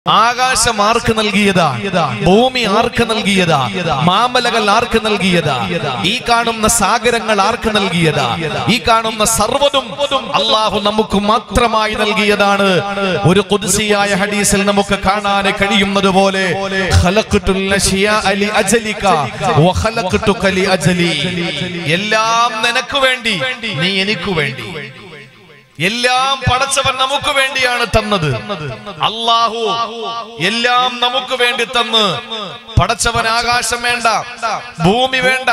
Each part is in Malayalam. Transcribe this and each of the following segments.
ആകാശം ആർക്ക് നൽകിയതാ ഭൂമി ആർക്ക് നൽകിയതാ മാമലകൾ ആർക്ക് നൽകിയതാ ഈ കാണുന്ന സാഗരങ്ങൾ ആർക്ക് നൽകിയതാ ഈ കാണുന്ന സർവ്വതും അള്ളാഹു നമുക്ക് മാത്രമായി നൽകിയതാണ് ഒരു കുദ്സിയായ ഹദീസിൽ നമുക്ക് കാണാൻ കഴിയുന്നത് പോലെ ഖലഖ്തുൽ അശ്യാഅ ലി അജലിക വഖലഖ്തുക ലി അജലി എല്ലാം നിനക്ക് വേണ്ടി നീ എനിക്ക് വേണ്ടി എല്ലാം പടച്ചവൻ നമുക്ക് വേണ്ടിയാണ് തന്നത് അള്ളാഹു എല്ലാം നമുക്ക് വേണ്ടി തന്ന് പടച്ചവൻ ആകാശം വേണ്ട ഭൂമി വേണ്ട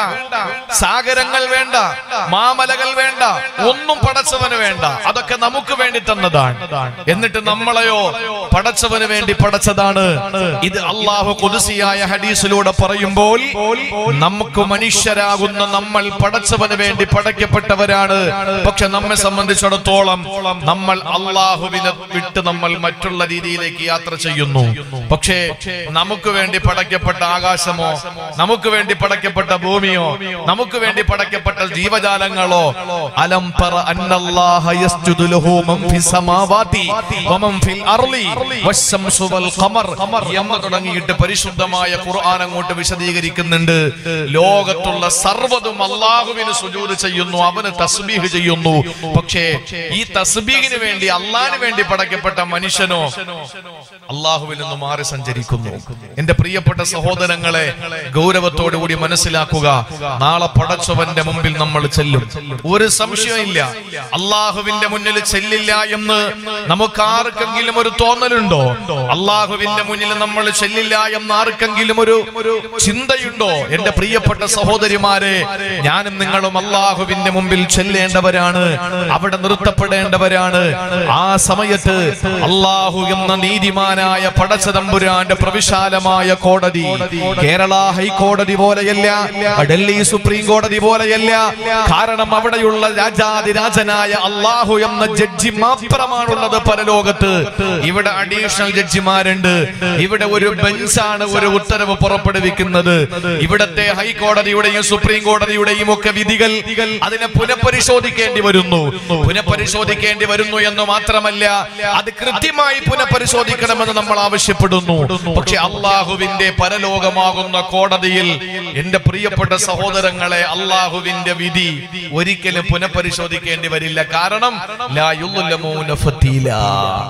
സാഗരങ്ങൾ വേണ്ട മാമലകൾ വേണ്ട ഒന്നും പടച്ചവന് വേണ്ട അതൊക്കെ നമുക്ക് വേണ്ടി തന്നതാണ് എന്നിട്ട് നമ്മളെയോ പടച്ചവന് വേണ്ടി പടച്ചതാണ് ഇത് അള്ളാഹു കുതിസിയായ ഹദീസിലൂടെ പറയുമ്പോൾ നമുക്ക് മനുഷ്യരാകുന്ന നമ്മൾ പടച്ചവന് വേണ്ടി പടയ്ക്കപ്പെട്ടവരാണ് പക്ഷെ നമ്മെ സംബന്ധിച്ചിടത്തോളം നമ്മൾ അള്ളാഹുവിനെ വിട്ട് നമ്മൾ മറ്റുള്ള രീതിയിലേക്ക് യാത്ര ചെയ്യുന്നു പക്ഷേ നമുക്ക് വേണ്ടി പടയ്ക്കപ്പെട്ട ആകാശമോ നമുക്ക് വേണ്ടി പടയ്ക്കപ്പെട്ട ഭൂമിയോ നമുക്ക് വേണ്ടി പടയ്ക്കപ്പെട്ട ജീവജാലങ്ങളോ അലം പറ അന്നല്ലാഹ യസ്ജുദു ലഹു മൻ ഫിസ് സമാവാതി വമൻ ഫിൽ അർളി വശംസു വൽ ഖമർ എന്ന് തുടങ്ങിയിട്ട് പരിശുദ്ധമായ ഖുർആൻ അങ്ങോട്ട് വിശദീകരിക്കുന്നുണ്ട് ലോകത്തുള്ള സർവ്വതും അള്ളാഹുവിന് സുജൂദ് ചെയ്യുന്നു അവന് തസ്ബീഹ് ചെയ്യുന്നു പക്ഷേ ഈ തസ്ബീഹിന് വേണ്ടി അള്ളാഹിന് വേണ്ടി പടയ്ക്കപ്പെട്ട മനുഷ്യനോ അള്ളാഹുവിൽ നിന്ന് മാറി സഞ്ചരിക്കുന്നു എന്റെ പ്രിയപ്പെട്ട സഹോദരങ്ങളെ ഗൗരവത്തോടുകൂടി മനസ്സിലാക്കുക നാളെ പടച്ചവന്റെ മുമ്പിൽ നമ്മൾ ചെല്ലും ഒരു സംശയമില്ല അള്ളാഹുവിന്റെ മുന്നിൽ ചെല്ലില്ല എന്ന് നമുക്ക് ആർക്കെങ്കിലും ഒരു തോന്നലുണ്ടോ അള്ളാഹുവിന്റെ മുന്നിൽ നമ്മൾ ചെല്ലില്ല എന്ന് ആർക്കെങ്കിലും ഒരു ചിന്തയുണ്ടോ എന്റെ പ്രിയപ്പെട്ട സഹോദരിമാരെ ഞാനും നിങ്ങളും അള്ളാഹുവിന്റെ മുമ്പിൽ ചെല്ലേണ്ടവരാണ് അവിടെ നിർത്തപ്പെടേണ്ടവരാണ് ആ സമയത്ത് അള്ളാഹു എന്ന നീതിമാനായ പടച്ചതമ്പുരാന്റെ പ്രവിശാലമായ കോടതി കേരള ഹൈക്കോടതി പോലെയല്ല ഡൽഹി സുപ്രീം കോടതി പോലെയല്ല കാരണം അവിടെയുള്ള രാജാതിരാജനായ അള്ളാഹു എന്ന ജഡ്ജി മാത്രമാണുള്ളത് പരലോകത്ത് ഇവിടെ അഡീഷണൽ ജഡ്ജിമാരുണ്ട് ഇവിടെ ഒരു ബെഞ്ചാണ് ഒരു ഉത്തരവ് പുറപ്പെടുവിക്കുന്നത് ഇവിടത്തെ ഹൈക്കോടതിയുടെയും സുപ്രീം കോടതിയുടെയും ഒക്കെ വിധികൾ അതിനെ പുനഃപരിശോധിക്കേണ്ടി വരുന്നു പുനഃപരിശോധിക്കേണ്ടി വരുന്നു എന്ന് മാത്രമല്ല അത് കൃത്യമായി പുനഃപരിശോധിക്കണമെന്ന് നമ്മൾ ആവശ്യപ്പെടുന്നു പക്ഷെ അള്ളാഹുവിന്റെ പരലോകമാകുന്ന കോടതിയിൽ എന്റെ പ്രിയപ്പെട്ട സഹോദരങ്ങളെ അള്ളാഹുവിന്റെ വിധി ഒരിക്കലും പുനഃപരിശോധിക്കേണ്ടി വരില്ല കാരണം ലാ യുദ്ലമൂന ഫതീലാ.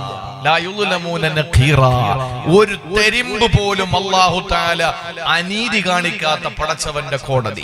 ലാ യുദ്ലമൂന നഖീറാ. ഒരു തെരിമ്പ് പോലും അള്ളാഹു താല അനീതി കാണിക്കാത്ത പടച്ചവന്റെ കോടതി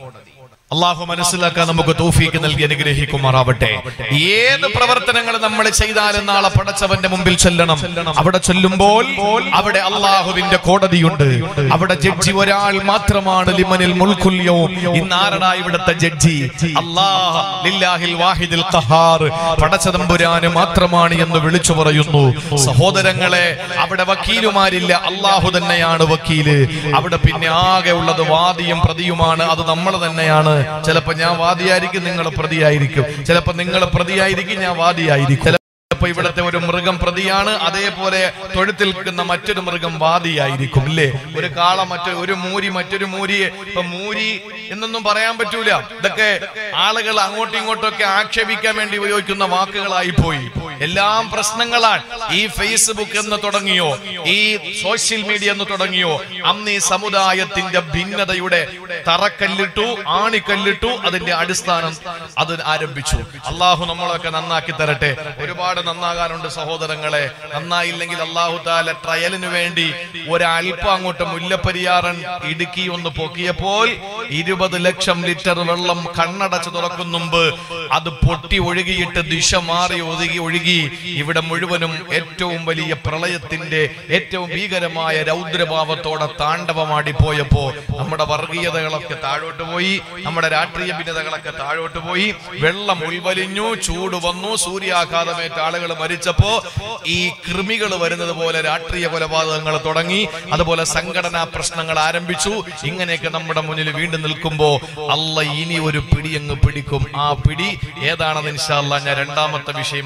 അള്ളാഹു മനസ്സിലാക്കാൻ നമുക്ക് തോഫീക്ക് നൽകി അനുഗ്രഹിക്കുമാറാവട്ടെ ഏത് പ്രവർത്തനങ്ങൾ നമ്മൾ ചെയ്താലും നാളെ പടച്ചവന്റെ മുമ്പിൽ ചെല്ലണം അവിടെ ചെല്ലുമ്പോൾ അവിടെ അള്ളാഹുവിന്റെ കോടതിയുണ്ട് അവിടെ ജഡ്ജി ഒരാൾ മാത്രമാണ് ലിമനിൽ മുൾക്കുല്യവും ഇന്നാരടാ ഇവിടുത്തെ ജഡ്ജി അല്ലാഹ് ലില്ലാഹിൽ വാഹിദിൽ ഖഹാർ പടച്ചതമ്പുരാന് മാത്രമാണ് എന്ന് വിളിച്ചു പറയുന്നു സഹോദരങ്ങളെ അവിടെ വക്കീലുമാരില്ല അള്ളാഹു തന്നെയാണ് വക്കീല് അവിടെ പിന്നെ ആകെ ഉള്ളത് വാദിയും പ്രതിയുമാണ് അത് നമ്മൾ തന്നെയാണ് ചിലപ്പോ ഞാൻ വാദിയായിരിക്കും നിങ്ങൾ പ്രതിയായിരിക്കും ചിലപ്പോ നിങ്ങൾ പ്രതിയായിരിക്കും ഞാൻ വാദിയായിരിക്കും ചിലപ്പോ ഇവിടത്തെ ഒരു മൃഗം പ്രതിയാണ് അതേപോലെ തൊഴുത്തിൽ നിൽക്കുന്ന മറ്റൊരു മൃഗം വാദിയായിരിക്കും ഇല്ലേ ഒരു കാള മറ്റൊരു ഒരു മൂരി മറ്റൊരു മൂരിയെ ഇപ്പൊ മൂരി എന്നൊന്നും പറയാൻ പറ്റൂല ഇതൊക്കെ ആളുകൾ അങ്ങോട്ടും ഇങ്ങോട്ടും ഒക്കെ ആക്ഷേപിക്കാൻ വേണ്ടി ഉപയോഗിക്കുന്ന വാക്കുകളായി പോയി എല്ലാം പ്രശ്നങ്ങളാണ് ഈ ഫേസ്ബുക്ക് എന്ന് തുടങ്ങിയോ ഈ സോഷ്യൽ മീഡിയ എന്ന് തുടങ്ങിയോ അന്ന് ഈ സമുദായത്തിന്റെ ഭിന്നതയുടെ തറക്കല്ലിട്ടു ആണിക്കല്ലിട്ടു അതിന്റെ അടിസ്ഥാനം അത് ആരംഭിച്ചു അള്ളാഹു നമ്മളൊക്കെ നന്നാക്കി തരട്ടെ ഒരുപാട് നന്നാകാനുണ്ട് സഹോദരങ്ങളെ നന്നായില്ലെങ്കിൽ അള്ളാഹു താല ട്രയലിന് വേണ്ടി ഒരല്പം അങ്ങോട്ട് മുല്ലപ്പെരിയാറൻ ഇടുക്കി ഒന്ന് പൊക്കിയപ്പോൾ ഇരുപത് ലക്ഷം ലിറ്റർ വെള്ളം കണ്ണടച്ച് തുറക്കും മുമ്പ് അത് പൊട്ടി ഒഴുകിയിട്ട് ദിശ മാറി ഒതുങ്ങി ഒഴുകി ഇവിടെ മുഴുവനും ഏറ്റവും വലിയ പ്രളയത്തിന്റെ ഏറ്റവും ഭീകരമായ രൗദ്രഭാവത്തോടെ താണ്ഡവമാടി പോയപ്പോ നമ്മുടെ വർഗീയതകളൊക്കെ താഴോട്ട് പോയി നമ്മുടെ രാഷ്ട്രീയ ഭിന്നതകളൊക്കെ താഴോട്ട് പോയി വെള്ളം ഉൾവലിഞ്ഞു ചൂട് വന്നു സൂര്യാഘാതമേറ്റ ആളുകൾ മരിച്ചപ്പോ ഈ കൃമികൾ വരുന്നത് പോലെ രാഷ്ട്രീയ കൊലപാതകങ്ങൾ തുടങ്ങി അതുപോലെ സംഘടനാ പ്രശ്നങ്ങൾ ആരംഭിച്ചു ഇങ്ങനെയൊക്കെ നമ്മുടെ മുന്നിൽ വീണ്ടും നിൽക്കുമ്പോ അല്ല ഇനി ഒരു പിടി അങ്ങ് പിടിക്കും ആ പിടി ഏതാണെന്ന് ഇൻഷാല്ല ഞാൻ രണ്ടാമത്തെ വിഷയം അവതരിപ്പിക്കും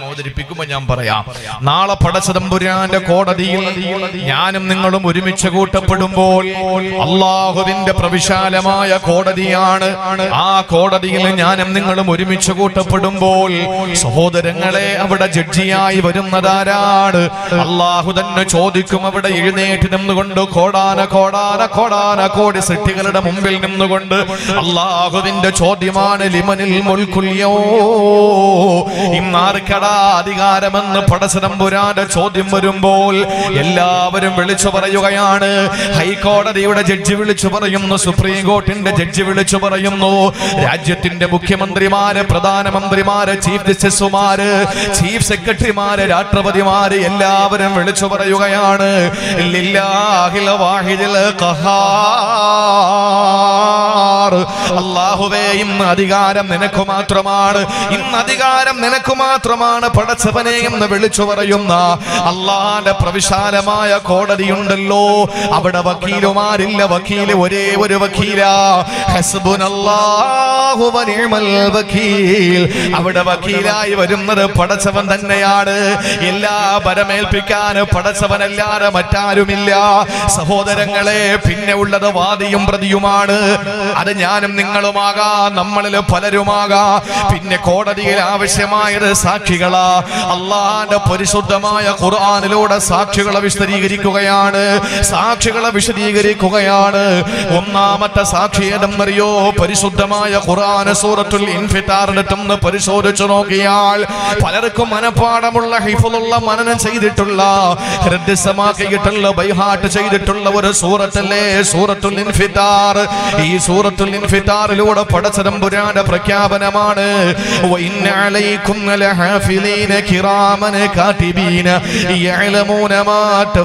ഉദ്ദേശിക്കുമ്പോ ഞാൻ പറയാം നാളെ പടച്ചതമ്പുരാന്റെ കോടതിയിൽ ഞാനും നിങ്ങളും ഒരുമിച്ച് കൂട്ടപ്പെടുമ്പോൾ അള്ളാഹുവിന്റെ പ്രവിശാലമായ കോടതിയാണ് ആ കോടതിയിൽ ഞാനും നിങ്ങളും ഒരുമിച്ച് കൂട്ടപ്പെടുമ്പോൾ സഹോദരങ്ങളെ അവിടെ ജഡ്ജിയായി വരുന്നതാരാണ് അള്ളാഹു തന്നെ ചോദിക്കും അവിടെ എഴുന്നേറ്റ് നിന്നുകൊണ്ട് കോടാന കോടാന കോടാന കോടി സൃഷ്ടികളുടെ മുമ്പിൽ നിന്നുകൊണ്ട് അള്ളാഹുവിന്റെ ചോദ്യമാണ് ലിമനിൽ മുൽക്കുല്യോ ഇന്നാർക്കടാ അധികാരമെന്ന് പടസനമ്പുരാന്റെ ചോദ്യം വരുമ്പോൾ എല്ലാവരും വിളിച്ചു പറയുകയാണ് ഹൈക്കോടതിയുടെ ജഡ്ജി വിളിച്ചു പറയുന്നു സുപ്രീം കോർട്ടിന്റെ ജഡ്ജി വിളിച്ചു പറയുന്നു രാജ്യത്തിന്റെ മുഖ്യമന്ത്രിമാര് പ്രധാനമന്ത്രിമാര് ചീഫ് ജസ്റ്റിസുമാര് ചീഫ് സെക്രട്ടറിമാര് രാഷ്ട്രപതിമാര് എല്ലാവരും വിളിച്ചു പറയുകയാണ് ലില്ലാഹിൽ വാഹിദിൽ ഖഹാർ അല്ലാഹുവേ ഇന്ന് അധികാരം നിനക്ക് മാത്രമാണ് ഇന്ന് അധികാരം നിനക്ക് മാത്രമാണ് പടച്ചവനെ എന്ന് വിളിച്ചു പറയുന്ന അള്ളാന്റെ പ്രവിശാലമായ കോടതിയുണ്ടല്ലോ അവിടെ വക്കീലുമാരില്ല വക്കീല് ഒരേ ഒരു വക്കീല ഹസ്ബുനല്ലാഹു വനിഅമൽ വക്കീൽ അവിടെ വക്കീലായി വരുന്നത് പടച്ചവൻ തന്നെയാണ് എല്ലാ പരമേൽപ്പിക്കാൻ പടച്ചവനല്ലാതെ മറ്റാരുമില്ല സഹോദരങ്ങളെ പിന്നെ ഉള്ളത് വാദിയും പ്രതിയുമാണ് അത് ഞാനും നിങ്ങളുമാകാം നമ്മളിൽ പലരുമാകാം പിന്നെ കോടതിയിൽ ആവശ്യമായത് സാക്ഷികളാ അള്ളാന്റെ പരിശുദ്ധമായ ഖുർആാനിലൂടെ സാക്ഷികളെ വിശദീകരിക്കുകയാണ് സാക്ഷികളെ വിശദീകരിക്കുകയാണ് ഒന്നാമത്തെ സാക്ഷി ഏതെന്നറിയോ പരിശുദ്ധമായ ഖുർആൻ സൂറത്തുൽ ഇൻഫിത്താറിനെത്തുന്ന് പരിശോധിച്ചു നോക്കിയാൽ പലർക്കും മനഃപ്പാടമുള്ള ഹിഫുള്ള മനനം ചെയ്തിട്ടുള്ള ഹൃദയമാക്കിയിട്ടുള്ള ബൈഹാട്ട് ചെയ്തിട്ടുള്ള ഒരു സൂറത്തല്ലേ സൂറത്തുൽ ഇൻഫിത്താർ ഈ സൂറത്തുൽ ഇൻഫിത്താറിലൂടെ പടച്ചതമ്പുരാന്റെ പ്രഖ്യാപനമാണ് وإن عليكم لحافظين كراما كاتبين يعلمون ما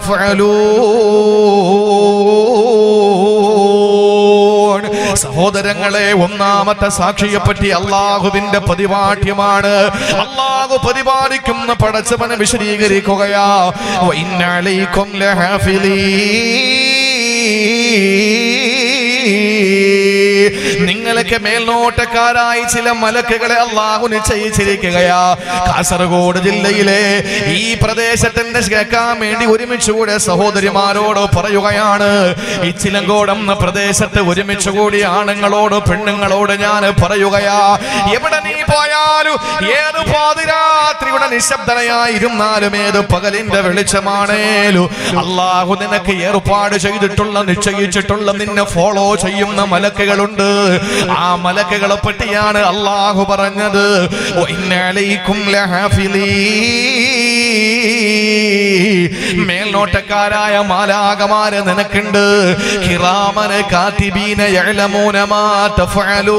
تفعلون സഹോദരങ്ങളെ ഒന്നാമത്തെ സാക്ഷിയെ പറ്റി അള്ളാഹുവിന്റെ പതിവാഠ്യമാണ് അള്ളാഹു പരിപാലിക്കുന്ന പടച്ചവനെ വിശദീകരിക്കുകയാ വൈനാളിക്കും നിങ്ങളൊക്കെ മേൽനോട്ടക്കാരായി ചില മലക്കുകളെ അള്ളാഹു നിശ്ചയിച്ചിരിക്കുകയാ കാസർഗോഡ് ജില്ലയിലെ ഈ പ്രദേശത്തിന്റെ കേൾക്കാൻ വേണ്ടി ഒരുമിച്ചുകൂടെ സഹോദരിമാരോട് പറയുകയാണ് ഈ ചിലങ്കോട് എന്ന പ്രദേശത്ത് ഒരുമിച്ച് കൂടി ആണുങ്ങളോട് പെണ്ണുങ്ങളോട് ഞാൻ പറയുകയാ എവിടെ നീ പോയാലും ഏത് പാതിരാത്രിയുടെ നിശബ്ദതയായിരുന്നാലും ഏത് പകലിന്റെ വെളിച്ചമാണേലും അള്ളാഹു നിനക്ക് ഏർപ്പാട് ചെയ്തിട്ടുള്ള നിശ്ചയിച്ചിട്ടുള്ള നിന്നെ ഫോളോ ചെയ്യുന്ന മലക്കുകളുണ്ട് ആ മലക്കുകളെ പറ്റിയാണ് അള്ളാഹു പറഞ്ഞത് വൈനാലൈക്കും ലഹാഫിലീ മേൽനോട്ടക്കാരായ മാലാകമാര് നിനക്കുണ്ട് കിറാമന് കാത്തിബീന യഅലമൂന മാ തഫഅലൂൻ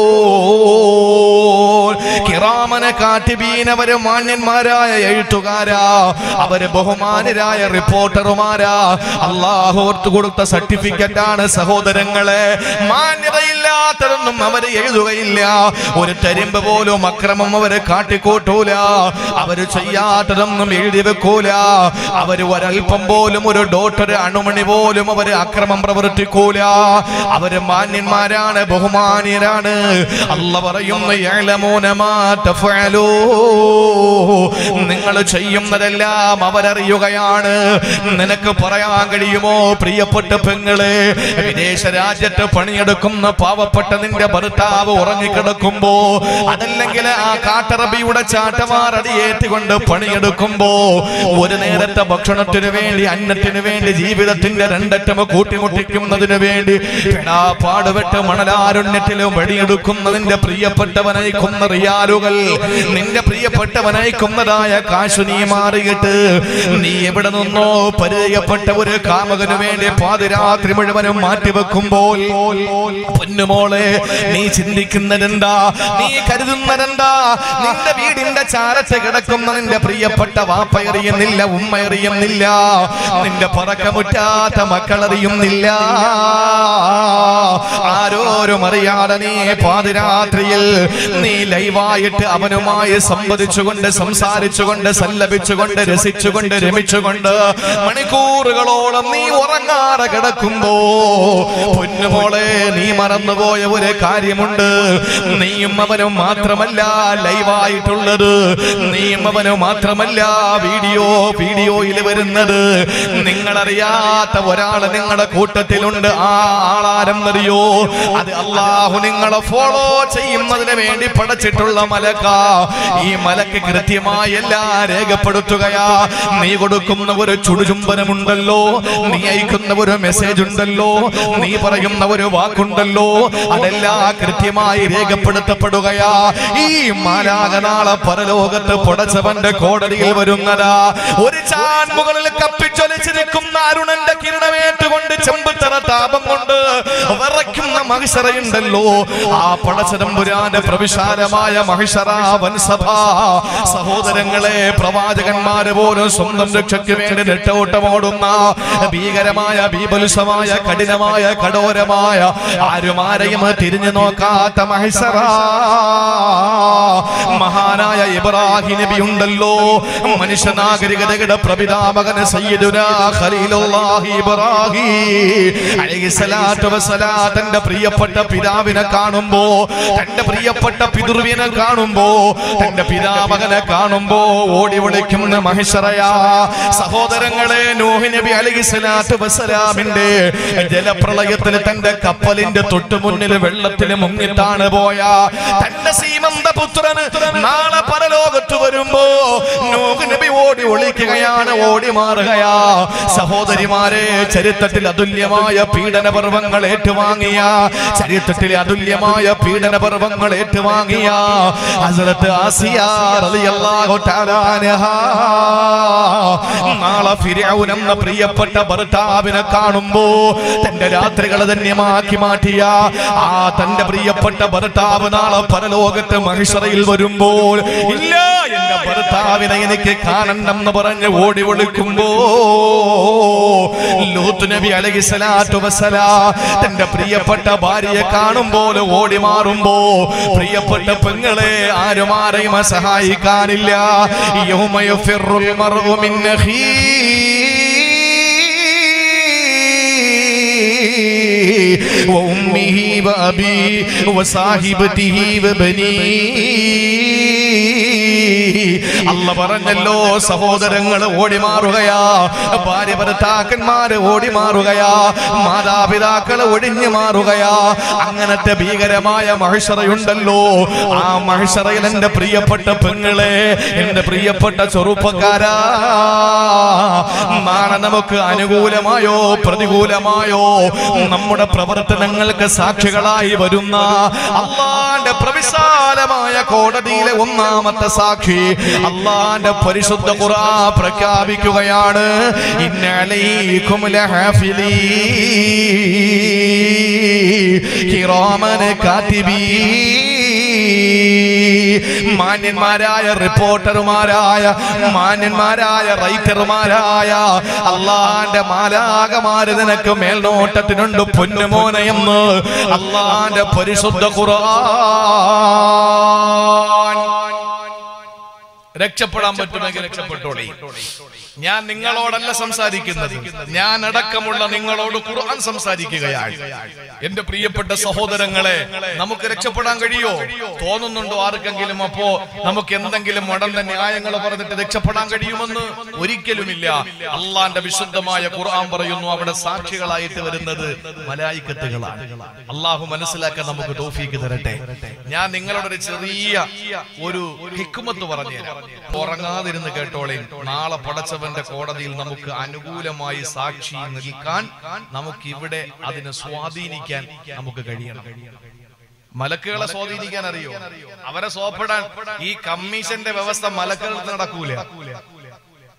കിറാമന് കാത്തിബീന അവര് മാന്യന്മാരായ എഴുത്തുകാരാ അവര് ബഹുമാനരായ റിപ്പോർട്ടർമാരാ അള്ളാഹു ഓർത്തു കൊടുത്ത സർട്ടിഫിക്കറ്റ് ആണ് സഹോദരങ്ങളെ മാന്യതയില്ലാത്തതൊന്നും അവര് എഴുതുകയില്ല ഒരു തരിമ്പ് പോലും അക്രമം അവര് കാട്ടിക്കൂട്ടൂല അവര് ചെയ്യാത്തതൊന്നും എഴുതി വെക്കൂല അവര് ഒരൽപ്പം പോലും ഒരു ഡോട്ടർ അണുമണി പോലും അവര് അക്രമം പ്രവർത്തിക്കൂല അവര് മാന്യന്മാരാണ് ബഹുമാന്യരാണ് അല്ല പറയുന്ന "യഅലമൂന മാ തഫഅലൂ." നിങ്ങൾ ചെയ്യുന്നതെല്ലാം അവരറിയുകയാണ് നിനക്ക് പറയാൻ കഴിയുമോ പ്രിയപ്പെട്ട പെങ്ങളെ വിദേശ രാജ്യത്ത് പണിയെടുക്കുന്ന പാവപ്പെട്ട നിന്റെ ഭർത്താവ് ഉറങ്ങിക്കിടക്കുമ്പോ അതല്ലെങ്കിൽ ആ കാട്ടറബിയുടെ ചാട്ടമാറടി ഏറ്റുകൊണ്ട് പണിയെടുക്കുമ്പോ ഒരു നേരത്തെ ഭക്ഷണത്തിന് വേണ്ടി അന്നത്തിന് വേണ്ടി ജീവിതത്തിന്റെ രണ്ടറ്റം കൂട്ടിമുട്ടിക്കുന്നതിന് വേണ്ടി പെടാ പാടുപെട്ട് മണലാരുണ്യത്തിലും വെടിയെടുക്കുന്ന നിന്റെ പ്രിയപ്പെട്ടവനായി കൊന്ന റിയാലുകൾ നിന്റെ പ്രിയപ്പെട്ടവനായി കൊന്നതായ കാശു നീ മാറിയിട്ട് നീ എവിടെ നിന്നോ പരിചയപ്പെട്ട ഒരു കാമകന് വേണ്ടി പാതിരാത്രി മുഴുവനും മാറ്റിവെക്കുമ്പോൾ പൊന്നുമോളെ നീ ചിന്തിക്കുന്നതെന്താ നീ കരുതുന്നതെന്താ നിന്റെ വീടിന്റെ ചാരത്ത് കിടക്കുന്ന നിന്റെ പ്രിയപ്പെട്ട വാപ്പ എറിയുന്നില്ല ഉമ്മ ഉമ്മ അറിയുന്നില്ല നിന്റെ പറക്കമുറ്റാത്ത മക്കൾ അറിയുന്നില്ല ആരോരും അറിയാതെ നീ പാതിരാത്രിയിൽ നീ ലൈവായിട്ട് അവനുമായി സംവദിച്ചുകൊണ്ട് സംസാരിച്ചുകൊണ്ട് സല്ലപിച്ചുകൊണ്ട് രസിച്ചുകൊണ്ട് രമിച്ചുകൊണ്ട് മണിക്കൂറുകളോളം നീ ഉറങ്ങാതെ കിടക്കുമ്പോ പൊന്നുമോളെ നീ മറന്നുപോയ ഒരു കാര്യമുണ്ട് നീയും അവനും മാത്രമല്ല ലൈവായിട്ടുള്ളത് നീയും അവനും മാത്രമല്ല വീഡിയോ വീഡിയോയിൽ വരുന്നത് നിങ്ങളറിയാത്ത ഒരാള് നിങ്ങളുടെ കൂട്ടത്തിലുണ്ട് ആ ആളാരെന്നറിയോ അത് അള്ളാഹു നിങ്ങളെ ഫോളോ ചെയ്യുന്നതിന് വേണ്ടി പടച്ചിട്ടുള്ള മലക്ക ഈ മലക്ക് കൃത്യമായി എല്ലാം രേഖപ്പെടുത്തുകയാ നീ കൊടുക്കുന്ന ഒരു ചുടുചുംബനമുണ്ടല്ലോ നീ അയക്കുന്ന ഒരു മെസ്സേജ് ഉണ്ടല്ലോ നീ പറയുന്ന ഒരു വാക്കുണ്ടല്ലോ അതെല്ലാം കൃത്യമായി രേഖപ്പെടുത്തപ്പെടുകയാ ഈ മാലാക നാളെ പരലോകത്ത് പടച്ചവന്റെ കോടതിയിൽ വരുന്നതാ ഒരു ചാൻ മുകളിൽ കപ്പിച്ചൊലിച്ചിരിക്കുന്ന അരുണന്റെ കിരണമേറ്റുകൊണ്ട് ചെമ്പുത്തറ താപം കൊണ്ട് വിറയ്ക്കുന്ന മഹിഷറയുണ്ടല്ലോ ആ പടച്ചതമ്പുരാന്റെ പ്രവിശാലമായ മഹിഷറ വൻസഭ സഹോദരങ്ങളെ പ്രവാചകന്മാര് പോലും സ്വന്തം രക്ഷയ്ക്ക് വേണ്ടി നെട്ടോട്ടമോടുന്ന ഭീകരമായ ബീബലുസമായ കഠിനമായ കഠോരമായ ആരുമാരെയും തിരിഞ്ഞു നോക്കാത്ത മഹിഷറ മഹാനായ ഇബ്രാഹിം നബി ഉണ്ടല്ലോ മനുഷ്യ നാഗരികതയുടെ പ്രപിതാമകന് സയ്യിദുനാ ഖലീലുല്ലാഹി ഇബ്രാഹിം അലൈഹിസ്സലാത്തു വസ്സലാം തന്റെ പ്രിയപ്പെട്ട പിതാവിനെ കാണുമ്പോ തന്റെ പ്രിയപ്പെട്ട പിതൃവിനെ കാണുമ്പോ തന്റെ പിതാമകനെ കാണുമ്പോ ഓടി വിളിക്കുന്ന മഹിഷറയാ സഹോദരങ്ങളെ നൂഹ് നബി അലൈഹിസ്സലാത്തു വസ്സലാമിന്റെ ജലപ്രളയത്തിൽ തന്റെ കപ്പലിന്റെ തൊട്ടു മുന്നിൽ വെള്ളത്തിൽ മുങ്ങിട്ടാണ് പോയ തന്റെ സീമന്ത പുത്രന് നാളെ പരലോകത്ത് വരുമ്പോ നൂഹ് നബി ഓടി ഒളിക്കുകയാണ് ഓടി മാറുകയാ സഹോദരിമാരെ ചരിത്രത്തിൽ അതുല്യമായ പീഡന പർവങ്ങൾ ഏറ്റുവാങ്ങിയ ചരിത്രത്തിൽ അതുല്യമായ പീഡന പർവങ്ങൾ ഏറ്റുവാങ്ങിയ ഹസ്രത്ത് ആസിയ റളിയല്ലാഹു തആല അൻഹാ നാളെ ഫിർഔൻ എന്ന പ്രിയപ്പെട്ട ഭർത്താവിനെ കാണുമ്പോ തന്റെ രാത്രികൾ ധന്യമാക്കി മാറ്റിയ ആ തന്റെ പ്രിയപ്പെട്ട ഭർത്താവ് നാളെ പരലോകത്ത് മഹിഷറയിൽ വരുമ്പോൾ ഇല്ല എന്റെ ഭർത്താവിനെ എനിക്ക് കാണണമെന്ന് പറഞ്ഞ് ഓടി വിളിക്കുമ്പോ ലൂത്ത് നബി അലൈഹിസ്സലാത്തു വസ്സലാ തന്റെ പ്രിയപ്പെട്ട ഭാര്യയെ കാണുമ്പോൾ ഓടി മാറുമ്പോ പ്രിയപ്പെട്ട പെങ്ങളെ ആരും ആരെയും സഹായിക്കാനില്ല യൗമ യഫിറുൽ മർഉ മിൻ أخيه وأمه وأبيه وصاحبته وبنيه അല്ല പറഞ്ഞല്ലോ സഹോദരങ്ങൾ ഓടി മാറുകയാ ഭാര്യ ഭർത്താക്കന്മാര് ഓടി മാറുകയാ മാതാപിതാക്കൾ ഒഴിഞ്ഞു മാറുകയാ അങ്ങനത്തെ ഭീകരമായ മഹിഷറയുണ്ടല്ലോ ആ മഹിഷറയിൽ എന്റെ പ്രിയപ്പെട്ട പെങ്ങളെ എന്റെ പ്രിയപ്പെട്ട ചെറുപ്പക്കാരാ നാളെ നമുക്ക് അനുകൂലമായോ പ്രതികൂലമായോ നമ്മുടെ പ്രവർത്തനങ്ങൾക്ക് സാക്ഷികളായി വരുന്ന അള്ളാന്റെ പ്രവിശാലമായ കോടതിയിലെ ഒന്നാമത്തെ സാക്ഷി അള്ളാന്റെ പരിശുദ്ധ ഖുറാ പ്രഖ്യാപിക്കുകയാണ് ഇന്നലൈക്കും ലഹാഫിലീ കിറാമൻ കാത്തിബീ മാന്യന്മാരായ റിപ്പോർട്ടർമാരായ മാന്യന്മാരായ റൈറ്റർമാരായ അള്ളാന്റെ മാലാകമാര് നിനക്ക് മേൽനോട്ടത്തിനുണ്ട് പൊന്നുമോനെ എന്ന് അള്ളാന്റെ പരിശുദ്ധ ഖുർആൻ രക്ഷപ്പെടാൻ പറ്റുമെങ്കിൽ രക്ഷപ്പെട്ടോളി ഞാൻ നിങ്ങളോടല്ല സംസാരിക്കുന്നത് ഞാൻ അടക്കമുള്ള നിങ്ങളോട് ഖുർആൻ സംസാരിക്കുകയാണ് എന്റെ പ്രിയപ്പെട്ട സഹോദരങ്ങളെ നമുക്ക് രക്ഷപ്പെടാൻ കഴിയോ തോന്നുന്നുണ്ടോ ആർക്കെങ്കിലും അപ്പോ നമുക്ക് എന്തെങ്കിലും ഉടന്റെ ന്യായങ്ങൾ പറഞ്ഞിട്ട് രക്ഷപ്പെടാൻ കഴിയുമെന്ന് ഒരിക്കലുമില്ല അള്ളാന്റെ വിശുദ്ധമായ ഖുർആൻ പറയുന്നു അവിടെ സാക്ഷികളായിട്ട് വരുന്നത് മലായിക്കത്തുകളാണ് അള്ളാഹു മനസ്സിലാക്കാൻ നമുക്ക് തോഫീക്ക് തരട്ടെ ഞാൻ നിങ്ങളോട് ഒരു ചെറിയ ഒരു ഹിക്കുമത്ത് പറഞ്ഞു ഉറങ്ങാതിരുന്ന് കേട്ടോളേ നാളെ പടച്ചവന്റെ കോടതിയിൽ നമുക്ക് അനുകൂലമായി സാക്ഷി നിൽക്കാൻ നമുക്ക് ഇവിടെ അതിനെ സ്വാധീനിക്കാൻ നമുക്ക് കഴിയണം മലക്കുകളെ സ്വാധീനിക്കാൻ അറിയോ അവരെ സോപ്പിടാൻ ഈ കമ്മീഷന്റെ വ്യവസ്ഥ മലക്കുകൾക്ക് നടക്കൂല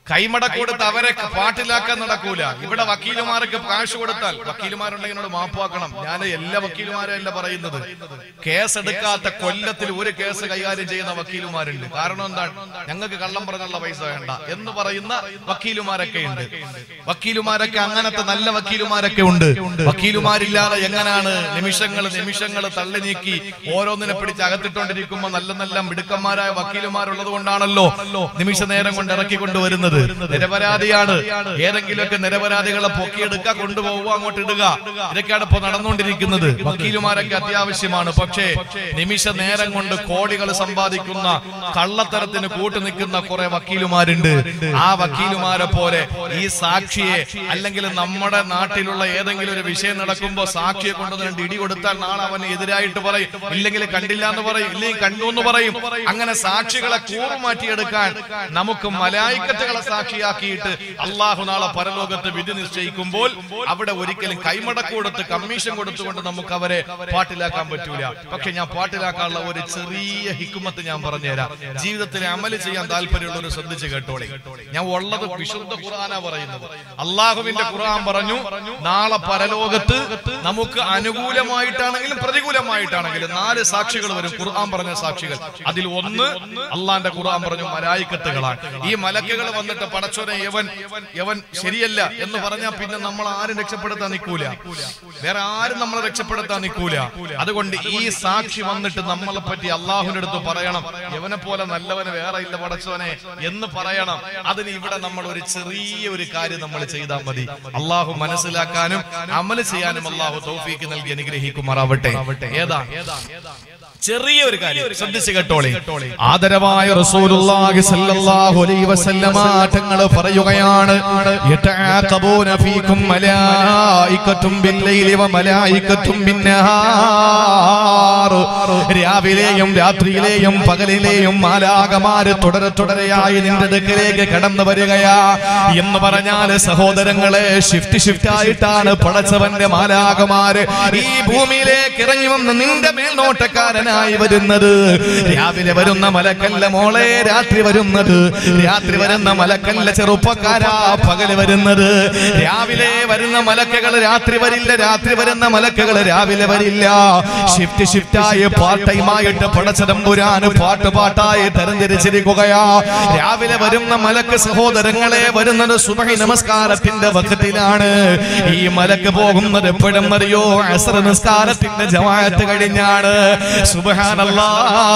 കൈമടക്ക് കൊടുത്ത് അവരെ പാട്ടിലാക്കാൻ നടക്കൂല ഇവിടെ വക്കീലുമാർക്ക് കാശ് കൊടുത്താൽ വക്കീലുമാരുണ്ടെങ്കിൽ എന്നോട് മാപ്പാക്കണം ഞാൻ എല്ലാ വക്കീലുമാരും അല്ല പറയുന്നത് കേസ് എടുക്കാത്ത കൊല്ലത്തിൽ ഒരു കേസ് കൈകാര്യം ചെയ്യുന്ന വക്കീലുമാരുണ്ട് കാരണം എന്താണ് ഞങ്ങൾക്ക് കള്ളം പറഞ്ഞുള്ള പൈസ വേണ്ട എന്ന് പറയുന്ന വക്കീലുമാരൊക്കെ ഉണ്ട് വക്കീലുമാരൊക്കെ അങ്ങനത്തെ നല്ല വക്കീലുമാരൊക്കെ ഉണ്ട് വക്കീലുമാരില്ലാതെ എങ്ങനെയാണ് നിമിഷങ്ങൾ നിമിഷങ്ങൾ തള്ളി നീക്കി ഓരോന്നിനെ പിടിച്ച് അകത്തിട്ടോണ്ടിരിക്കുമ്പോ നല്ല നല്ല മിടുക്കന്മാരായ വക്കീലുമാരുള്ളത് കൊണ്ടാണല്ലോ നിമിഷ നേരം കൊണ്ട് ഇറക്കി കൊണ്ടുവരുന്നത് നിരപരാധിയാണ് ഏതെങ്കിലുമൊക്കെ നിരപരാധികളെ പൊക്കിയെടുക്കുക കൊണ്ടുപോവുക അങ്ങോട്ട് ഇടുക ഇതൊക്കെയാണ് ഇപ്പൊ നടന്നുകൊണ്ടിരിക്കുന്നത് വക്കീലുമാരൊക്കെ അത്യാവശ്യമാണ് പക്ഷേ നിമിഷ നേരം കൊണ്ട് കോടികൾ സമ്പാദിക്കുന്ന കള്ളത്തരത്തിന് കൂട്ടു നിൽക്കുന്ന കുറെ വക്കീലുമാരുണ്ട് ആ വക്കീലുമാരെ പോലെ ഈ സാക്ഷിയെ അല്ലെങ്കിൽ നമ്മുടെ നാട്ടിലുള്ള ഏതെങ്കിലും ഒരു വിഷയം നടക്കുമ്പോ സാക്ഷിയെ കൊണ്ടുവന്നിട്ട് ഇടി കൊടുത്താൽ നാളെ അവന് എതിരായിട്ട് പറയും ഇല്ലെങ്കിൽ കണ്ടില്ല എന്ന് പറയും ഇല്ലെങ്കിൽ കണ്ടു എന്ന് പറയും അങ്ങനെ സാക്ഷികളെ കൂറുമാറ്റിയെടുക്കാൻ നമുക്ക് മലായിക്കത്തുകളെ സാക്ഷിയാക്കിയിട്ട് അള്ളാഹു നാളെ പരലോകത്ത് വിധി നിശ്ചയിക്കുമ്പോൾ അവിടെ ഒരിക്കലും കൈമടക്ക് കൊടുത്ത് കമ്മീഷൻ കൊടുത്തുകൊണ്ട് നമുക്ക് അവരെ പാട്ടിലാക്കാൻ പറ്റൂല പക്ഷെ ഞാൻ പാട്ടിലാക്കാനുള്ള ഒരു ചെറിയ ഹിക്കുമത്ത് ഞാൻ പറഞ്ഞുതരാം ജീവിതത്തിൽ അമല് ചെയ്യാൻ താല്പര്യമുള്ളവർ ശ്രദ്ധിച്ച് കേട്ടോളി ഞാൻ ഉള്ളത് വിശുദ്ധ ഖുർആനാ പറയുന്നത് അള്ളാഹുവിന്റെ ഖുർആൻ പറഞ്ഞു നാളെ പരലോകത്ത് നമുക്ക് അനുകൂലമായിട്ടാണെങ്കിലും പ്രതികൂലമായിട്ടാണെങ്കിലും നാല് സാക്ഷികൾ വരും ഖുർആൻ പറഞ്ഞ സാക്ഷികൾ അതിൽ ഒന്ന് അള്ളാന്റെ ഖുർആൻ പറഞ്ഞു മലായിക്കത്തുകളാണ് ഈ മലക്കുകൾ വന്നിട്ട് പടച്ചോനെ യവൻ യവൻ ശരിയല്ല എന്ന് പറഞ്ഞാൽ പിന്നെ നമ്മൾ ആരും രക്ഷപ്പെടുത്താൻ നിൽക്കൂല വേറെ ആരും നമ്മളെ രക്ഷപ്പെടുത്താൻ നിൽക്കൂല അതുകൊണ്ട് ഈ സാക്ഷി വന്നിട്ട് നമ്മളെ പറ്റി അള്ളാഹുവിന്റെ അടുത്ത് പറയണം യവനെ പോലെ നല്ലവന് വേറെ ഇല്ല പടച്ചോനെ എന്ന് പറയണം അതിന് ഇവിടെ നമ്മൾ ഒരു ചെറിയ ഒരു കാര്യം നമ്മൾ ചെയ്താൽ മതി അള്ളാഹു മനസ്സിലാക്കാനും അമല് ചെയ്യാനും അള്ളാഹു തൗഫീക്ക് നൽകി അനുഗ്രഹിക്കുമാറാവട്ടെ ഏതാ ചെറിയ ഒരു കാര്യം ശ്രദ്ധിച്ച് കേട്ടോളെ ആദരവായ റസൂലുള്ളാഹി സ്വല്ലല്ലാഹു അലൈഹി വസല്ലമ തങ്ങൾ പറയുകയാണ് യതഅഖബൂന ഫീകും മലായികത്തും ബില്ലൈലി വ മലായികത്തും ബിന്നഹാർ രാവിലെയും രാത്രിയിലെയും പകലിലെയും മാലാകമാര് തുടരെ തുടരെയായി നിന്റെ അടുക്കലേക്ക് കടന്നു വരികയാ എന്ന് പറഞ്ഞാല് സഹോദരങ്ങളെ ഷിഫ്റ്റ് ഷിഫ്റ്റ് ആയിട്ടാണ് പടച്ചവന്റെ മാലാകമാര് ഈ ഭൂമിയിലേക്ക് ഇറങ്ങി വന്ന് നിന്റെ മേൽനോട്ടക്കാരനായി വരുന്നത് രാവിലെ വരുന്ന മലക്കല്ല മോളെ രാത്രി വരുന്നത് രാത്രി വരുന്ന മലക്കല്ല ചെറുപ്പക്കാരാ പകല് വരുന്നത് രാവിലെ വരുന്ന മലക്കുകൾ രാത്രി വരില്ല രാത്രി വരുന്ന മലക്കുകൾ രാവിലെ വരില്ല ഷിഫ്റ്റ് ഷിഫ്റ്റായി പാർട്ട് ടൈമായിട്ട് പടച്ചതമ്പുരാന് പാട്ട് പാട്ടായി തരംതിരിച്ചിരിക്കുകയാ രാവിലെ വരുന്ന മലക്ക് സഹോദരങ്ങളെ വരുന്നത് സുബഹി നമസ്കാരത്തിന്റെ വക്കത്തിലാണ് ഈ മലക്ക് പോകുന്നത് എപ്പോഴും അറിയോ അസർ നിസ്കാരത്തിന്റെ ജമാഅത്ത് കഴിഞ്ഞാണ് സുബ്ഹാനല്ലാ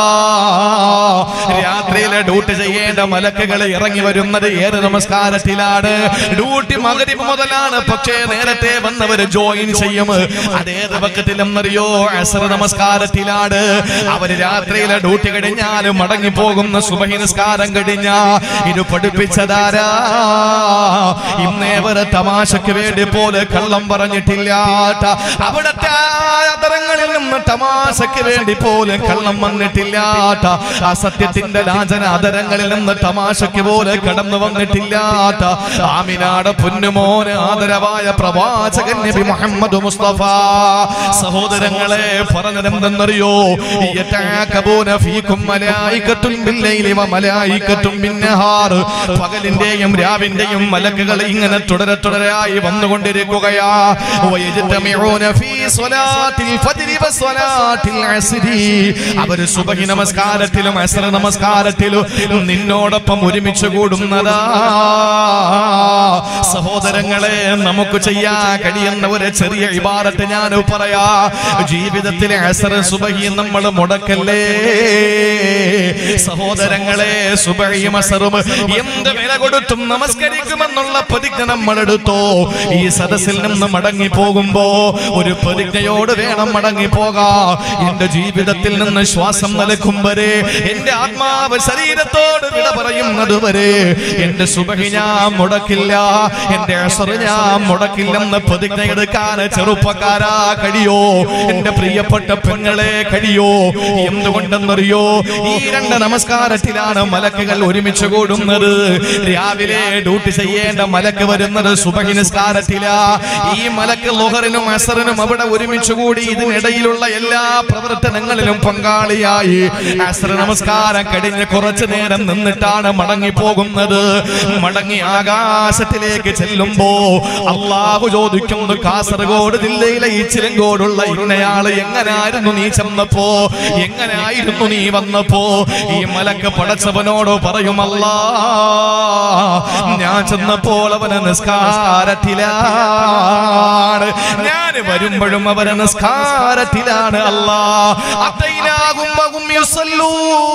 രാത്രിയിലെ ഡ്യൂട്ടി ചെയ്യേണ്ട മലക്കുകൾ ഇറങ്ങി വരുന്നത് ഏത് നമസ്കാരത്തിലാണ് ഡ്യൂട്ടി മകരിബ് മുതലാണ് പക്ഷേ നേരത്തെ വന്നവര് ജോയിൻ ചെയ്യും അതേത് പക്കത്തിലെന്നറിയോ അസർ നമസ്കാരത്തിലാണ് അവര് രാത്രിയിലെ ഡ്യൂട്ടി കഴിഞ്ഞാൽ മടങ്ങി പോകുന്ന സുബഹി നിസ്കാരം കഴിഞ്ഞ ഇത് പഠിപ്പിച്ചതാരാ ഇന്നേവരെ തമാശക്ക് വേണ്ടി പോലെ കള്ളം പറഞ്ഞിട്ടില്ല അവിടത്തെ അതരങ്ങളിൽ നിന്ന് തമാശക്ക് വേണ്ടി പോലും കള്ളം വന്നിട്ടില്ലാത്ത ആ സത്യത്തിന്റെ ലാഞ്ചന അതരങ്ങളിൽ നിന്ന് തമാശക്ക് പോലെ കടന്നു വന്നിട്ടില്ലാത്ത ആമിനാട് പൊന്നുമോന് ആദരവായ പ്രവാചകൻ നബി മുഹമ്മദ് മുസ്തഫ സഹോദരങ്ങളെ പറഞ്ഞതെന്തെന്നറിയോ യതഅകബൂന ഫീകും മലായികത്തുൻ ബില്ലൈലി വ മലായികത്തുൻ ബിന്നഹാർ പകലിന്റെയും രാവിന്റെയും മലക്കുകൾ ഇങ്ങനെ തുടരെ തുടരെയായി വന്നുകൊണ്ടിരിക്കുകയാ വയജ്തമിഊന ഫീ സ്വലാത്തിൽ ഫജ്രി വ സ്വലാത്തിൽ അസ്രി അവര് സുബഹി നമസ്കാരത്തിലും അസ്ര നമസ്കാരത്തിലും നിന്നോടൊപ്പം ഒരുമിച്ച് കൂടുന്നതാ സഹോദരങ്ങളെ നമുക്ക് ചെയ്യാൻ കഴിയുന്ന ഒരു ചെറിയ ഇബാറത്ത് ഞാൻ പറയാ ജീവിതത്തിലെ അസർ സുബഹി നമ്മൾ മുടക്കല്ലേ സഹോദരങ്ങളെ സുബഹിയും അസറും എന്ത് വില കൊടുത്തും നമസ്കരിക്കുമെന്നുള്ള പ്രതിജ്ഞ നമ്മൾ എടുത്തോ ഈ സദസ്സിൽ നിന്ന് മടങ്ങി പോകുമ്പോ ഒരു പ്രതിജ്ഞയോട് വേണം മടങ്ങി പോകാ എന്റെ ജീവിതത്തിൽ നിന്ന് ശ്വാസം നൽകും വരെ എന്റെ ആത്മാവ് ശരീരത്തോട് വിട പറയുന്നത് വരെ എന്റെ സുബഹി ഞാൻ മുടക്കില്ല എന്റെ അസർ ഞാൻ മുടക്കില്ലെന്ന് പ്രതിജ്ഞ എടുക്കാൻ ചെറുപ്പക്കാരാ കഴിയോ എന്റെ പ്രിയപ്പെട്ട പെങ്ങളെ കഴിയോ എന്തുകൊണ്ടെന്നറിയോ ഈ രണ്ട് നമസ്കാരത്തിലാണ് മലക്കുകൾ ഒരുമിച്ച് കൂടുന്നത് രാവിലെ ഡ്യൂട്ടി ചെയ്യേണ്ട മലക്ക് വരുന്നത് സുബഹി നിസ്കാരത്തിലാ ഈ മലക്ക് ലോഹറിനും അസറിനും അവിടെ ഒരുമിച്ച് കൂടി ഇതിനിടയിലുള്ള എല്ലാ പ്രവർത്തനങ്ങൾ പ്രവർത്തനങ്ങളിലും പങ്കാളിയായി അസ്ര നമസ്കാരം കഴിഞ്ഞ് കുറച്ചു നേരം നിന്നിട്ടാണ് മടങ്ങി പോകുന്നത് മടങ്ങി ആകാശത്തിലേക്ക് ചെല്ലുമ്പോ അള്ളാഹു ചോദിക്കുന്നു കാസർഗോഡ് ജില്ലയിലെ ഈ ചിലങ്കോടുള്ള ഇന്നയാള് എങ്ങനായിരുന്നു നീ ചെന്നപ്പോ എങ്ങനായിരുന്നു നീ വന്നപ്പോ ഈ മലക്ക് പടച്ചവനോട് പറയുമല്ലാ ഞാൻ ചെന്നപ്പോൾ അവന് നിസ്കാരത്തിലാണ് ഞാൻ വരുമ്പോഴും അവന് നിസ്കാരത്തിലാണ് അല്ലാ അത്തൈനാകും വഹും യുസല്ലൂ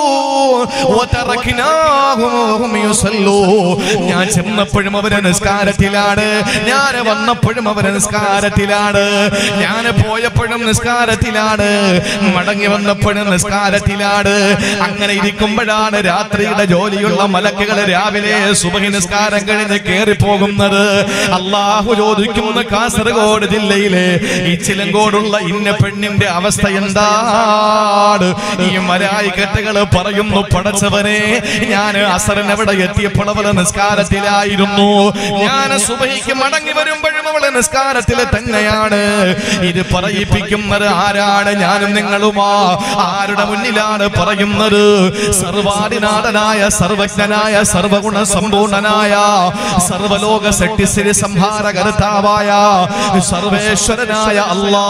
വതറക്നാഹും വഹും യുസല്ലൂ ഞാൻ ചെന്നപ്പോഴും അവന് നിസ്കാരത്തിലാണ് ഞാൻ വന്നപ്പോഴും അവന് നിസ്കാരത്തിലാണ് ഞാൻ പോയപ്പോഴും നിസ്കാരത്തിലാണ് മടങ്ങി വന്നപ്പോഴും നിസ്കാരത്തിലാണ് അങ്ങനെ ഇരിക്കുമ്പോഴാണ് രാത്രിയുടെ ജോലിയുള്ള മലക്കുകൾ രാവിലെ സുബഹി നിസ്കാരം കഴിഞ്ഞ് കയറി പോകുന്നത് അള്ളാഹു ചോദിക്കുന്ന കാസർഗോഡ് ജില്ലയിലെ ഈ ചിലങ്കോടുള്ള ഇന്ന പെണ്ണിന്റെ അവസ്ഥ എന്താണ് ഈ മരായി കെട്ടുകൾ പറയുന്നു പടച്ചവനെ ഞാൻ അസരൻ എവിടെ എത്തിയപ്പോൾ അവള് നിസ്കാരത്തിലായിരുന്നു ഞാൻ സുബഹിക്ക് മടങ്ങി വരുമ്പോഴും അവള് നിസ്കാരത്തിൽ തന്നെയാണ് ഇത് പറയിപ്പിക്കുന്നത് ആരാണ് ഞാനും നിങ്ങളുമാ ആരുടെ മുന്നിലാണ് പറയുന്നത് സർവാദിനാഥനായ സർവജ്ഞനായ സർവഗുണ സമ്പൂർണനായ സർവലോക സെട്ടിസിരി സംഹാരകർത്താവായ സർവേശ്വരനായ അല്ലാ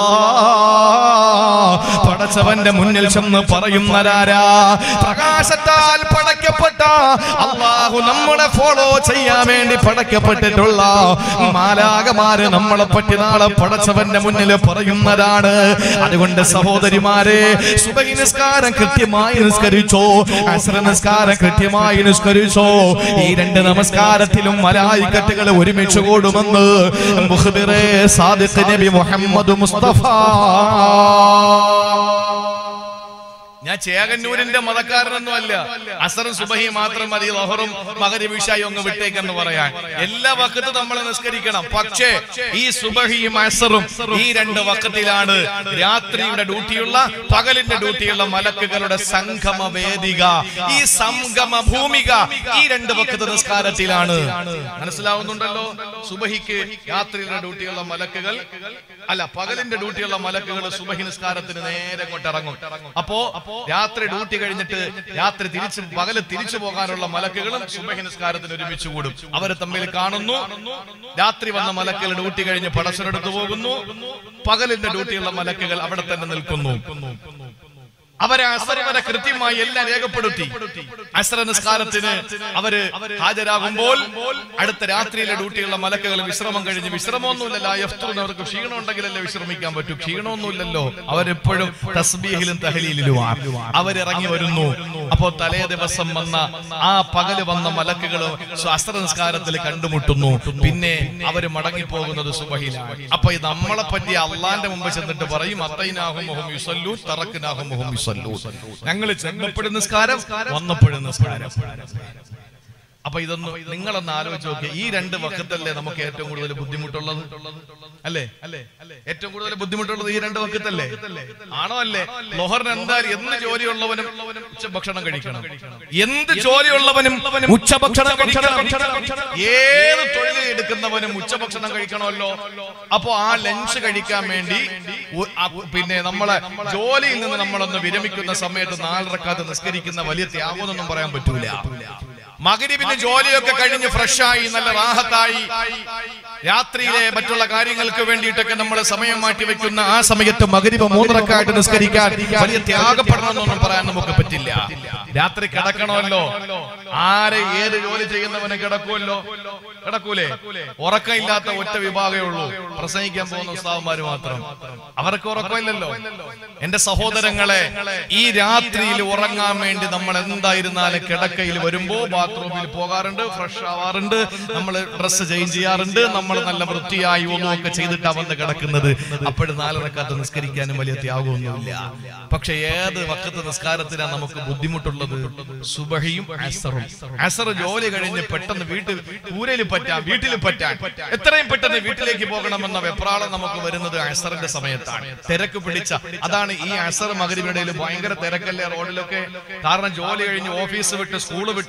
പടച്ചവന്റെ മുന്നിൽ ചെന്ന് പറയുന്നതാരാ പ്രകാശത്താൽ പടയ്ക്കപ്പെട്ട അള്ളാഹു നമ്മളെ ഫോളോ ചെയ്യാൻ വേണ്ടി പടയ്ക്കപ്പെട്ടിട്ടുള്ള മാലാകമാര് നമ്മളെ പറ്റി നാളെ പടച്ചവന്റെ മുന്നിൽ പറയുന്നതാണ് അതുകൊണ്ട് സഹോദരിമാരെ സുബഹി നിസ്കാരം കൃത്യമായി നിസ്കരിച്ചോ അസ്ര നിസ്കാരം കൃത്യമായി നിസ്കരിച്ചോ ഈ രണ്ട് നമസ്കാരത്തിലും മലായിക്കട്ടുകൾ ഒരുമിച്ച് കൂടുമെന്ന് മുഖ്ബിറെ സാദിഖ് നബി മുഹമ്മദ് മുസ്തഫ ഞാൻ ചേകന്നൂരിന്റെ മതക്കാരനൊന്നും അല്ല അസറും സുബഹി മാത്രം മതി ലഹറും മകരിവിഷായി ഒന്ന് വിട്ടേക്കെന്ന് പറയാൻ എല്ലാ വക്കത്ത് നമ്മൾ നിസ്കരിക്കണം പക്ഷേ ഈ സുബഹിയും അസറും ഈ രണ്ട് വക്കത്തിലാണ് രാത്രിയുടെ ഡ്യൂട്ടിയുള്ള പകലിന്റെ ഡ്യൂട്ടിയുള്ള മലക്കുകളുടെ സംഗമ വേദിക ഈ സംഗമ ഭൂമിക ഈ രണ്ട് വക്കത്ത് നിസ്കാരത്തിലാണ് മനസ്സിലാവുന്നുണ്ടല്ലോ സുബഹിക്ക് രാത്രിയുടെ ഡ്യൂട്ടിയുള്ള മലക്കുകൾ അല്ല പകലിന്റെ ഡ്യൂട്ടിയുള്ള മലക്കുകൾ സുബഹി നിസ്കാരത്തിന് നേരെ അങ്ങോട്ട് ഇറങ്ങും അപ്പോ രാത്രി ഡ്യൂട്ടി കഴിഞ്ഞിട്ട് രാത്രി തിരിച്ചു പകല് തിരിച്ചു പോകാനുള്ള മലക്കുകളും സുബഹി നിസ്കാരത്തിന് ഒരുമിച്ച് കൂടും അവര് തമ്മിൽ കാണുന്നു രാത്രി വന്ന മലക്കുകൾ ഡ്യൂട്ടി കഴിഞ്ഞ് പടച്ചരെടുത്തു പോകുന്നു പകലിന്റെ ഡ്യൂട്ടിയുള്ള മലക്കുകൾ അവിടെ തന്നെ നിൽക്കുന്നു അവരെ അസർ വരെ കൃത്യമായി എല്ലാം രേഖപ്പെടുത്തി അസറ നിസ്കാരത്തിന് അവര് ഹാജരാകുമ്പോൾ അടുത്ത രാത്രിയിലെ ഡ്യൂട്ടിയുള്ള മലക്കുകൾ വിശ്രമം കഴിഞ്ഞ് വിശ്രമമൊന്നുമില്ലല്ലോ ആ യഫ്തൂന് അവർക്ക് ക്ഷീണം ഉണ്ടെങ്കിലല്ലേ വിശ്രമിക്കാൻ പറ്റൂ ക്ഷീണമൊന്നുമില്ലല്ലോ അവരെപ്പോഴും തസ്ബീഹിലും തഹലീലിലുമാണ് അവരിറങ്ങി വരുന്നു അപ്പോ തലേ ദിവസം വന്ന ആ പകല് വന്ന മലക്കുകൾ അസ്ത്ര നിസ്കാരത്തിൽ കണ്ടുമുട്ടുന്നു പിന്നെ അവര് മടങ്ങി പോകുന്നത് സുബഹിലാണ് അപ്പൊ ഇത് നമ്മളെ പറ്റി അള്ളാന്റെ മുമ്പ് ചെന്നിട്ട് പറയും അത്തൈനാഹും യുസല്ലു തറക്കിനാഹും യുസല്ലു ഞങ്ങൾ ചെന്നപ്പോഴും നിസ്കാരം വന്നപ്പോഴും നിസ്കാരം അപ്പൊ ഇതൊന്ന് നിങ്ങളൊന്ന് ആലോചിച്ച് നോക്കിയ ഈ രണ്ട് വക്കത്തല്ലേ നമുക്ക് ഏറ്റവും കൂടുതൽ ബുദ്ധിമുട്ടുള്ളത് അല്ലേ അല്ലേ ഏറ്റവും കൂടുതൽ ബുദ്ധിമുട്ടുള്ളത് ഈ രണ്ട് വക്കത്തല്ലേ ആണോ അല്ലേ ലൊഹറിന് എന്തായാലും എന്ത് ജോലിയുള്ളവനും ഉച്ചഭക്ഷണം കഴിക്കണം എന്ത് ജോലിയുള്ളവനും ഉച്ചഭക്ഷണം കഴിക്കണം ഏത് തൊഴിൽ എടുക്കുന്നവനും ഉച്ചഭക്ഷണം കഴിക്കണമല്ലോ അപ്പോ ആ ലഞ്ച് കഴിക്കാൻ വേണ്ടി ഉ- ആ പിന്നെ നമ്മളെ ജോലിയിൽ നിന്ന് നമ്മളൊന്ന് വിരമിക്കുന്ന സമയത്ത് നാലരക്കാത്ത് നിസ്കരിക്കുന്ന വലിയ ത്യാഗമൊന്നും പറയാൻ പറ്റൂല മകരിവിന് ജോലിയൊക്കെ കഴിഞ്ഞ് ഫ്രഷായി നല്ല റാഹത്തായി രാത്രിയിലെ മറ്റുള്ള കാര്യങ്ങൾക്ക് വേണ്ടിയിട്ടൊക്കെ നമ്മൾ സമയം മാറ്റി വെക്കുന്ന ആ സമയത്ത് മകരിവ് മൂന്നരക്കായിട്ട് നിസ്കരിക്കാൻ വലിയ ത്യാഗപ്പെടണമെന്നൊന്നും പറയാൻ നമുക്ക് പറ്റില്ല രാത്രി കിടക്കണമല്ലോ ആരെ ഏത് ജോലി ചെയ്യുന്നവനെ കിടക്കുമല്ലോ കിടക്കൂലേ ഉറക്കമില്ലാത്ത ഒറ്റ വിഭാഗമേ ഉള്ളൂ പ്രസംഗിക്കാൻ പോകുന്ന ഉസ്താവന്മാര് മാത്രം അവർക്ക് ഉറക്കമില്ലല്ലോ എന്റെ സഹോദരങ്ങളെ ഈ രാത്രിയിൽ ഉറങ്ങാൻ വേണ്ടി നമ്മൾ എന്തായിരുന്നാലും കിടക്കയിൽ വരുമ്പോ ബാത്റൂമിൽ പോകാറുണ്ട് ഫ്രഷ് ആവാറുണ്ട് നമ്മൾ ഡ്രസ്സ് ചേഞ്ച് ചെയ്യാറുണ്ട് നമ്മൾ നല്ല വൃത്തിയായി ഒന്നുമൊക്കെ ചെയ്തിട്ടാ വന്ന് കിടക്കുന്നത് അപ്പോഴും നാലിറക്കാത്ത നിസ്കരിക്കാനും വലിയ ത്യാഗമൊന്നുമില്ല പക്ഷെ ഏത് വക്കത്ത് നിസ്കാരത്തിനാ നമുക്ക് ബുദ്ധിമുട്ടുള്ളത് സുബഹിയും അസറും അസർ ജോലി കഴിഞ്ഞ് പെട്ടെന്ന് വീട്ടിൽ കൂരയിൽ പറ്റാൻ വീട്ടിൽ പറ്റാൻ എത്രയും പെട്ടെന്ന് വീട്ടിലേക്ക് പോകണമെന്ന വെപ്രാളം നമുക്ക് വരുന്നത് അസറിന്റെ സമയത്താണ് തിരക്ക് പിടിച്ച അതാണ് ഈ അസർ മകരിവിടയിൽ ഭയങ്കര തിരക്കല്ലേ റോഡിലൊക്കെ കാരണം ജോലി കഴിഞ്ഞ് ഓഫീസ് വിട്ട് സ്കൂൾ വിട്ട് കോളേജ്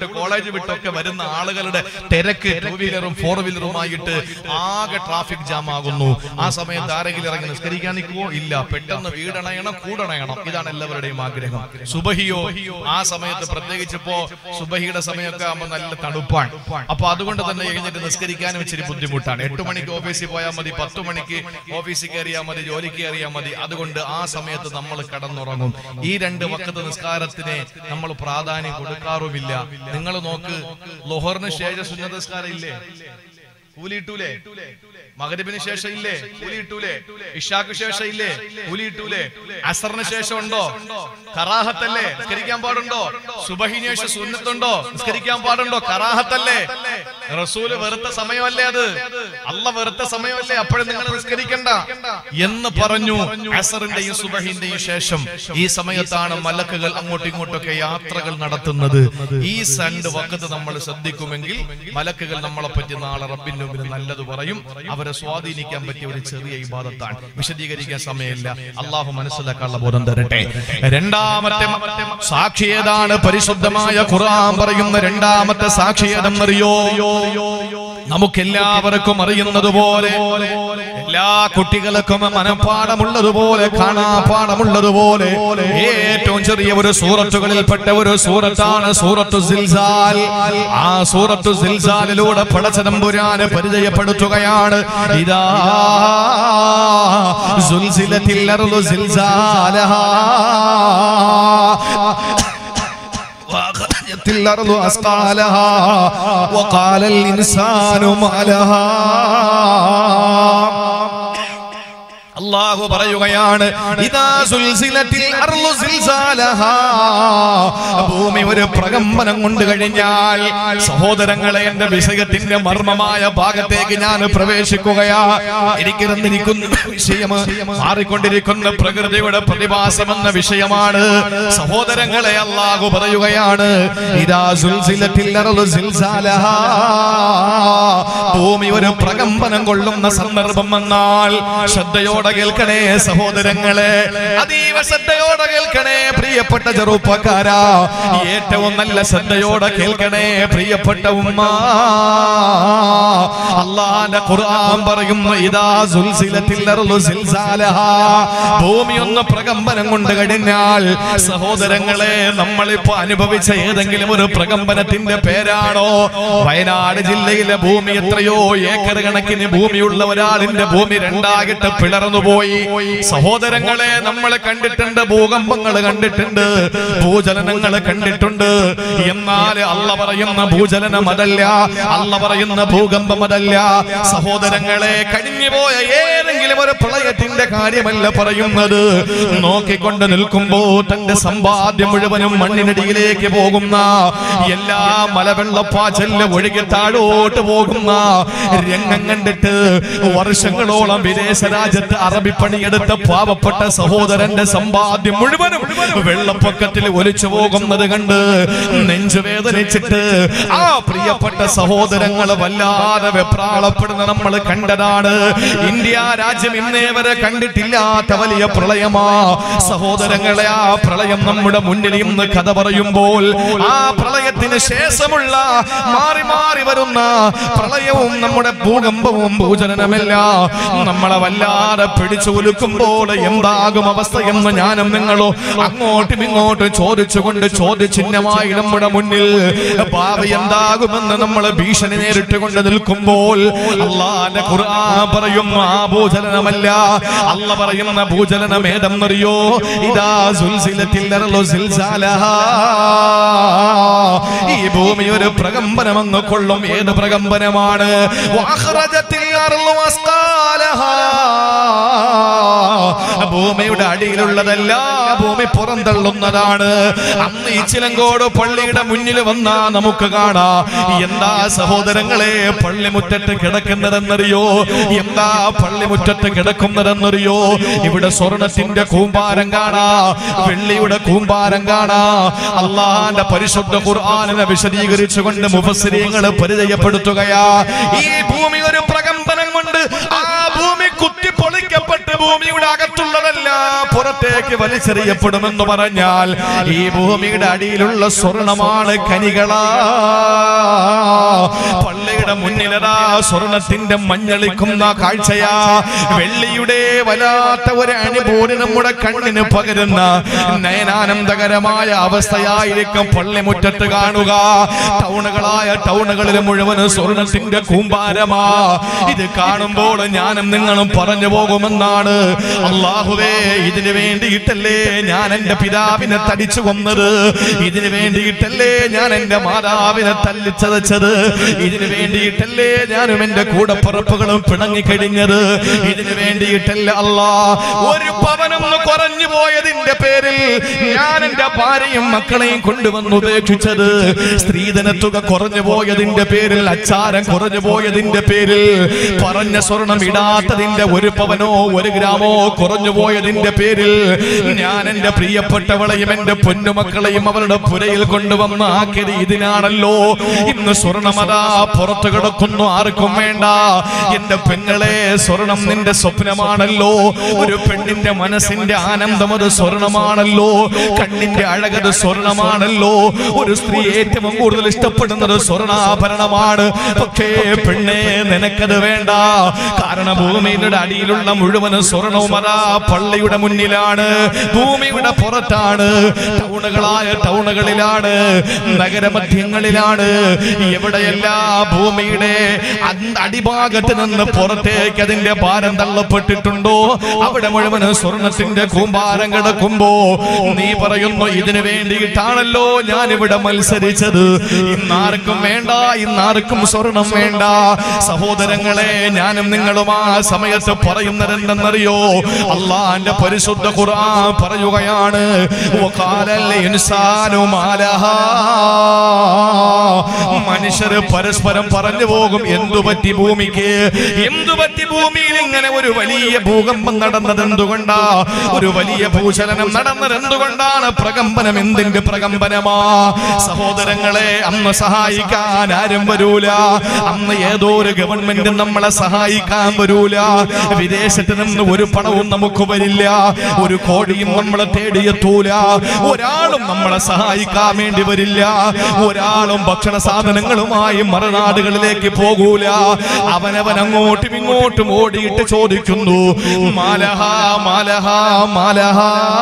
കോളേജ് വിട്ടൊക്കെ വരുന്ന ആളുകളുടെ തിരക്ക് ടൂ വീലറും ഫോർ വീലറുമായിട്ട് ആകെ ട്രാഫിക് ജാം ആകുന്നു ആ സമയത്ത് ആരെങ്കിലും ഇറങ്ങി നിസ്കരിക്കാൻ നിൽക്കുവോ ഇല്ല പെട്ടെന്ന് വീടണയണം കൂടണയണം ഇതാണ് എല്ലാവരുടെയും ആഗ്രഹം സുബഹിയോ ആ സമയത്ത് പ്രത്യേകിച്ചിപ്പോ സുബഹിയുടെ സമയമൊക്കെ ആകുമ്പോൾ നല്ല തണുപ്പാണ് അപ്പൊ അതുകൊണ്ട് തന്നെ എഴുന്നേറ്റ് നിസ്കരിക്കാനും ഇച്ചിരി ബുദ്ധിമുട്ടാണ് എട്ട് മണിക്ക് ഓഫീസിൽ പോയാൽ മതി പത്ത് മണിക്ക് ഓഫീസിൽ കയറിയാൽ മതി ജോലിക്ക് കയറിയാൽ മതി അതുകൊണ്ട് ആ സമയത്ത് നമ്മൾ കടന്നുറങ്ങും ഈ രണ്ട് വക്കത്ത് നിസ്കാരത്തിന് നമ്മൾ പ്രാധാന്യം കൊടുക്കാറുമില്ല നിങ്ങൾ നോക്ക് ലൊഹറിന് ശേഷം സുന്നത നിസ്കാരം ഇല്ലേ കൂലിയിട്ടൂലേ മകരിബിന് ശേഷം ഇല്ലേ കൂലിയിട്ടൂലേ ഇഷാക്ക് ശേഷം ഇല്ലേ കൂലിയിട്ടൂലേ അസറിന് ശേഷം ഉണ്ടോ കറാഹത്തല്ലേ നിസ്കരിക്കാൻ പാടുണ്ടോ സുബഹിന് ശേഷം സുന്നത്തുണ്ടോ നിസ്കരിക്കാൻ പാടുണ്ടോ കറാഹത്തല്ലേ റസൂല് വെറുത്ത സമയമല്ലേ അത് അല്ല വെറുത്ത സമയമല്ലേ അപ്പോഴും നിങ്ങൾ നിസ്കരിക്കണ്ട എന്ന് പറഞ്ഞു അസറിന്റെയും സുബഹിന്റെയും ശേഷം ഈ സമയത്താണ് മലക്കുകൾ അങ്ങോട്ടും ഇങ്ങോട്ടൊക്കെ യാത്രകൾ നടത്തുന്നത് ഈ രണ്ട് വക്കത്ത് നമ്മൾ ശ്രദ്ധിക്കുമെങ്കിൽ മലക്കുകൾ നമ്മളെ പറ്റി നാളെ റബ്ബിന്റെ മുമ്പിൽ നല്ലത് പറയും അവരെ സ്വാധീനിക്കാൻ പറ്റിയ ഒരു ചെറിയ ഇബാദത്താണ് വിശദീകരിക്കാൻ സമയമില്ല അള്ളാഹു മനസ്സിലാക്കാനുള്ള ബോധം തരട്ടെ രണ്ടാമത്തെ സാക്ഷി ഏതാണ് പരിശുദ്ധമായ ഖുർആൻ പറയുന്ന രണ്ടാമത്തെ സാക്ഷി ഏതെന്നറിയോ നമുക്കെല്ലാവർക്കും അറിയുന്നത് പോലെ എല്ലാ കുട്ടികൾക്കും മനഃപ്പാടമുള്ളതുപോലെ കാണാപ്പാടമുള്ളതുപോലെ ഏറ്റവും ചെറിയ ഒരു സൂറത്തുകളിൽപ്പെട്ട ഒരു സൂറത്താണ് സൂറത്തു സിൽസാൽ ആ സൂറത്തു സിൽസാലിലൂടെ പടച്ചതമ്പുരാന് പരിചയപ്പെടുത്തുകയാണ് ഇതാ സുൽസിലത്തിൽ അർളു സിൽസാലഹാ وأخرجت الأرض أثقالها وقال الإنسان ما لها അള്ളാഹു പറയുകയാണ് ഇതാ സുൽസിലത്തിൽ അർളു സിൽസാലഹാ. ഭൂമി ഒരു പ്രകമ്പനം കൊണ്ട് കഴിഞ്ഞാൽ സഹോദരങ്ങളെ എന്റെ വിഷയത്തിന്റെ മർമ്മമായ ഭാഗത്തേക്ക് ഞാൻ പ്രവേശിക്കുകയാ എനിക്ക് തന്നിരിക്കുന്ന വിഷയം മാറിക്കൊണ്ടിരിക്കുന്ന പ്രകൃതിയുടെ പ്രതിഭാസം എന്ന വിഷയമാണ് സഹോദരങ്ങളെ അള്ളാഹു പറയുകയാണ് ഇതാ സുൽസിലത്തിൽ അർളു സിൽസാലഹാ. ഭൂമി ഒരു പ്രകമ്പനം കൊള്ളുന്ന സന്ദർഭം വന്നാൽ ശ്രദ്ധയോടെ കേൾക്കണേ സഹോദരങ്ങളെ അതീവ ശ്രദ്ധയോടെ കേൾക്കണേ പ്രിയപ്പെട്ട ചെറുപ്പക്കാരാ ഏറ്റവും നല്ല ശ്രദ്ധയോടെ കേൾക്കണേ പ്രിയപ്പെട്ട ഉമ്മ അള്ളാന്റെ ഖുർആൻ പറയുന്നു ഇതാ സുൽസിലത്തിൽ അർളു സിൽസാലഹാ. ഭൂമി ഒന്ന് പ്രകമ്പനം കൊണ്ട് കഴിഞ്ഞാൽ സഹോദരങ്ങളെ നമ്മളിപ്പോ അനുഭവിച്ച ഏതെങ്കിലും ഒരു പ്രകമ്പനത്തിന്റെ പേരാണോ വയനാട് ജില്ലയിലെ ഭൂമി എത്രയോ ഏക്കർ കണക്കിന് ഭൂമിയുള്ള ഒരാളിന്റെ ഭൂമി രണ്ടാകിട്ട് പിളർന്നു പോയി സഹോദരങ്ങളെ നമ്മൾ കണ്ടിട്ടുണ്ട് ഭൂകമ്പങ്ങൾ കണ്ടിട്ടുണ്ട് ഭൂചലനങ്ങൾ കണ്ടിട്ടുണ്ട് എന്നാൽ അല്ല പറയുന്ന ഭൂചലനം അതല്ല അല്ല പറയുന്ന ഭൂകമ്പം അതല്ല സഹോദരങ്ങളെ കഴിഞ്ഞുപോയ ഏതെങ്കിലും ഒരു പ്രളയത്തിന്റെ കാര്യമല്ല പറയുന്നത് നോക്കിക്കൊണ്ട് നിൽക്കുമ്പോ തന്റെ സമ്പാദ്യം മുഴുവനും മണ്ണിനടിയിലേക്ക് പോകുന്ന എല്ലാ മലവെള്ളപ്പാച്ചല് ഒഴുകി താഴോട്ട് പോകുന്ന രംഗം കണ്ടിട്ട് വർഷങ്ങളോളം വിദേശ രാജ്യത്ത് അറബി പണിയെടുത്ത പാവപ്പെട്ട സഹോദരന്റെ സമ്പാദ്യം മുഴുവനും വെള്ളപ്പൊക്കത്തിൽ ഒലിച്ചു പോകുന്നത് കണ്ട് നെഞ്ചുവേദനിച്ചിട്ട് ആ പ്രിയപ്പെട്ട സഹോദരങ്ങൾ വല്ലാതെ വെപ്രാളപ്പെടുന്ന നമ്മൾ കണ്ടതാണ് ഇന്ത്യ രാജ്യം ഇന്നേ വരെ കണ്ടിട്ടില്ലാത്ത വലിയ പ്രളയമാ സഹോദരങ്ങളെ ആ പ്രളയം നമ്മുടെ മുന്നിൽ ഇന്ന് കഥ പറയുമ്പോൾ ആ പ്രളയത്തിന് ശേഷമുള്ള മാറി മാറി വരുന്ന പ്രളയവും നമ്മുടെ ഭൂകമ്പവും ഭൂചലനമല്ല നമ്മളെ വല്ലാതെ പിടിച്ചു കുലുക്കുമ്പോൾ എന്താകും അവസ്ഥ എന്ന് ഞാനും നിങ്ങളോ അങ്ങോട്ടും ഇങ്ങോട്ടും ചോദിച്ചുകൊണ്ട് ചോദ്യചിഹ്നമായി നമ്മുടെ മുന്നിൽ ഭാവി എന്താകുമെന്ന് നമ്മൾ ഭീഷണി നേരിട്ട് കൊണ്ട് നിൽക്കുമ്പോൾ അള്ളാന്റെ ഖുർആൻ പറയും ആ ഭൂചലനമല്ല അല്ല പറയുന്ന ഭൂചലനം ഏതെന്നറിയോ ഇതാ സുൽസിലത്തിൽ അർളു സിൽസാലഹാ. ഈ ഭൂമി ഒരു പ്രകമ്പനം അങ്ങ് കൊള്ളും ഏത് പ്രകമ്പനമാണ് വഅഖ്റജത്തിൽ അർളു അസ്കാലഹാ. ഭൂമിയുടെ അടിയിലുള്ളതല്ല ഭൂമി പുറന്തള്ളുന്നതാണ് അന്ന് ഈ ചിലങ്കോട് പള്ളിയുടെ മുന്നിൽ വന്നാ നമുക്ക് കാണാം എന്താ സഹോദരങ്ങളെ പള്ളിമുറ്റത്ത് കിടക്കുന്നതെന്നറിയോ എന്താ പള്ളിമുറ്റത്ത് കിടക്കുന്നതെന്നറിയോ ഇവിടെ സ്വർണത്തിന്റെ കൂമ്പാരം കാണാ വെള്ളിയുടെ കൂമ്പാരം കാണാ അള്ളാന്റെ പരിശുദ്ധ ഖുർആാനിനെ വിശദീകരിച്ചുകൊണ്ട് മുഫസ്സിരീങ്ങളെ പരിചയപ്പെടുത്തുകയാ ഈ ഭൂമി ഒരു പ്രകമ്പനം കൊണ്ട് ആ ഭൂമി കുത്തി പൊളിക്കപ്പെട്ട് ഭൂമിയുടെ അകത്തുള്ളതല്ല പുറത്തേക്ക് വലിച്ചെറിയപ്പെടുമെന്ന് പറഞ്ഞാൽ ഈ ഭൂമിയുടെ അടിയിലുള്ള സ്വർണമാണ് കനികളാ പള്ളിയുടെ മുന്നിലതാ സ്വർണത്തിന്റെ മഞ്ഞളിക്കുന്ന കാഴ്ചയാ വെള്ളിയുടെ വല്ലാത്ത ഒരു അനുഭൂതി നമ്മുടെ കണ്ണിന് പകരുന്ന നയനാനന്ദകരമായ അവസ്ഥയായിരിക്കും പള്ളിമുറ്റത്ത് കാണുക ടൗണുകളായ ടൗണുകളിൽ മുഴുവൻ സ്വർണത്തിന്റെ കൂമ്പാരമാ ഇത് കാണുമ്പോൾ ഞാനും നിങ്ങളും പറഞ്ഞു പോകുമെന്നാണ് അള്ളാഹുവേ ഇതിനു വേണ്ടിയിട്ടല്ലേ ഞാൻ എന്റെ പിതാവിനെ തടിച്ചു കൊന്നത് ഇതിനു വേണ്ടിയിട്ടല്ലേ ഞാൻ എന്റെ മാതാവിനെ തല്ലിച്ചതച്ചത് ഇതിനു വേണ്ടിയിട്ടല്ലേ ഞാനും എന്റെ കൂടപ്പുറപ്പുകളും പിണങ്ങിക്കഴിഞ്ഞത് ഇതിനു വേണ്ടിയിട്ടല്ല അല്ലാ ഒരു പവനൊന്ന് കുറഞ്ഞു പോയതിന്റെ പേരിൽ ഞാൻ എന്റെ ഭാര്യയും മക്കളെയും കൊണ്ടുവന്ന് ഉപേക്ഷിച്ചത് സ്ത്രീധന തുക കുറഞ്ഞു പോയതിന്റെ പേരിൽ അച്ചാരം കുറഞ്ഞു പോയതിന്റെ പേരിൽ പറഞ്ഞ സ്വർണം ഇടാത്തതിന്റെ ഒരു പവനോ ഒരു ഗ്രാമോ കുറഞ്ഞു പോയതിന്റെ പേരിൽ ഞാൻ എന്റെ പ്രിയപ്പെട്ടവളെയും എന്റെ പൊന്നുമക്കളെയും അവരുടെ പുരയിൽ കൊണ്ടുവന്ന് ആക്കിയത് ഇതിനാണല്ലോ ഇന്ന് സ്വർണമതാ പുറത്തു കിടക്കുന്നു ആർക്കും വേണ്ട എന്റെ പെങ്ങളെ സ്വർണം നിന്റെ സ്വപ്നമാണല്ലോ ഒരു പെണ്ണിന്റെ മനസ്സിന്റെ ആനന്ദം അത് സ്വർണമാണല്ലോ കണ്ണിന്റെ അഴകത് സ്വർണമാണല്ലോ ഒരു സ്ത്രീ ഏറ്റവും കൂടുതൽ ഇഷ്ടപ്പെടുന്നത് സ്വർണാഭരണമാണ് പക്ഷേ പെണ്ണെ നിനക്കത് വേണ്ട കാരണം ഭൂമിയുടെ അടിയിലുള്ള മുഴുവൻ സ്വർണവും അതാ പള്ളിയുടെ മുന്നിലാണ് ഭൂമിയുടെ പുറത്താണ് ടൗണുകളായ ടൗണുകളിലാണ് നഗരമധ്യങ്ങളിലാണ് എവിടെയല്ല ഭൂമിയുടെ അന്ത- അടിഭാഗത്ത് നിന്ന് പുറത്തേക്ക് അതിന്റെ ഭാരം തള്ളപ്പെട്ടിട്ടുണ്ടോ അവിടെ മുഴുവൻ സ്വർണത്തിന്റെ കൂമ്പാരം കിടക്കുമ്പോ നീ പറയുന്നു ഇതിനു വേണ്ടിയിട്ടാണല്ലോ ഞാൻ ഇവിടെ മത്സരിച്ചത് ഇന്നാർക്കും വേണ്ട ഇന്നാർക്കും സ്വർണം വേണ്ട സഹോദരങ്ങളെ ഞാനും നിങ്ങളും ആ സമയത്ത് പറയുന്നത് എന്തെന്നറിയോ അള്ളാന്റെ പരിശുദ്ധ ഖുർആൻ പറയുകയാണ് വഖാലൽ ഇൻസാനു മാലഹാ മനുഷ്യര് പരസ്പരം പറഞ്ഞു പോകും എന്തു പറ്റി ഭൂമിക്ക് എന്തു പറ്റി ഭൂമിയിൽ ഇങ്ങനെ ഒരു വലിയ ഭൂകമ്പം നടന്നത് എന്തുകൊണ്ടാ ഒരു വലിയ ഭൂചലനം നടന്നത് എന്തുകൊണ്ടാണ് പ്രകമ്പനം എന്തിന്റെ പ്രകമ്പനമാ സഹോദരങ്ങളെ അന്ന് സഹായിക്കാൻ ആരും വരൂല അന്ന് ഏതോ ഒരു ഗവൺമെന്റ് നമ്മളെ സഹായിക്കാൻ വരൂല വിദേശത്ത് നിന്ന് ഒരു പണവും നമുക്ക് വരില്ല ഒരു കോടിയും നമ്മളെ തേടിയെത്തൂല ഒരാളും നമ്മളെ സഹായിക്കാൻ വേണ്ടി വരില്ല ഒരാളും ഭക്ഷണ സാധനങ്ങളുമായി മറുനാടുകളിലേക്ക് പോകൂല അവനവൻ അങ്ങോട്ടും ഇങ്ങോട്ടും ഓടിയിട്ട് ചോദിക്കുന്നു മാലഹ മാലഹ മാലഹ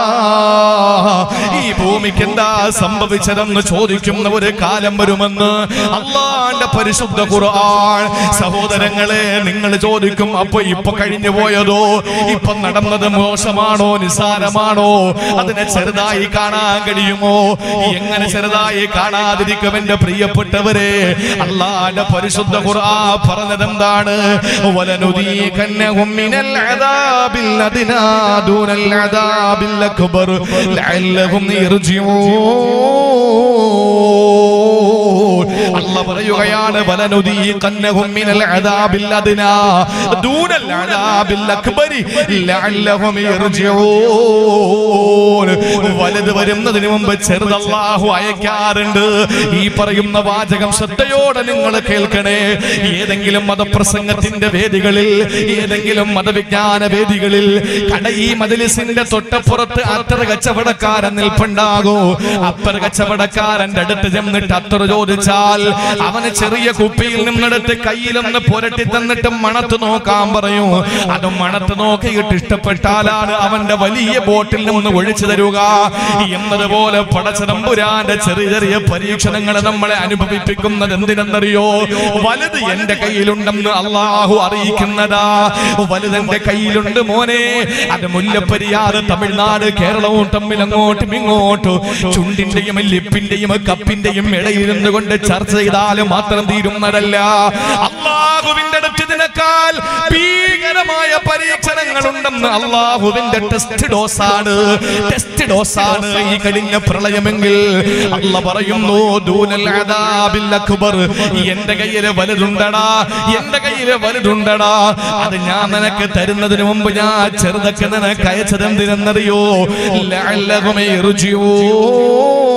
ഈ ഭൂമിക്ക് എന്താ സംഭവിച്ചതെന്ന് ചോദിക്കുന്ന ഒരു കാലം വരുമെന്ന് അള്ളാന്റെ പരിശുദ്ധ ഖുർആൻ സഹോദരങ്ങളെ നിങ്ങൾ ചോദിക്കും അപ്പൊ ഇപ്പൊ കഴിഞ്ഞു പോയതോ ഇപ്പൊ നടന്നത് മോശമാണോ നിസാരമാണോ അതിനെ ചെറുതായി കാണാൻ കഴിയുമോ എങ്ങനെ ചെറുതായി കാണാതിരിക്കും എന്റെ പ്രിയപ്പെട്ടവരെ അള്ളാന്റെ പരിശുദ്ധ ഖുർആൻ പറഞ്ഞത് എന്താണ് വലനുദീകന്നഹും മിനൽ അദാബിൽ അദ്നാ ദൂനൽ അദാബിൽ അക്ബർ ലഅല്ലഹും യർജിഊൻ അല്ല പറയുകയാണ് വലനുദീകന്നഹും മിനൽ അദാബിൽ അദ്നാ ദൂനൽ അദാബിൽ അക്ബരി ലഅല്ലഹും യർജിഊൻ വലുത് വരുന്നതിന് മുമ്പ് ചെറുത് അല്ലാഹു അയക്കാറുണ്ട് ഈ പറയുന്ന വാചകം ശ്രദ്ധയോടെ നിങ്ങൾ കേൾക്കണേ ഏതെങ്കിലും മതപ്രസംഗത്തിന്റെ വേദികളിൽ ഏതെങ്കിലും മതവിജ്ഞാന വേദികളിൽ കട ഈ മതിലിസിന്റെ തൊട്ടപ്പുറത്ത് അത്തർ കച്ചവടക്കാരൻ നിൽപ്പുണ്ടാകൂ അത്തർ കച്ചവടക്കാരന്റെ അടുത്ത് ചെന്നിട്ട് അത്തർ ചോദിച്ചാൽ അവന് ചെറിയ കുപ്പിയിൽ നിന്നെടുത്ത് കയ്യിലൊന്ന് പുരട്ടി തന്നിട്ട് മണത്ത് നോക്കാൻ പറയൂ അത് മണത്ത് നോക്കിയിട്ട് ഇഷ്ടപ്പെട്ടാലാണ് അവന്റെ വലിയ ബോട്ടിൽ നിന്ന് ഒഴിച്ചു തരുക എന്നതുപോലെ പടച്ചതമ്പുരാന്റെ ചെറിയ ചെറിയ പരീക്ഷണങ്ങൾ നമ്മളെ അനുഭവിപ്പിക്കുന്നത് എന്തിനെന്നറിയോ വലുത് എന്റെ കയ്യിലുണ്ടെന്ന് അള്ളാഹു അറിയിക്കുന്നതാ വലുത് എന്റെ കയ്യിലുണ്ട് മോനെ അത് മുല്ലപ്പെരിയാറ് തമിഴ്നാട് കേരളവും തമ്മിൽ അങ്ങോട്ടും ഇങ്ങോട്ടും ചുണ്ടിന്റെയും ലിപ്പിന്റെയും കപ്പിന്റെയും ഇടയിരുന്ന് കൊണ്ട് ചർച്ച ചെയ്താലും മാത്രം തീരുന്നതല്ല അള്ളാഹുവിന്റെ അടുത്ത് ഇതിനേക്കാൾ ഭീകരമായ പരീക്ഷണങ്ങളുണ്ടെന്ന് അള്ളാഹുവിന്റെ ടെസ്റ്റ് ഡോസാണ് ടെസ്റ്റ് ഡോസാണ് ഈ കഴിഞ്ഞ പ്രളയമെങ്കിൽ അല്ല പറയുന്നു ദൂനൽ അദാബിൽ അക്ബർ എന്റെ കയ്യില് വലുതുണ്ടടാ എന്റെ കയ്യില് വലുതുണ്ടടാ അത് ഞാൻ നിനക്ക് തരുന്നതിന് മുമ്പ് ഞാൻ ചെറുതൊക്കെ നിനക്ക് അയച്ചത് എന്തിനെന്നറിയോ ലഅല്ലഹും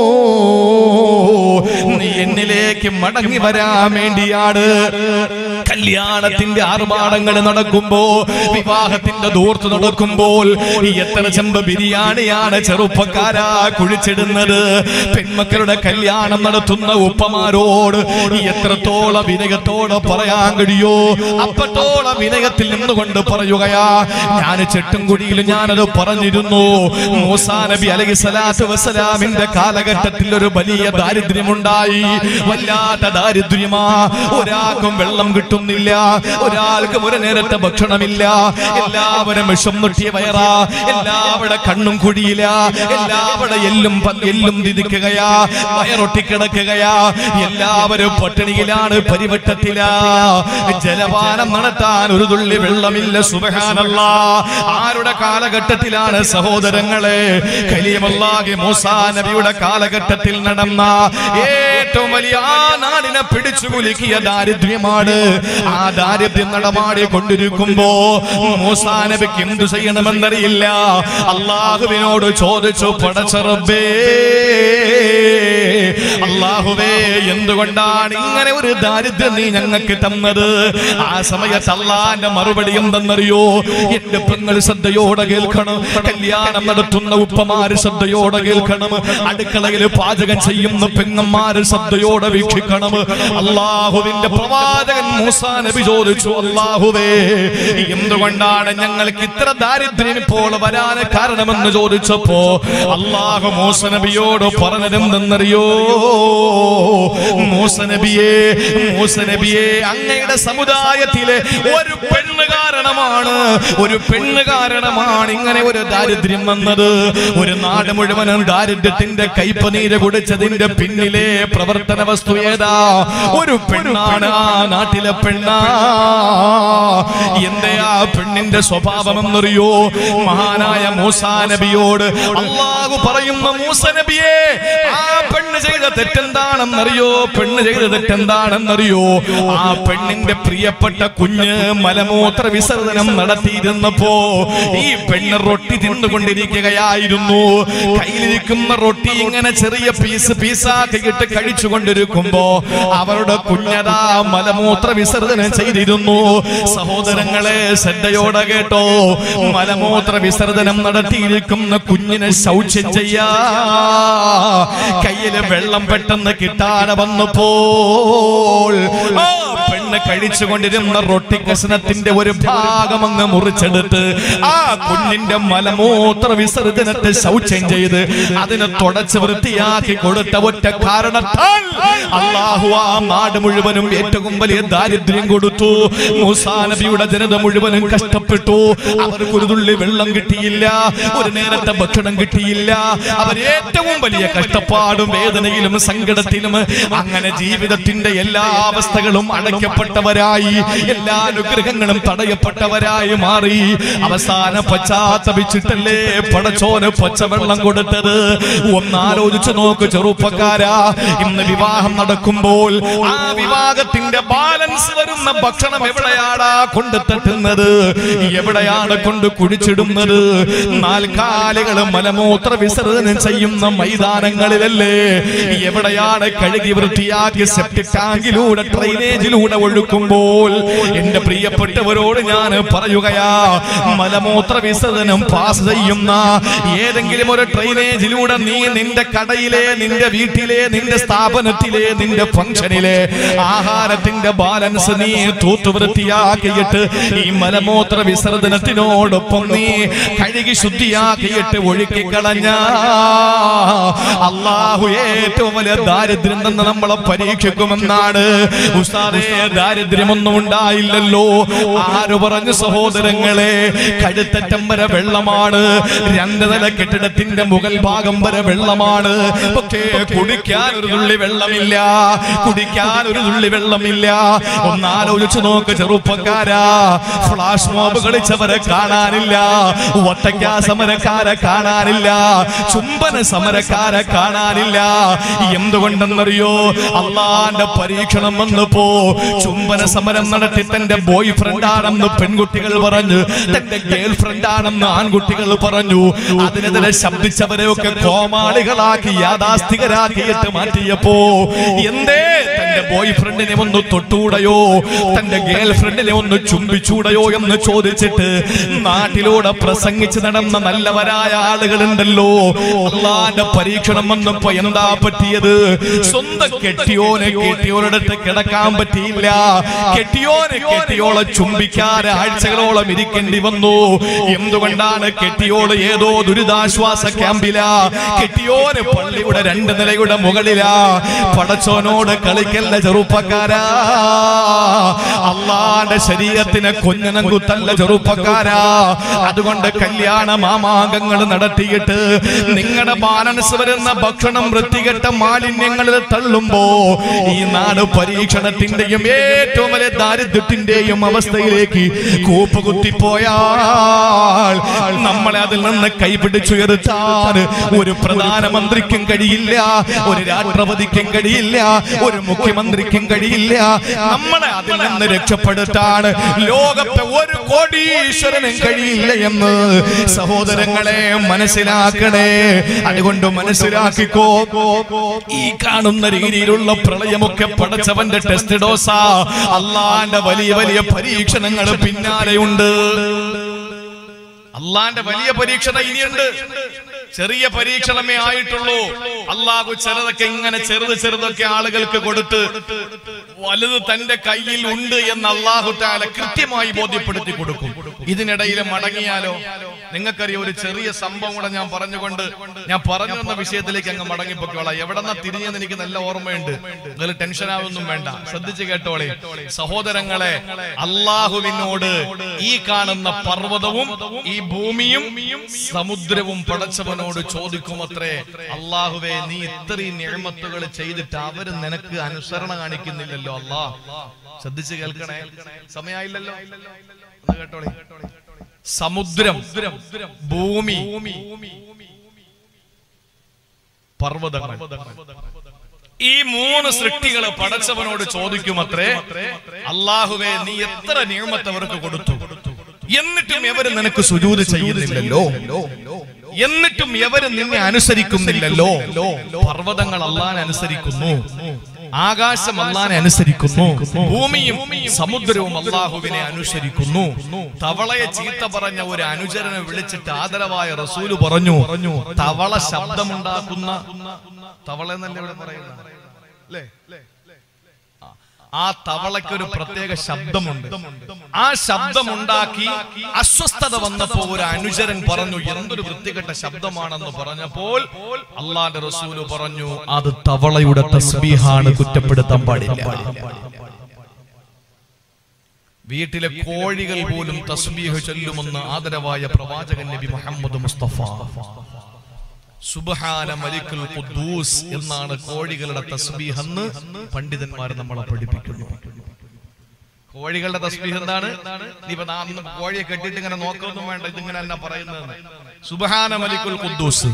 യർജിഊൻ. നീ എന്നിലേക്ക് മടങ്ങി വരാൻ വേണ്ടിയാണ് കല്യാണത്തിന്റെ ആർഭാടങ്ങൾ നടക്കുമ്പോ വിവാഹത്തിന്റെ ദൂർത്ത് നടക്കുമ്പോൾ എത്ര ചെമ്പ് ബിരിയാണിയാണ് ചെറുപ്പക്കാരാ കുഴിച്ചിടുന്നത് പെൺമക്കളുടെ കല്യാണം നടത്തുന്ന ഉപ്പമാരോട് എത്രത്തോളം വിനയത്തോടെ പറയാൻ കഴിയോ അപ്പത്തോളം വിനയത്തിൽ നിന്നുകൊണ്ട് പറയുകയാ ഞാൻ ചെട്ടുംകുടിയിൽ ഞാനത് പറഞ്ഞിരുന്നു മൂസാ നബി അലൈഹി സ്വലാത്തു വസ്സലാമിന്റെ കാലഘട്ടത്തിൽ ഒരു വലിയ ദാരിദ്ര്യമുണ്ടായി വല്ലാത്ത ദാരിദ്ര്യമാ ഒരാൾക്കും വെള്ളം കിട്ടുന്നില്ല ഒരാൾക്കും ഒരു നേരത്തെ ഭക്ഷണമില്ല എല്ലാവരും വിഷം നുട്ടിയ വയറാ എല്ലാവരുടെ കണ്ണും കുഴിയില്ല എല്ലാവരുടെ എല്ലും പ- എല്ലും തിരിക്കുകയാ വയറൊട്ടിക്കിടക്കുകയാ എല്ലാവരും പട്ടിണിയിലാണ് പരിവട്ടത്തിലാ ജലപാനം നടത്താൻ ഒരു തുള്ളി വെള്ളമില്ല സുബഹാനല്ല ആരുടെ കാലഘട്ടത്തിലാണ് സഹോദരങ്ങളെ കലിയമല്ലാഹി മൂസാ നബിയുടെ കാലഘട്ടത്തിൽ നടന്ന ഏറ്റവും വലിയ ആ നാടിനെ പിടിച്ചു കുലുക്കിയ ദാരിദ്ര്യമാണ് ആ ദാരിദ്ര്യം നടമാടി കൊണ്ടിരിക്കുമ്പോ മൂസാ നബിക്ക് എന്തു ചെയ്യണമെന്നറിയില്ല അള്ളാഹുവിനോട് ചോദിച്ചു പടച്ചറബേ അള്ളാഹുവേ എന്തുകൊണ്ടാണ് ഇങ്ങനെ ഒരു ദാരിദ്ര്യം നീ ഞങ്ങൾക്ക് തന്നത് ആ സമയത്ത് അള്ളാന്റെ മറുപടി എന്തെന്നറിയോ എന്റെ പെങ്ങൾ ശ്രദ്ധയോടെ കേൾക്കണം കല്യാണം നടത്തുന്ന ഉപ്പമാര് ശ്രദ്ധയോടെ കേൾക്കണം അടുക്കളയിൽ പാചകം ചെയ്യുന്ന പെങ്ങന്മാര് ശ്രദ്ധയോടെ വീക്ഷിക്കണം അള്ളാഹുവിന്റെ പ്രവാചകൻ മൂസാ നബി ചോദിച്ചു അള്ളാഹുവേ എന്തുകൊണ്ടാണ് ഞങ്ങൾക്ക് ഇത്ര ദാരിദ്ര്യം ഇപ്പോൾ വരാൻ കാരണമെന്ന് ചോദിച്ചപ്പോ അള്ളാഹു മൂസ നബിയോട് പറഞ്ഞതെന്തെന്നറിയോ മൂസ നബിയെ മൂസ നബിയെ അങ്ങയുടെ സമുദായത്തിലെ ഒരു പെണ്ണ് കാരണമാണ് ഒരു പെണ്ണ് കാരണമാണ് ഇങ്ങനെ ഒരു ദാരിദ്ര്യം വന്നത് ഒരു നാട് മുഴുവനും ദാരിദ്ര്യത്തിന്റെ കൈപ്പനീര് കുടിച്ചതിന്റെ പിന്നിലെ പ്രവർത്തന വസ്തു ഏതാ ഒരു പെണ്ണാണ് ആ നാട്ടിലെ പെണ്ണാ എന്തേ ആ പെണ്ണിന്റെ സ്വഭാവം എന്നറിയോ മഹാനായ മൂസാ നബിയോട് അള്ളാഹു പറയുന്ന മൂസ നബിയെ ആ പെണ്ണ് ചെയ്ത തെറ്റെന്താണെന്നറിയോ പെണ്ണ് ചെയ്ത തെറ്റെന്താണെന്നറിയോ ആ പെണ്ണിന്റെ പ്രിയപ്പെട്ട കുഞ്ഞ് മലമൂത്ര വിസർജനം നടത്തിയിരുന്നപ്പോ ഈ പെണ്ണ് റൊട്ടി തിന്നുകൊണ്ടിരിക്കുകയായിരുന്നു കയ്യിലിരിക്കുന്ന റൊട്ടി ഇങ്ങനെ ചെറിയ പീസ് പീസാക്കിയിട്ട് കഴിച്ചുകൊണ്ടിരിക്കുമ്പോ അവരുടെ കുഞ്ഞതാ മലമൂത്ര വിസർജനം ചെയ്തിരുന്നു സഹോദരങ്ങളെ ശ്രദ്ധയോടെ കേട്ടോ മലമൂത്ര വിസർജനം നടത്തിയിരിക്കുന്ന കുഞ്ഞിനെ ശൗച്യം ചെയ്യാ കയ്യില് വെള്ളം പെട്ടെന്ന് കിട്ടാതെ വന്നപ്പോൾ ആ പെണ്ണ് കഴിച്ചുകൊണ്ടിരുന്ന റൊട്ടി കഷണത്തിന്റെ ഒരു ഭാഗം അങ്ങ് മുറിച്ചെടുത്ത് ആ കുഞ്ഞിന്റെ മലമൂത്ര വിസർജനത്തെ ശൗച്യം ചെയ്ത് അതിനെ തുടച്ച് വൃത്തിയാക്കി കൊടുത്ത ഒറ്റ കാരണത്താൽ അള്ളാഹു ആ നാട് മുഴുവനും ഏറ്റവും വലിയ ദാരിദ്ര്യം കൊടുത്തു മൂസാ നബിയുടെ ജനത മുഴുവനും കഷ്ടപ്പെട്ടു അവർക്ക് ഒരു തുള്ളി വെള്ളം കിട്ടിയില്ല ഒരു നേരത്തെ ഭക്ഷണം കിട്ടിയില്ല അവർ ഏറ്റവും വലിയ കഷ്ടപ്പാടും വേദനയിലും സങ്കടത്തിലും അങ്ങനെ ജീവിതത്തിന്റെ എല്ലാ അവസ്ഥകളും അടയ്ക്കപ്പെട്ടവരായി എല്ലാ അനുഗ്രഹങ്ങളും തടയപ്പെട്ടവരായി മാറി അവസാന പശ്ചാത്തപിച്ചിട്ടല്ലേ പടച്ചോന് പച്ചവെള്ളം കൊടുത്തത് ഒന്നാലോചിച്ചു നോക്ക് ചെറുപ്പക്കാരാ ഇന്ന് വിവാഹം നടക്കുമ്പോൾ ആ വിവാഹത്തിന്റെ ബാലൻസ് വരുന്ന ഭക്ഷണം എവിടെയാടാ കൊണ്ട് തട്ടുന്നത് എവിടെയാണ് കൊണ്ട് കുഴിച്ചിടുന്നത് നാൽക്കാലികൾ മലമൂത്ര വിസർജനം ചെയ്യുന്ന മൈതാനങ്ങളിലല്ലേ എവിടെയാണ് കഴുകി വൃത്തിയാക്കി സെപ്റ്റിക് ടാങ്കിലൂടെ ഡ്രൈനേജിലൂടെ ഒഴുക്കുമ്പോൾ എന്റെ പ്രിയപ്പെട്ടവരോട് ഞാൻ പറയുകയാ മലമൂത്ര വിസർജനം പാസ് ചെയ്യുന്ന ഏതെങ്കിലും ഒരു ഡ്രൈനേജിലൂടെ നീ നിന്റെ കടയിലെ നിന്റെ വീട്ടിലെ നിന്റെ സ്ഥാപനത്തിലെ നിന്റെ ഫംഗ്ഷനിലെ ആഹാരത്തിന്റെ ബാലൻസ് നീ തൂത്തു വൃത്തിയാക്കിയിട്ട് ഈ മലമൂത്ര വിസർജനത്തിനോടൊപ്പം നീ കഴുകി ശുദ്ധിയാക്കിയിട്ട് ഒഴുക്കി കളഞ്ഞ അള്ളാഹു ഏറ്റവും വലിയ ദാരിദ്ര്യം തന്നെ നമ്മളെ പരീക്ഷിക്കുമെന്നാണ് ഉസ്താദേ ദാരിദ്ര്യമൊന്നും ഉണ്ടായില്ലല്ലോ ആര് പറഞ്ഞു സഹോദരങ്ങളെ കഴുത്തറ്റം വരെ വെള്ളമാണ് രണ്ട് നില കെട്ടിടത്തിന്റെ മുകൾ ഭാഗം വരെ വെള്ളമാണ് പക്ഷേ കുടിക്കാൻ ഒരു തുള്ളി വെള്ളമില്ല കുടിക്കാൻ ഒരു തുള്ളി വെള്ളമില്ല ഒന്നാലോചിച്ചു നോക്ക് ചെറുപ്പക്കാരാ ഫ്ലാഷ് മോബ് കളിച്ചവരെ കാണാനില്ല ഒറ്റയ്ക്കാ സമരക്കാരെ കാണാനില്ല ചുംബന സമരക്കാരെ കാണാനില്ല എന്തുകൊണ്ടെന്നറിയോ അള്ളാന്റെ പരീക്ഷണം വന്നപ്പോ ചുംബന സമരം നടത്തി തന്റെ ബോയ് ഫ്രണ്ട് ആണെന്ന് പെൺകുട്ടികൾ പറഞ്ഞു തന്റെ ഗേൾ ഫ്രണ്ട് ആണെന്ന് ആൺകുട്ടികൾ പറഞ്ഞു അതിനെതിരെ ശബ്ദിച്ചവരെയൊക്കെ കോമാളികളാക്കി യാഥാസ്ഥികരാക്കിയിട്ട് മാറ്റിയപ്പോ എന്തേ തന്റെ തന്റെ ബോയ് ഫ്രണ്ടിനെ ഒന്ന് തൊട്ടൂടയോ തന്റെ ഗേൾ ഫ്രണ്ടിനെ ഒന്ന് ചുംബിച്ചൂടയോ എന്ന് ചോദിച്ചിട്ട് നാട്ടിലൂടെ പ്രസംഗിച്ച് നടന്ന നല്ലവരായ ആളുകളുണ്ടല്ലോ അള്ളാന്റെ പരീക്ഷണം വന്നപ്പോ എന്താ പറ്റിയത് സ്വന്തം കെട്ടിയോനെ കെട്ടിയോരുടെ അടുത്ത് കിടക്കാൻ പറ്റിയില്ല കെട്ടിയോനെ കെട്ടിയോളെ ചുംബിക്കാതെ ആഴ്ചകളോളം ഇരിക്കേണ്ടി വന്നു എന്തുകൊണ്ടാണ് കെട്ടിയോള് ഏതോ ദുരിതാശ്വാസ ക്യാമ്പിലാ കെട്ടിയോന് പള്ളിയുടെ രണ്ട് നിലയുടെ മുകളിലാ പടച്ചോനോട് കളിക്കല്ല ചെറുപ്പക്കാരാ അള്ളാന്റെ ശരീരത്തിനെ കൊഞ്ഞനം കുത്തല്ല ചെറുപ്പക്കാരാ അതുകൊണ്ട് കല്യാണ മാമാങ്കങ്ങൾ നടത്തിയിട്ട് നിങ്ങളുടെ ബാലൻസ് വരുന്ന ഭക്ഷണം വൃത്തികെട്ട മാലിന്യങ്ങളിൽ തള്ളുമ്പോ ഈ നാട് പരീക്ഷണത്തിന്റെയും ഏറ്റവും വലിയ ദാരിദ്ര്യത്തിന്റെയും അവസ്ഥയിലേക്ക് കൂപ്പുകുത്തിപ്പോയാൽ നമ്മളെ അതിൽ നിന്ന് കൈപിടിച്ചുയർത്താൻ ഒരു പ്രധാനമന്ത്രിക്കും കഴിയില്ല ഒരു രാഷ്ട്രപതിക്കും കഴിയില്ല ഒരു മുഖ്യമന്ത്രിക്കും കഴിയില്ല നമ്മളെ അതിൽ നിന്ന് രക്ഷപ്പെടുത്താൻ ലോകത്തെ ഒരു കോടീശ്വരനും കഴിയില്ല എന്ന് സഹോദരങ്ങളെ മനസ്സിലാക്കണേ അതുകൊണ്ട് മനസ്സിലാക്കിക്കോ ഈ കാണുന്ന രീതിയിലുള്ള പ്രളയമൊക്കെ പടച്ചവന്റെ ടെസ്റ്റ് ഡോസ അള്ളാന്റെ വലിയ വലിയ പരീക്ഷണങ്ങൾ പിന്നാലെയുണ്ട് അള്ളാന്റെ വലിയ പരീക്ഷണ ഇനിയുണ്ട് ചെറിയ പരീക്ഷണമേ ആയിട്ടുള്ളൂ അള്ളാഹു ചിലതൊക്കെ ഇങ്ങനെ ചെറുത് ചെറുതൊക്കെ ആളുകൾക്ക് കൊടുത്ത് വലുത് തന്റെ കയ്യിൽ ഉണ്ട് എന്ന് അള്ളാഹു താല കൃത്യമായി ബോധ്യപ്പെടുത്തി കൊടുക്കും ഇതിനിടയിൽ മടങ്ങിയാലോ നിങ്ങൾക്കറിയാം ഒരു ചെറിയ സംഭവം കൂടെ ഞാൻ പറഞ്ഞുകൊണ്ട് ഞാൻ പറഞ്ഞു വന്ന വിഷയത്തിലേക്ക് അങ്ങ് മടങ്ങിപ്പോക്കോളാം എവിടെന്നാ തിരിഞ്ഞെന്ന് എനിക്ക് നല്ല ഓർമ്മയുണ്ട് നിങ്ങൾ ടെൻഷൻ ആവൊന്നും വേണ്ട ശ്രദ്ധിച്ച് കേട്ടോളെ സഹോദരങ്ങളെ അള്ളാഹുവിനോട് ഈ കാണുന്ന പർവ്വതവും ഈ ഭൂമിയും സമുദ്രവും പടച്ചവനോട് ചോദിക്കുമത്രേ അള്ളാഹുവേ നീ ഇത്രയും നിഴമത്തുകൾ ചെയ്തിട്ട് അവര് നിനക്ക് അനുസരണ കാണിക്കുന്നില്ലല്ലോ അല്ലാ ശ്രദ്ധിച്ച് കേൾക്കണേ സമയായില്ലല്ലോ ഒന്ന് കേട്ടോളെ സമുദ്രം ഭൂമി പർവ്വതങ്ങൾ ഈ മൂന്ന് സൃഷ്ടികള് പടച്ചവനോട് ചോദിക്കുമത്രേ അള്ളാഹുവേ നീ എത്ര നിയമത്തെ അവർക്ക് കൊടുത്തു എന്നിട്ടും എവര് നിനക്ക് സുജൂത് ചെയ്യുന്നില്ലല്ലോ എന്നിട്ടും എവര് നിന്നെ അനുസരിക്കുന്നില്ലല്ലോ പർവ്വതങ്ങൾ അള്ളാനെ അനുസരിക്കുന്നു ആകാശം അള്ളാനെ അനുസരിക്കുന്നു ഭൂമിയും സമുദ്രവും അള്ളാഹുവിനെ അനുസരിക്കുന്നു തവളയെ ചീത്ത പറഞ്ഞ ഒരു അനുചരനെ വിളിച്ചിട്ട് ആദരവായ റസൂല് പറഞ്ഞു തവള ശബ്ദമുണ്ടാക്കുന്ന തവള എന്നല്ലേ ഇവിടെ പറയുന്നത് അല്ലേ ആ തവളയ്ക്ക് ഒരു പ്രത്യേക ശബ്ദമുണ്ട് ആ ശബ്ദമുണ്ടാക്കി അസ്വസ്ഥത വന്നപ്പോ ഒരു അനുചരൻ പറഞ്ഞു എന്തൊരു വൃത്തികെട്ട ശബ്ദമാണെന്ന് പറഞ്ഞപ്പോൾ അള്ളാന്റെ റസൂല് പറഞ്ഞു അത് തവളയുടെ തസ്ബീഹാണ് കുറ്റപ്പെടുത്താൻ പാടില്ല വീട്ടിലെ കോഴികൾ പോലും തസ്ബീഹ് ചൊല്ലുമെന്ന് ആദരവായ പ്രവാചകൻ നബി മുഹമ്മദ് മുസ്തഫ സുബഹാന മലിക്കുൽ ഖുദ്ദൂസ് എന്നാണ് കോഴികളുടെ തസ്ബീഹ് എന്ന് പണ്ഡിതന്മാർ നമ്മളെ പഠിപ്പിക്കുന്നു കോഴികളുടെ തസ്ബീഹ് എന്താണ് ഇനിയിപ്പോ നാം അന്ന് കോഴിയെ കെട്ടിയിട്ട് ഇങ്ങനെ നോക്കൊന്നും വേണ്ട ഇതിങ്ങനെ തന്നെ പറയുന്നത് സുബഹാന മലിക്കുൽ ഖുദ്ദൂസ്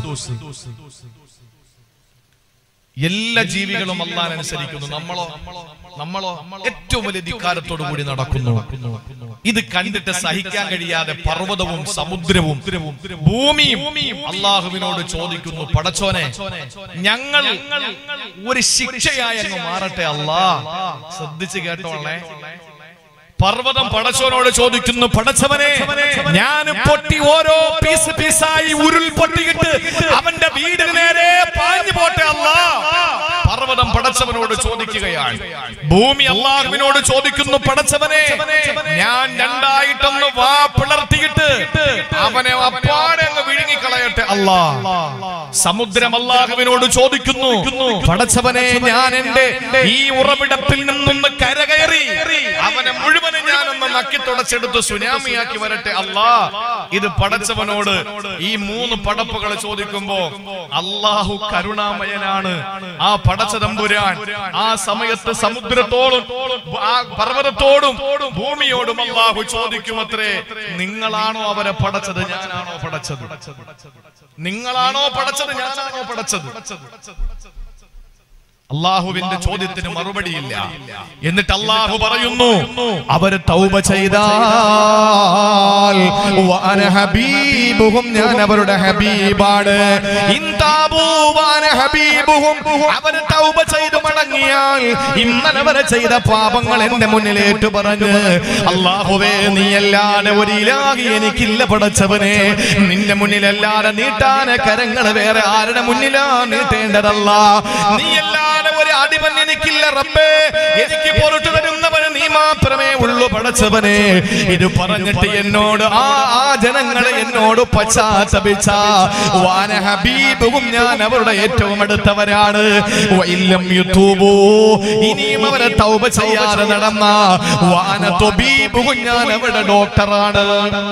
എല്ലാ ജീവികളും അള്ളാൻ അനുസരിക്കുന്നു നമ്മളോ നമ്മളോ ഏറ്റവും വലിയ ധിക്കാരത്തോടു കൂടി നടക്കുന്നു ഇത് കണ്ടിട്ട് സഹിക്കാൻ കഴിയാതെ പർവ്വതവും സമുദ്രവും ഭൂമിയും അള്ളാഹുവിനോട് ചോദിക്കുന്നു പടച്ചോനെ ഞങ്ങൾ ഒരു ശിക്ഷയായി അങ്ങ് മാറട്ടെ അല്ലാ ശ്രദ്ധിച്ച് കേട്ടോളേ പർവ്വതം പടച്ചവനോട് ചോദിക്കുന്നു പടച്ചവനെ ഞാൻ പൊട്ടി ഓരോ പീസ് പീസായി ഉരുൾ പൊട്ടിയിട്ട് അവന്റെ വീടിന് നേരെ പാഞ്ഞു പോട്ടെ അല്ല പർവ്വതം പടച്ചവനോട് ചോദിക്കുകയാണ് ഭൂമി അള്ളാഹുവിനോട് ചോദിക്കുന്നു പടച്ചവനെ ഞാൻ രണ്ടായിട്ടൊന്ന് വാ പിളർത്തിയിട്ട് അവനെ അപ്പാടെ അങ്ങ് വിഴുങ്ങിക്കളയട്ടെ അല്ലാ സമുദ്രം അള്ളാഹുവിനോട് ചോദിക്കുന്നു പടച്ചവനെ ഞാൻ എന്റെ ഈ ഉറവിടത്തിൽ നിന്നൊന്ന് കരകയറി അവനെ മുഴുവനും ഞാനൊന്ന് നക്കി തുടച്ചെടുത്ത് സുനാമിയാക്കി വരട്ടെ അല്ലാ ഇത് പടച്ചവനോട് ഈ മൂന്ന് പടപ്പുകൾ ചോദിക്കുമ്പോ അള്ളാഹു കരുണാമയനാണ് ആ പടച്ച തമ്പുരാൻ ആ സമയത്ത് സമുദ്രത്തോടും ആ പർവ്വതത്തോടും ഭൂമിയോടും അള്ളാഹു ചോദിക്കുമത്രേ നിങ്ങളാണോ അവരെ പടച്ചത് ഞാനാണോ പടച്ചത് നിങ്ങളാണോ പടച്ചത് ഞാനാണോ പടച്ചത് അള്ളാഹുവിന്റെ ചോദ്യത്തിന് മറുപടിയില്ല എന്നിട്ട് അള്ളാഹു പറയുന്നു അവര് തൗബ ചെയ്താൽ വഅന ഹബീബുഹും ഞാൻ അവരുടെ ഹബീബാണ് ഇൻ താബ താബൂ വാന ഹബീബുഹും അവർ തൗബ ചെയ്തു മടങ്ങിയാൽ ഇന്നലെ വരെ ചെയ്ത പാപങ്ങൾ എന്റെ മുന്നിൽ ഏറ്റു പറഞ്ഞ് അള്ളാഹുവേ നീ അല്ലാതെ ഒരു ഇലാഹി എനിക്കില്ല പടച്ചവനെ നിന്റെ മുന്നിലല്ലാതെ നീട്ടാൻ കരങ്ങൾ വേറെ ആരുടെ മുന്നിലാ നീട്ടേണ്ടതല്ല നീ അല്ലാതെ ഒരു അടിമൻ എനിക്കില്ല റബ്ബേ എനിക്ക് പുറത്തു വരുന്നവന് നീ മാത്രമേ ഉള്ളൂ പടച്ചവനെ ഇത് പറഞ്ഞിട്ട് എന്നോട് ആ ആ ജനങ്ങളെ എന്നോട് പശ്ചാത്തപിച്ച വാന ഹബീബും ഞാൻ അവരുടെ ഏറ്റവും അടുത്തവരാണ് വൈലം യുത്തൂബൂ ഇനിയും അവരെ തൗബ ചെയ്യാതെ നടന്ന വാന തൊബീബും ഞാൻ അവരുടെ ഡോക്ടറാണ്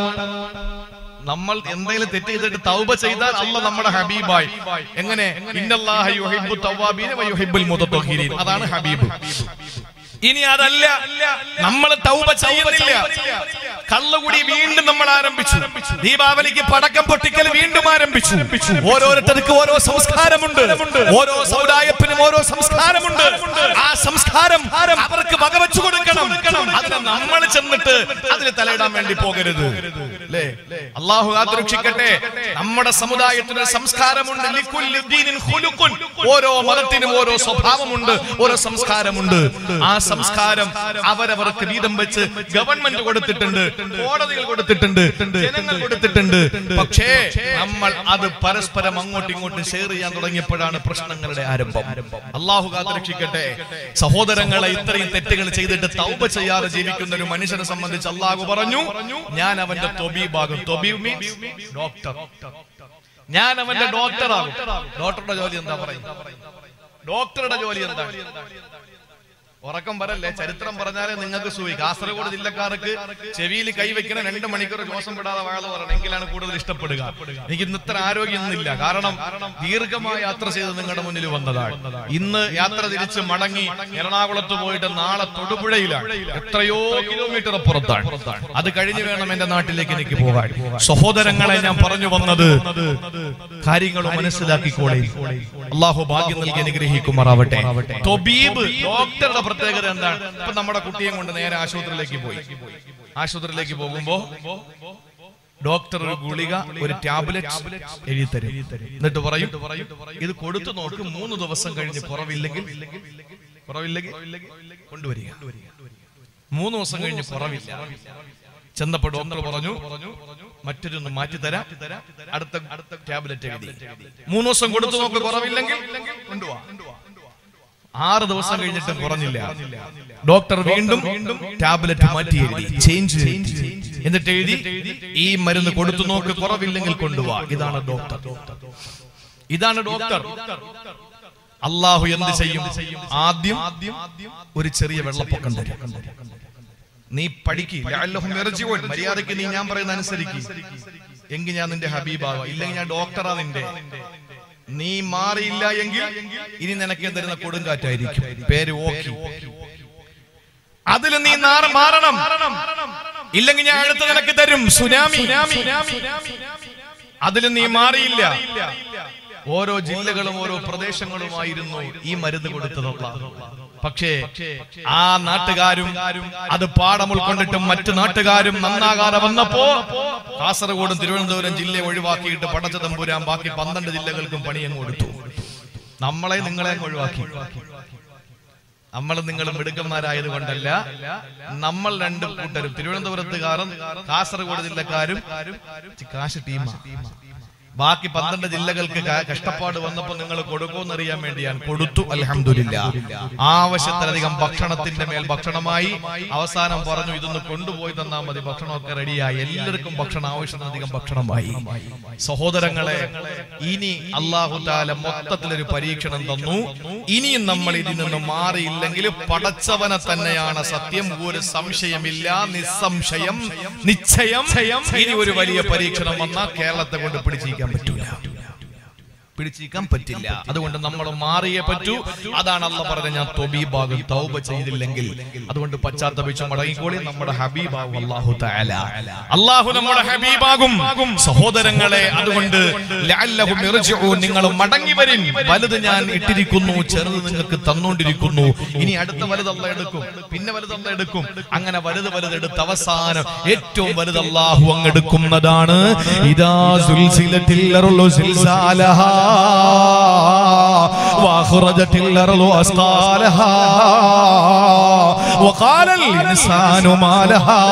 നമ്മൾ എന്തെങ്കിലും തെറ്റ് ചെയ്തിട്ട് തൗബ ചെയ്താൽ അല്ല നമ്മുടെ ഹബീബായി എങ്ങനെ ഇന്നല്ലാഹ യുഹിബ്ബു തവ്വാബീന വ യുഹിബ്ബുൽ മുതത്തഹിരീൻ അതാണ് ഹബീബ് ഇനി അതല്ല നമ്മൾ തൗബ ചെയ്യുന്നില്ല കള്ളുകുടി വീണ്ടും നമ്മൾ ആരംഭിച്ചു ദീപാവലിക്ക് പടക്കം പൊട്ടിക്കൽ വീണ്ടും ആരംഭിച്ചു ഓരോരുത്തർക്ക് ഓരോ സംസ്കാരമുണ്ട് ഓരോ സമുദായത്തിനും ഓരോ സംസ്കാരമുണ്ട് ആ സംസ്കാരം അവർക്ക് വകവെച്ചു കൊടുക്കണം അതിന് നമ്മൾ ചെന്നിട്ട് അതിൽ തലയിടാൻ വേണ്ടി പോകരുത് അല്ലേ അള്ളാഹു കാത്തുരക്ഷിക്കട്ടെ നമ്മുടെ സമുദായത്തിന് ഒരു സംസ്കാരമുണ്ട് ലിക്കുല്ലി ദീനിൻ ഖുലുഖുൻ. ഓരോ മതത്തിനും ഓരോ സ്വഭാവമുണ്ട് ഓരോ സംസ്കാരമുണ്ട് ആ സംസ്കാരം അവരവർക്ക് വീതം വെച്ച് ഗവൺമെന്റ് കൊടുത്തിട്ടുണ്ട് കോടതികൾ കൊടുത്തിട്ടുണ്ട് ജനങ്ങൾ കൊടുത്തിട്ടുണ്ട് പക്ഷേ നമ്മൾ അത് പരസ്പരം അങ്ങോട്ടും ഇങ്ങോട്ടും ഷെയർ ചെയ്യാൻ തുടങ്ങിയപ്പോഴാണ് പ്രശ്നങ്ങളുടെ ആരംഭം അള്ളാഹു കാത്തുരക്ഷിക്കട്ടെ സഹോദരങ്ങളെ ഇത്രയും തെറ്റുകൾ ചെയ്തിട്ട് തൗബ ചെയ്യാതെ ജീവിക്കുന്ന ഒരു മനുഷ്യനെ സംബന്ധിച്ച് അള്ളാഹു പറഞ്ഞു ഞാൻ അവന്റെ തൊബീബാകും തൊബീബ് മീൻസ് ഡോക്ടർ ഞാൻ അവന്റെ ഡോക്ടറാകും ഡോക്ടറുടെ ജോലി എന്താ പറയും ഡോക്ടറുടെ ജോലി എന്താ ഉറക്കം വരല്ലേ ചരിത്രം പറഞ്ഞാലേ നിങ്ങൾക്ക് സൂയി കാസർഗോഡ് ജില്ലക്കാർക്ക് ചെവിയിൽ കൈവയ്ക്കണ രണ്ട് മണിക്കൂർ ശ്വാസം വിടാതെ വാഴ പറയണം എങ്കിലാണ് കൂടുതൽ ഇഷ്ടപ്പെടുക എനിക്ക് ഇന്ന് ഇത്ര ആരോഗ്യമൊന്നുമില്ല കാരണം ദീർഘമായ യാത്ര ചെയ്ത് നിങ്ങളുടെ മുന്നിൽ വന്നതാണ് ഇന്ന് യാത്ര തിരിച്ച് മടങ്ങി എറണാകുളത്ത് പോയിട്ട് നാളെ തൊടുപുഴയിലാണ് എത്രയോ കിലോമീറ്റർ പുറത്താണ് അത് കഴിഞ്ഞ് വേണം എന്റെ നാട്ടിലേക്ക് എനിക്ക് പോകാൻ സഹോദരങ്ങളെ ഞാൻ പറഞ്ഞു വന്നത് കാര്യങ്ങൾ മനസ്സിലാക്കിക്കോളെ അള്ളാഹു ഭാഗ്യം നൽകി അനുഗ്രഹിക്കുമാറാവട്ടെ തൊബീബ് ഡോക്ടറുടെ പ്രത്യേകത എന്താണ് ഇപ്പൊ നമ്മുടെ കുട്ടിയെ കൊണ്ട് നേരെ ആശുപത്രിയിലേക്ക് പോയി ആശുപത്രിയിലേക്ക് പോകുമ്പോ ഡോക്ടർ ഒരു ഗുളിക ഒരു ടാബ്ലറ്റ് എഴുതി തരും എന്നിട്ട് പറയും ഇത് കൊടുത്തു നോക്ക് മൂന്ന് ദിവസം കഴിഞ്ഞ് കുറവില്ലെങ്കിൽ കുറവില്ലെങ്കിൽ കൊണ്ടുവരിക മൂന്ന് ദിവസം കഴിഞ്ഞ് കുറവില്ല ചെന്നപ്പോ ഡോക്ടർ പറഞ്ഞു മറ്റൊരൊന്ന് മാറ്റി തരാം അടുത്ത അടുത്ത ടാബ്ലറ്റ് എഴുതി മൂന്ന് ദിവസം കൊടുത്തു നോക്ക് കുറവില്ലെങ്കിൽ കൊണ്ടുപോവാ ആറ് ദിവസം കഴിഞ്ഞിട്ടും കുറഞ്ഞില്ല ഡോക്ടർ വീണ്ടും ടാബ്ലറ്റ് മാറ്റി എഴുതി ചേഞ്ച് എന്നിട്ട് എഴുതി ഈ മരുന്ന് കൊടുത്തു നോക്ക് കുറവില്ലെങ്കിൽ കൊണ്ടുപോവാ ഇതാണ് ഡോക്ടർ ഇതാണ് ഡോക്ടർ അള്ളാഹു എന്ത് ചെയ്യും ആദ്യം ഒരു ചെറിയ വെള്ളപ്പൊക്കം തരും നീ പഠിക്കില്ല മര്യാദക്ക് നീ ഞാൻ പറയുന്ന അനുസരിക്ക് എങ്കിൽ ഞാൻ നിന്റെ ഹബീബാവാ ഇല്ലെങ്കിൽ ഞാൻ ഡോക്ടറാ നിന്റെ നീ മാറിയില്ല എങ്കിൽ ഇനി നിനക്ക് തരുന്ന കൊടുങ്കാറ്റായിരിക്കും പേര് ഓക്കി അതിൽ നീ നാറ- മാറണം ഇല്ലെങ്കിൽ ഞാൻ അടുത്ത് നിനക്ക് തരും സുനാമി അതിൽ നീ മാറിയില്ല ഓരോ ജില്ലകളും ഓരോ പ്രദേശങ്ങളുമായിരുന്നു ഈ മരുന്ന് കൊടുത്തതുള്ള പക്ഷേ ആ നാട്ടുകാരും അത് പാഠം ഉൾക്കൊണ്ടിട്ടും മറ്റു നാട്ടുകാരും നന്നാകാതെ വന്നപ്പോ കാസർഗോഡും തിരുവനന്തപുരം ജില്ലയെ ഒഴിവാക്കിയിട്ട് പടച്ച തമ്പുരാൻ ബാക്കി പന്ത്രണ്ട് ജില്ലകൾക്കും പണിയങ്ങ് കൊടുത്തു നമ്മളെ നിങ്ങളെ അങ്ങ് ഒഴിവാക്കി നമ്മൾ നിങ്ങളും മിടുക്കന്മാരായത് കൊണ്ടല്ല നമ്മൾ രണ്ട് കൂട്ടരും തിരുവനന്തപുരത്തുകാരും കാസർഗോഡ് ജില്ലക്കാരും കാശ് ടീമാ ബാക്കി പന്ത്രണ്ട് ജില്ലകൾക്ക് ക- കഷ്ടപ്പാട് വന്നപ്പോൾ നിങ്ങൾ കൊടുക്കുമെന്നറിയാൻ വേണ്ടിയാണ് കൊടുത്തു അലഹമില്ല ആവശ്യത്തിലധികം ഭക്ഷണത്തിന്റെ മേൽ ഭക്ഷണമായി അവസാനം പറഞ്ഞു ഇതൊന്ന് കൊണ്ടുപോയി തന്നാൽ മതി ഭക്ഷണമൊക്കെ റെഡിയായി എല്ലാവർക്കും ഭക്ഷണം ആവശ്യത്തിലധികം ഭക്ഷണമായി സഹോദരങ്ങളെ ഇനി അള്ളാഹു താല മൊത്തത്തിലൊരു പരീക്ഷണം തന്നു ഇനിയും നമ്മൾ ഇതിൽ നിന്ന് മാറിയില്ലെങ്കിൽ പടച്ചവനെ തന്നെയാണ് സത്യം ഒരു സംശയമില്ല നിസ്സംശയം നിശ്ചയം ഇനി ഒരു വലിയ പരീക്ഷണം വന്നാൽ കേരളത്തെ കൊണ്ട് പിടിച്ചിരിക്കാൻ പറ്റൂല പിടിച്ചിരിക്കാൻ പറ്റില്ല അതുകൊണ്ട് നമ്മൾ മാറിയേ പറ്റൂ അതാണ് അല്ല പറഞ്ഞ ഞാൻ തൊബീബാകും തൗബ ചെയ്തില്ലെങ്കിൽ അതുകൊണ്ട് പശ്ചാത്തപിച്ചു മടങ്ങിക്കോളി നമ്മുടെ ഹബീബാകും അള്ളാഹു തആല അള്ളാഹു നമ്മുടെ ഹബീബാകും സഹോദരങ്ങളെ അതുകൊണ്ട് ലഅല്ലഹും യർജിഊൻ നിങ്ങൾ മടങ്ങി വരിൻ വലുത് ഞാൻ ഇട്ടിരിക്കുന്നു ചെറുത് നിങ്ങൾക്ക് തന്നുകൊണ്ടിരിക്കുന്നു ഇനി അടുത്ത വലുത് അല്ല എടുക്കും പിന്നെ വലുത് അല്ല എടുക്കും അങ്ങനെ വലുത് വലുത് എടുത്ത് അവസാനം ഏറ്റവും വലുത് അള്ളാഹു അങ്ങ് എടുക്കുന്നതാണ് ഇതാ സുൽസിലത്തിൽ അർളു സിൽസാലഹാ واخرجت الارض اثقالها وقال الانسان ما لها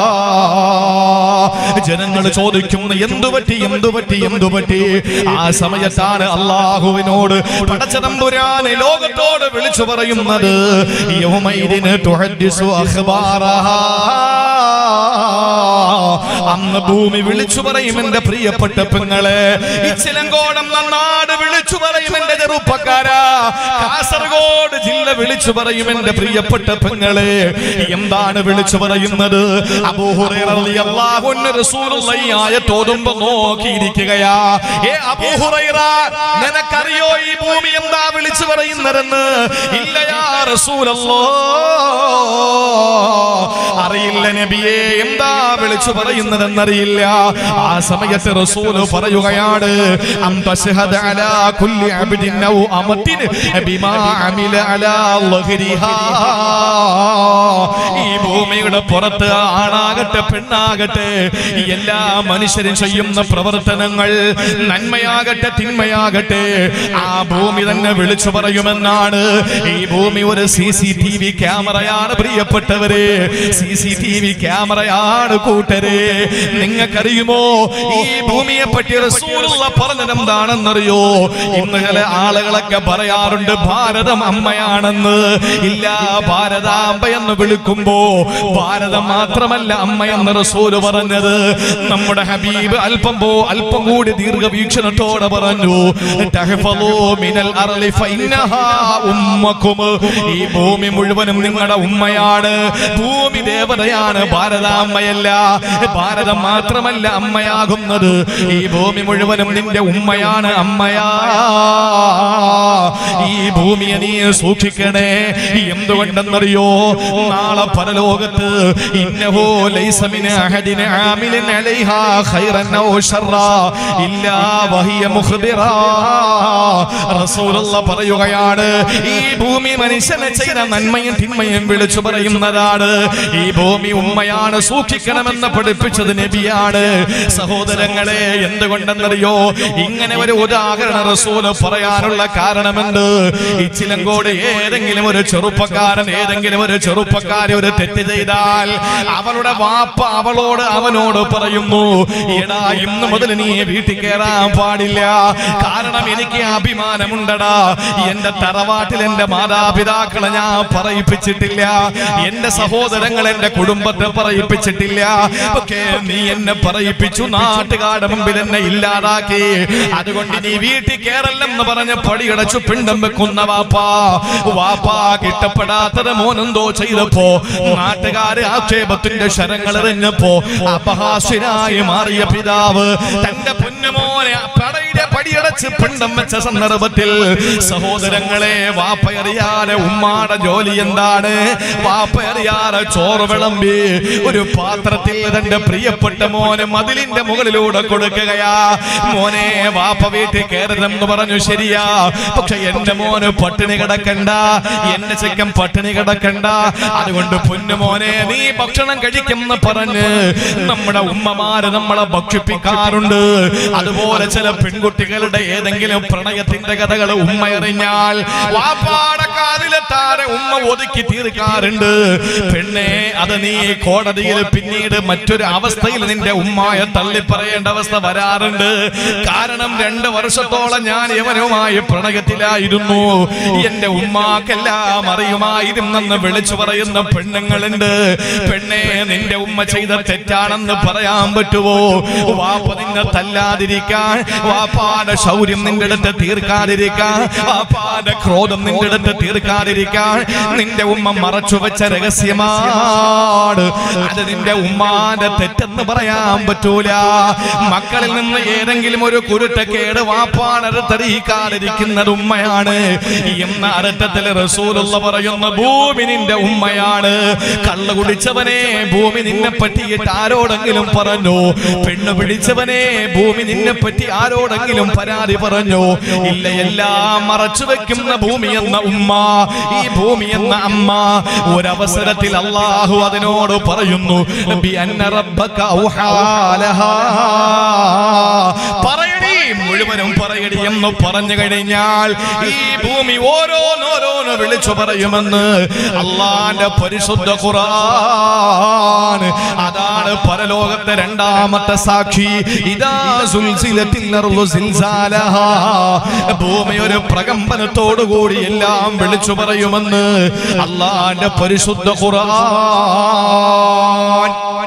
ജനങ്ങൾ ചോദിക്കുന്നു എന്തു പറ്റി എന്തു പറ്റി എന്തു പറ്റി ആ സമയത്താണ് അള്ളാഹുവിനോട് പടച്ചതമ്പുരാന് ലോകത്തോട് വിളിച്ചു പറയുന്നത് യൗമൈദിന് തുഹദ്ദിസു അഖ്ബാറഹാ അന്ന് ഭൂമി വിളിച്ചു പറയും എന്റെ പ്രിയപ്പെട്ട പെങ്ങളെ ഇച്ചിലങ്കോടം നാട് വിളിച്ചു പറയും എന്റെ ചെറുപ്പക്കാരാ കാസർഗോഡ് ജില്ല വിളിച്ചു പറയും എന്റെ പ്രിയപ്പെട്ട പെങ്ങളെ എന്താണ് വിളിച്ചു പറയുന്നത് അബൂഹുറോതുമ്പോ നോക്കിയിരിക്കുകയാ ഏ അബൂഹുറൈറ നിനക്കറിയോ ഈ ഭൂമി എന്താ വിളിച്ചു പറയുന്നതെന്ന് ഇല്ലയാ റസൂലല്ലോ അറിയില്ല നബിയെ എന്താ വിളിച്ചു പറയുന്നതെന്നറിയില്ല ആ സമയത്ത് റസൂല് പറയുകയാണ് അം തശ്ഹദ അലാ കുല്ലി അബ്ദിൻ ഔ അമത്തിൻ ബിമാ അമില അലാ ലഹരിഹാ ഈ ഭൂമിയുടെ പുറത്ത് ആണാകട്ടെ പെണ്ണാകട്ടെ എല്ലാ മനുഷ്യരും ചെയ്യുന്ന പ്രവർത്തനങ്ങൾ നന്മയാകട്ടെ തിന്മയാകട്ടെ ആ ഭൂമി തന്നെ വിളിച്ചു പറയുമെന്നാണ് ഈ ഭൂമി ഒരു സി സി ടി വി ക്യാമറയാണ് പ്രിയപ്പെട്ടവരെ സി സി ടി വി ക്യാമറയാണ് കൂട്ടരെ നിങ്ങൾക്കറിയുമോ ഈ ഭൂമിയെ പറ്റി റസൂലുള്ള പറഞ്ഞത് എന്താണെന്നറിയോ ഇന്ന് ചില ആളുകളൊക്കെ പറയാറുണ്ട് ഭാരതം അമ്മയാണെന്ന് ഇല്ല ഭാരതാംബ എന്ന് വിളിക്കുമ്പോ ഭാരതം മാത്രമല്ല അമ്മയെന്ന് റസൂല് പറഞ്ഞത് നമ്മുടെ ഹബീബ് അല്പം പോ അല്പം കൂടി ദീർഘവീക്ഷണത്തോടെ പറഞ്ഞു തഹ്ഫളൂ മിനൽ അർളി ഫഇന്നഹാ ഉമ്മക്കും ഈ ഭൂമി മുഴുവനും നിങ്ങളുടെ ഉമ്മയാണ് ഭൂമി ദേവതയാണ് ഭാരതാമ്മയല്ല ഭാരതം മാത്രമല്ല അമ്മയാകുന്നത് ഈ ഭൂമി മുഴുവനും നിന്റെ ഉമ്മയാണ് അമ്മയാ ഈ ഭൂമിയെ നീ സൂക്ഷിക്കണേ എന്തുകൊണ്ടെന്നറിയോ നാളെ പരലോകത്ത് ഇന്നഹോ ലൈസ മിൻ അഹദിൻ ആമിലിൻ അലൈഹാ ഖൈറൻ ഔ ശർറാ ഇല്ലാ വഹിയ മുഖ്ബിറാ റസൂലുള്ള പറയുകയാണ് ഈ ഭൂമി മനുഷ്യനെ ചെയ്ത നന്മയും തിന്മയും വിളിച്ചു പറയുന്നതാണ് ഈ ഭൂമി ഉമ്മയാണ് സൂക്ഷിക്കണമെന്ന് പഠിപ്പിച്ചത് നബിയാണ് സഹോദരങ്ങളെ എന്തുകൊണ്ടെന്നറിയോ ഇങ്ങനെ ഒരു ഉദാഹരണ റസൂല് പറയാനുള്ള കാരണമെന്ത് ഇച്ചിലങ്കോട് ഏതെങ്കിലും ഒരു ചെറുപ്പക്കാരൻ ഏതെങ്കിലും ഒരു ചെറുപ്പക്കാരി ഒരു തെറ്റ് ചെയ്താൽ അവളുടെ വാപ്പ അവളോട് അവനോട് പറയുന്നു എടാ ഇന്ന് മുതൽ നീ വീട്ടിൽ കയറാൻ പാടില്ല കാരണം എനിക്ക് അഭിമാനമുണ്ടടാ എന്റെ തറവാട്ടിൽ എന്റെ മാതാപിതാക്കളെ ഞാൻ പറയിപ്പിച്ചിട്ടില്ല എന്റെ സഹോദരങ്ങൾ എന്റെ കുടുംബത്തെ പറയിപ്പിച്ചിട്ടില്ല പക്ഷേ നീ എന്നെ പറയിപ്പിച്ചു നാട്ടുകാരുടെ മുമ്പിൽ എന്നെ ഇല്ലാതാക്കി അതുകൊണ്ട് നീ വീട്ടിൽ കയറല്ലെന്ന് പറഞ്ഞ് പടിയടച്ചു പിണ്ടം വെക്കുന്ന വാപ്പാ വാപ്പാ കിട്ടപ്പെടാത്തത് മോനെന്തോ ചെയ്തപ്പോ നാട്ടുകാര് ആക്ഷേപത്തിന്റെ ശരങ്ങൾ എറിഞ്ഞപ്പോ അപഹാസ്യനായി മാറിയ പിതാവ് തന്റെ പൊന്നുമോനെ പടയുടെ പടിയടച്ച് പിണ്ടം വെച്ച സന്ദർഭത്തിൽ സഹോദരങ്ങളെ വാപ്പയറിയാതെ ഉമ്മാടെ ജോലി എന്താണ് വാപ്പയറിയാതെ ചോറ് വിളമ്പി ഒരു പാത്രത്തിൽ തന്റെ പ്രിയപ്പെട്ട മോന് മതിലിന്റെ മുകളിലൂടെ കൊടുക്കുകയാ മോനെ വാപ്പ വീട്ടിൽ കയറരുതെന്ന് പറഞ്ഞു ശരിയാ പക്ഷെ എന്റെ മോന് പട്ടിണി കിടക്കണ്ട എന്റെ ചെക്കൻ പട്ടിണി കിടക്കണ്ട അതുകൊണ്ട് പൊന്നു മോനെ നീ ഭക്ഷണം കഴിക്കുമെന്ന് പറഞ്ഞ് നമ്മുടെ ഉമ്മമാര് നമ്മളെ ഭക്ഷിപ്പിക്കാറുണ്ട് അതുപോലെ ചില പെൺകുട്ടികളുടെ ഏതെങ്കിലും പ്രണയത്തിന്റെ കഥകൾ ഉമ്മ അറിഞ്ഞാൽ വാപ്പാടെ കാതിലെത്താതെ ഉമ്മ ഒതുക്കി തീർക്കാറുണ്ട് പെണ്ണെ അത് നീ കോടതിയിൽ പിന്നീട് മറ്റൊരു അവസ്ഥയിൽ നിന്റെ ഉമ്മായ തള്ളി പറയേണ്ട അവസ്ഥ വരാറുണ്ട് കാരണം രണ്ട് വർഷത്തോളം ഞാൻ യവനുമായി പ്രണയത്തിലായിരുന്നു എന്റെ ഉമ്മാക്കെല്ലാം അറിയുമായിരുന്നെന്ന് വിളിച്ചു പറയുന്ന പെണ്ണുങ്ങളുണ്ട് പെണ്ണെ നിന്റെ ഉമ്മ ചെയ്ത തെറ്റാണെന്ന് പറയാൻ പറ്റുമോ വാപ്പ നിന്നെ തല്ലാതിരിക്കാൻ വാപ്പാടെ ശൗര്യം നിന്റെ അടുത്ത് തീർക്കാതിരിക്കാൻ വാപ്പാടെ ക്രോധം നിന്റെ അടുത്ത് തീർക്കാതിരിക്കാൻ നിന്റെ ഉമ്മ മറച്ചു വെച്ച രഹസ്യമാണ് അത് നിന്റെ ഉമ്മാന്റെ തെറ്റെന്ന് പറയാൻ പറ്റൂല മക്കളിൽ നിന്ന് ഏതെങ്കിലും ഒരു കുരുട്ടക്കേട് വാപ്പാനടുത്തറിയിക്കാതിരിക്കുന്നത് ഉമ്മയാണ് എന്ന അർത്ഥത്തിൽ റസൂലുള്ള പറയുന്ന ഭൂമി നിന്റെ ഉമ്മയാണ് കള്ളു കുടിച്ചവനെ ഭൂമി നിന്നെ പറ്റിയിട്ട് ആരോടെങ്കിലും പറഞ്ഞു പെണ്ണ് പിടിച്ചവനെ ഭൂമി നിന്നെ പറ്റി ആരോടെങ്കിലും പരാതി പറഞ്ഞു ഇല്ല എല്ലാം മറച്ചു വെക്കുന്ന ഭൂമി എന്ന ഉമ്മ ഈ ഭൂമി എന്ന അമ്മ ഒരവസരത്തിൽ അള്ളാഹു അതിനോട് പറയുന്നു ബി അന്ന റബ്ബക ഔഹാ ലഹാ. പറയടി മുഴുവനും പറയടി എന്താ എന്ന് പറഞ്ഞു കഴിഞ്ഞാൽ ഈ ഭൂമി ഓരോന്നോരോന്ന് വിളിച്ചു പറയുമെന്ന് അള്ളാന്റെ പരിശുദ്ധ ഖുർആൻ അതാണ് പരലോകത്തെ രണ്ടാമത്തെ സാക്ഷി ഇതാ സുൽസിലത്തിൽ അർളു സിൽസാലഹാ. ഭൂമി ഒരു പ്രകമ്പനത്തോടുകൂടി എല്ലാം വിളിച്ചു പറയുമെന്ന് അള്ളാന്റെ പരിശുദ്ധ ഖുർആൻ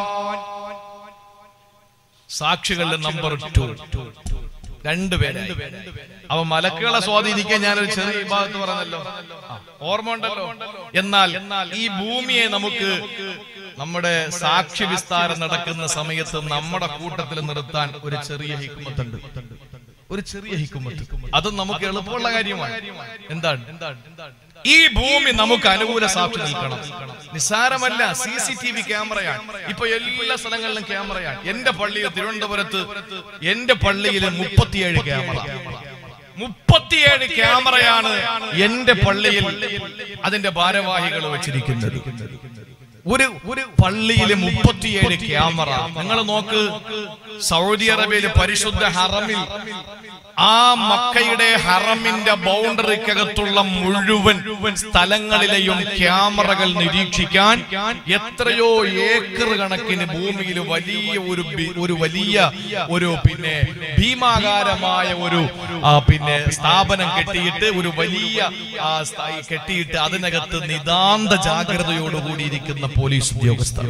സാക്ഷികളുടെ നമ്പർ ടു രണ്ടുപേരായി അവ മലക്കുകളെ സ്വാധീനിക്കാൻ ഞാനൊരു ചെറിയ വിഭാഗത്ത് പറഞ്ഞല്ലോ ആ, ഓർമ്മ ഉണ്ടല്ലോ എന്നാൽ ഈ ഭൂമിയെ നമുക്ക് നമ്മുടെ സാക്ഷി വിസ്താരം നടക്കുന്ന സമയത്ത് നമ്മുടെ കൂട്ടത്തിൽ നിർത്താൻ ഒരു ചെറിയ ഹിക്കുമത്തുണ്ട് ഒരു ചെറിയ ഹിക്കുമത്ത് അത് നമുക്ക് എളുപ്പമുള്ള കാര്യമാണ് എന്താണ് ഈ ഭൂമി നമുക്ക് അനുകൂല സാക്ഷി നിൽക്കണം നിസ്സാരമല്ല സി സി ടി വി ക്യാമറയാണ് ഇപ്പൊ എല്ലാ സ്ഥലങ്ങളിലും ക്യാമറയാണ് എന്റെ പള്ളിയിൽ തിരുവനന്തപുരത്ത് എന്റെ പള്ളിയിൽ മുപ്പത്തിയേഴ് ക്യാമറ മുപ്പത്തിയേഴ് ക്യാമറയാണ് എന്റെ പള്ളിയിൽ അതിന്റെ ഭാരവാഹികൾ വെച്ചിരിക്കുന്നത് ഒരു ഒരു പള്ളിയിൽ മുപ്പത്തിയേഴ് ക്യാമറ നിങ്ങൾ നോക്ക് സൗദി അറേബ്യയിലെ പരിശുദ്ധ ഹറമിൽ ആ മക്കയുടെ ഹറമിന്റെ ബൗണ്ടറിക്കകത്തുള്ള മുഴുവൻ സ്ഥലങ്ങളിലെയും ക്യാമറകൾ നിരീക്ഷിക്കാൻ എത്രയോ ഏക്കർ കണക്കിന് ഭൂമിയിൽ വലിയ ഒരു ബി- ഒരു വലിയ ഒരു പിന്നെ ഭീമാകാരമായ ഒരു ആ, പിന്നെ സ്ഥാപനം കെട്ടിയിട്ട് ഒരു വലിയ ആ, സ്ഥാ- കെട്ടിയിട്ട് അതിനകത്ത് നിതാന്ത ജാഗ്രതയോടുകൂടി ഇരിക്കുന്ന പോലീസ് ഉദ്യോഗസ്ഥർ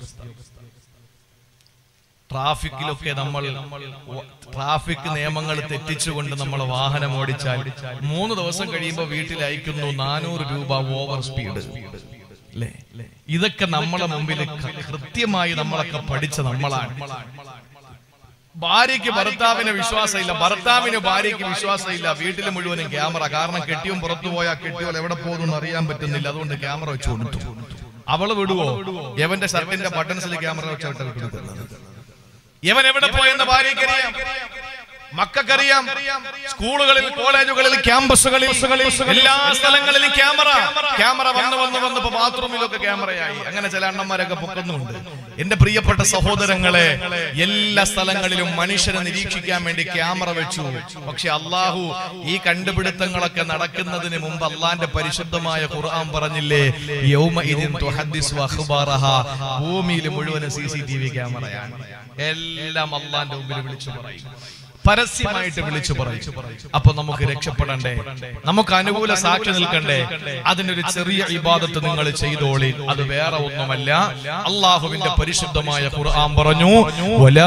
ട്രാഫിക്കിലൊക്കെ നമ്മൾ ട്രാഫിക് നിയമങ്ങൾ തെറ്റിച്ചുകൊണ്ട് നമ്മൾ വാഹനം ഓടിച്ചാൽ മൂന്ന് ദിവസം കഴിയുമ്പോൾ വീട്ടിൽ അയക്കുന്നു നാനൂറ് രൂപ ഓവർ സ്പീഡ് അല്ലേ ഇതൊക്കെ നമ്മളെ മുമ്പിൽ ക- കൃത്യമായി നമ്മളൊക്കെ പഠിച്ച നമ്മളാണ് ഭാര്യയ്ക്ക് ഭർത്താവിന് വിശ്വാസമില്ല ഭർത്താവിന് ഭാര്യയ്ക്ക് വിശ്വാസമില്ല വീട്ടിൽ മുഴുവനും ക്യാമറ കാരണം കെട്ടിയും പുറത്തു പോയാൽ കെട്ടിയോൾ എവിടെ പോകുന്നു അറിയാൻ പറ്റുന്നില്ല അതുകൊണ്ട് ക്യാമറ വെച്ചു കൊടുത്തു അവള് വിടുവോ യവന്റെ ഷർട്ടിന്റെ ബട്ടൺസിൽ ക്യാമറ വെച്ചിട്ട് വിട്ടുകൊടുക്കുന്നത് ഇവൻ എവിടെ പോയെന്ന് ഭാര്യയ്ക്കറിയാം മക്കൾക്കറിയാം സ്കൂളുകളിൽ കോളേജുകളിൽ ക്യാമ്പസുകളിൽ എല്ലാ സ്ഥലങ്ങളിലും ക്യാമറ ക്യാമറ വന്ന് വന്ന് വന്ന് ഇപ്പൊ ബാത്റൂമിലൊക്കെ ക്യാമറയായി അങ്ങനെ ചില അണ്ണന്മാരൊക്കെ പൊക്കുന്നുണ്ട് എന്റെ പ്രിയപ്പെട്ട സഹോദരങ്ങളെ എല്ലാ സ്ഥലങ്ങളിലും മനുഷ്യരെ നിരീക്ഷിക്കാൻ വേണ്ടി ക്യാമറ വെച്ചു പക്ഷെ അള്ളാഹു ഈ കണ്ടുപിടുത്തങ്ങളൊക്കെ നടക്കുന്നതിന് മുമ്പ് അള്ളാന്റെ പരിശുദ്ധമായ ഖുർആൻ പറഞ്ഞില്ലേ യൗമ ഇതിൻ തുഹദ്ദിസു അഖ്ബാറഹ ഭൂമിയിൽ മുഴുവൻ സി സി ടി വി ക്യാമറയാണ് എല്ലാം അള്ളാന്റെ മുമ്പിൽ വിളിച്ചു പറയും പരസ്യമായിട്ട് വിളിച്ചു പറയും അപ്പൊ നമുക്ക് രക്ഷപ്പെടണ്ടേ നമുക്ക് അനുകൂല സാക്ഷി നിൽക്കണ്ടേ അതിനൊരു ചെറിയ ഇബാദത്ത് നിങ്ങൾ ചെയ്തോളി അത് വേറെ ഒന്നുമല്ല അള്ളാഹുവിന്റെ പരിശുദ്ധമായ ഖുർആൻ പറഞ്ഞു വലാ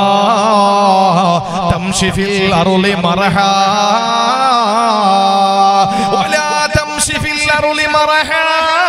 തംശി ഫിൽ അർളി മറഹാ വലാ തംശി ഫിൽ അർളി മറഹാ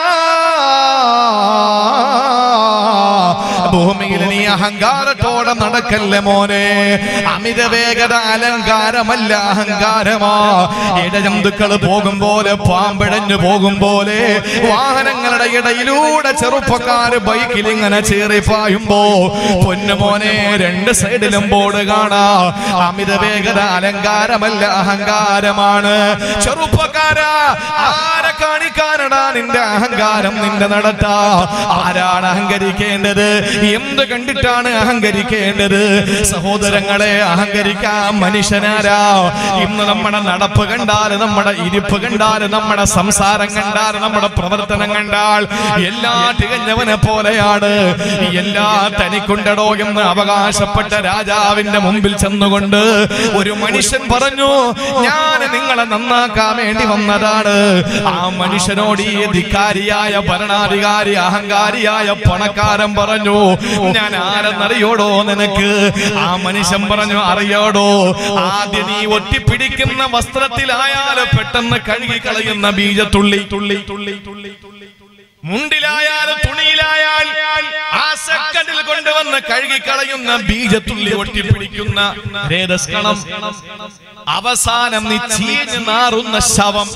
ഭൂമിയിൽ നീ അഹങ്കാരത്തോടെ നടക്കല്ലേ മോനെ അമിത വേഗത അലങ്കാരമല്ല അഹങ്കാരമാ ഇടജന്തുക്കൾ പോകും പോലെ പാമ്പഴഞ്ഞു പോകും പോലെ വാഹനങ്ങളുടെ ഇടയിലൂടെ ചെറുപ്പക്കാര് ബൈക്കിൽ ഇങ്ങനെ ചേറിപ്പായുമ്പോ പൊന്നു മോനെ രണ്ട് സൈഡിലും ബോർഡ് കാണാ അമിത വേഗത അലങ്കാരമല്ല അഹങ്കാരമാണ് ചെറുപ്പക്കാരാ ആരെ കാണിക്കാനടാ നിന്റെ അഹങ്കാരം നിന്റെ നടത്താ ആരാണ് അഹങ്കരിക്കേണ്ടത് എന്ത് കണ്ടിട്ടാണ് അഹങ്കരിക്കേണ്ടത് സഹോദരങ്ങളെ അഹങ്കരിക്കാൻ മനുഷ്യനാരാ ഇന്ന് നമ്മുടെ നടപ്പ് കണ്ടാൽ നമ്മുടെ ഇരിപ്പ് കണ്ടാൽ നമ്മുടെ സംസാരം കണ്ടാൽ നമ്മുടെ പ്രവർത്തനം കണ്ടാൽ എല്ലാ തികഞ്ഞവനെ പോലെയാണ് എല്ലാ തനിക്കുണ്ടടോ എന്ന് അവകാശപ്പെട്ട രാജാവിന്റെ മുമ്പിൽ ചെന്നുകൊണ്ട് ഒരു മനുഷ്യൻ പറഞ്ഞു ഞാൻ നിങ്ങളെ നന്നാക്കാൻ വേണ്ടി വന്നതാണ് ആ മനുഷ്യനോട് ഈ ധിക്കാരിയായ ഭരണാധികാരി അഹങ്കാരിയായ പണക്കാരൻ പറഞ്ഞു ഞാൻ ആരെന്നറിയോടോ നിനക്ക് ആ മനുഷ്യൻ പറഞ്ഞു അറിയോടോ ആദ്യം നീ ഒട്ടിപ്പിടിക്കുന്ന വസ്ത്രത്തിലായാൽ പെട്ടെന്ന് കഴുകി കളയുന്ന ബീജത്തുള്ളി തുള്ളി തുള്ളി തുള്ളി തുള്ളി മുണ്ടിലായാലും തുണിയിലായാൽ ആ സെക്കൻഡിൽ കൊണ്ടുവന്ന് കഴുകിക്കളയുന്ന ബീജത്തുള്ളി ഒട്ടിപ്പിടിക്കുന്ന രേതസ്കണം അവസാനം നീ ചീഞ്ഞ് നാറുന്ന ശവം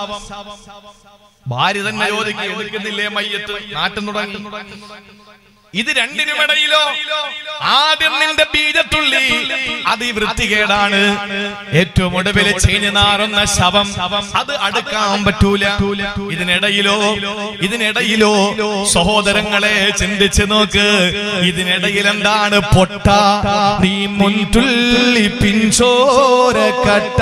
ഭാര്യ തന്നെ ചോദിക്കുക എടുക്കുന്നില്ലേ മയ്യത്ത് നാട്ടം തുടങ്ങി ഇത് രണ്ടിനുമിടയിലോ ആദ്യം നിന്റെ ബീജത്തുള്ളി അത് അതിവൃത്തികേടാണ് ഏറ്റവും ഒടുവിൽ ചീഞ്ഞു നാറുന്ന ശവം അത് അടുക്കാൻ പറ്റൂല ഇതിനിടയിലോ ഇതിനിടയിലോ സഹോദരങ്ങളെ ചിന്തിച്ചു നോക്ക് ഇതിനിടയിൽ എന്താണ് പൊട്ട നീ മുൻതുള്ളി പിൻചോര കട്ട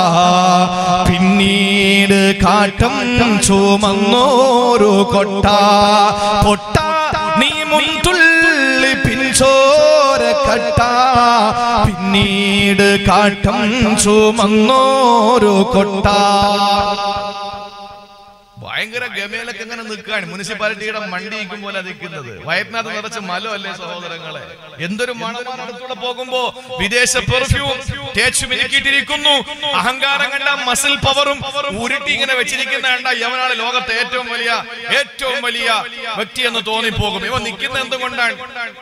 പിന്നീട് കാട്ടം ചുമന്നോരു കൊട്ട പൊട്ട നീ മുൻതുള്ളി പിൻചോര കട്ട പിന്നീട് കാട്ടം ചുമന്നോരു കൊട്ട ഭയങ്കര ഗമയിലൊക്കെ ഇങ്ങനെ നിൽക്കുകയാണ് മുനിസിപ്പാലിറ്റിയുടെ മണ്ടിയിക്കും പോലെ നിൽക്കുന്നത് വയറ്റിനകത്ത് നിറച്ച് മലം അല്ലേ സഹോദരങ്ങളെ എന്തൊരു മണമാണ് അടുത്തൂടെ പോകുമ്പോ വിദേശ പെർഫ്യൂം തേച്ചു മിനുക്കിയിട്ടിരിക്കുന്നു അഹങ്കാരം കണ്ട മസിൽ പവറും ഉരുട്ടി ഇങ്ങനെ വെച്ചിരിക്കുന്ന കണ്ട യവനാണ് ലോകത്തെ ഏറ്റവും വലിയ ഏറ്റവും വലിയ വ്യക്തി എന്ന് തോന്നിപ്പോകും ഇവ നിൽക്കുന്ന എന്തുകൊണ്ടാണ്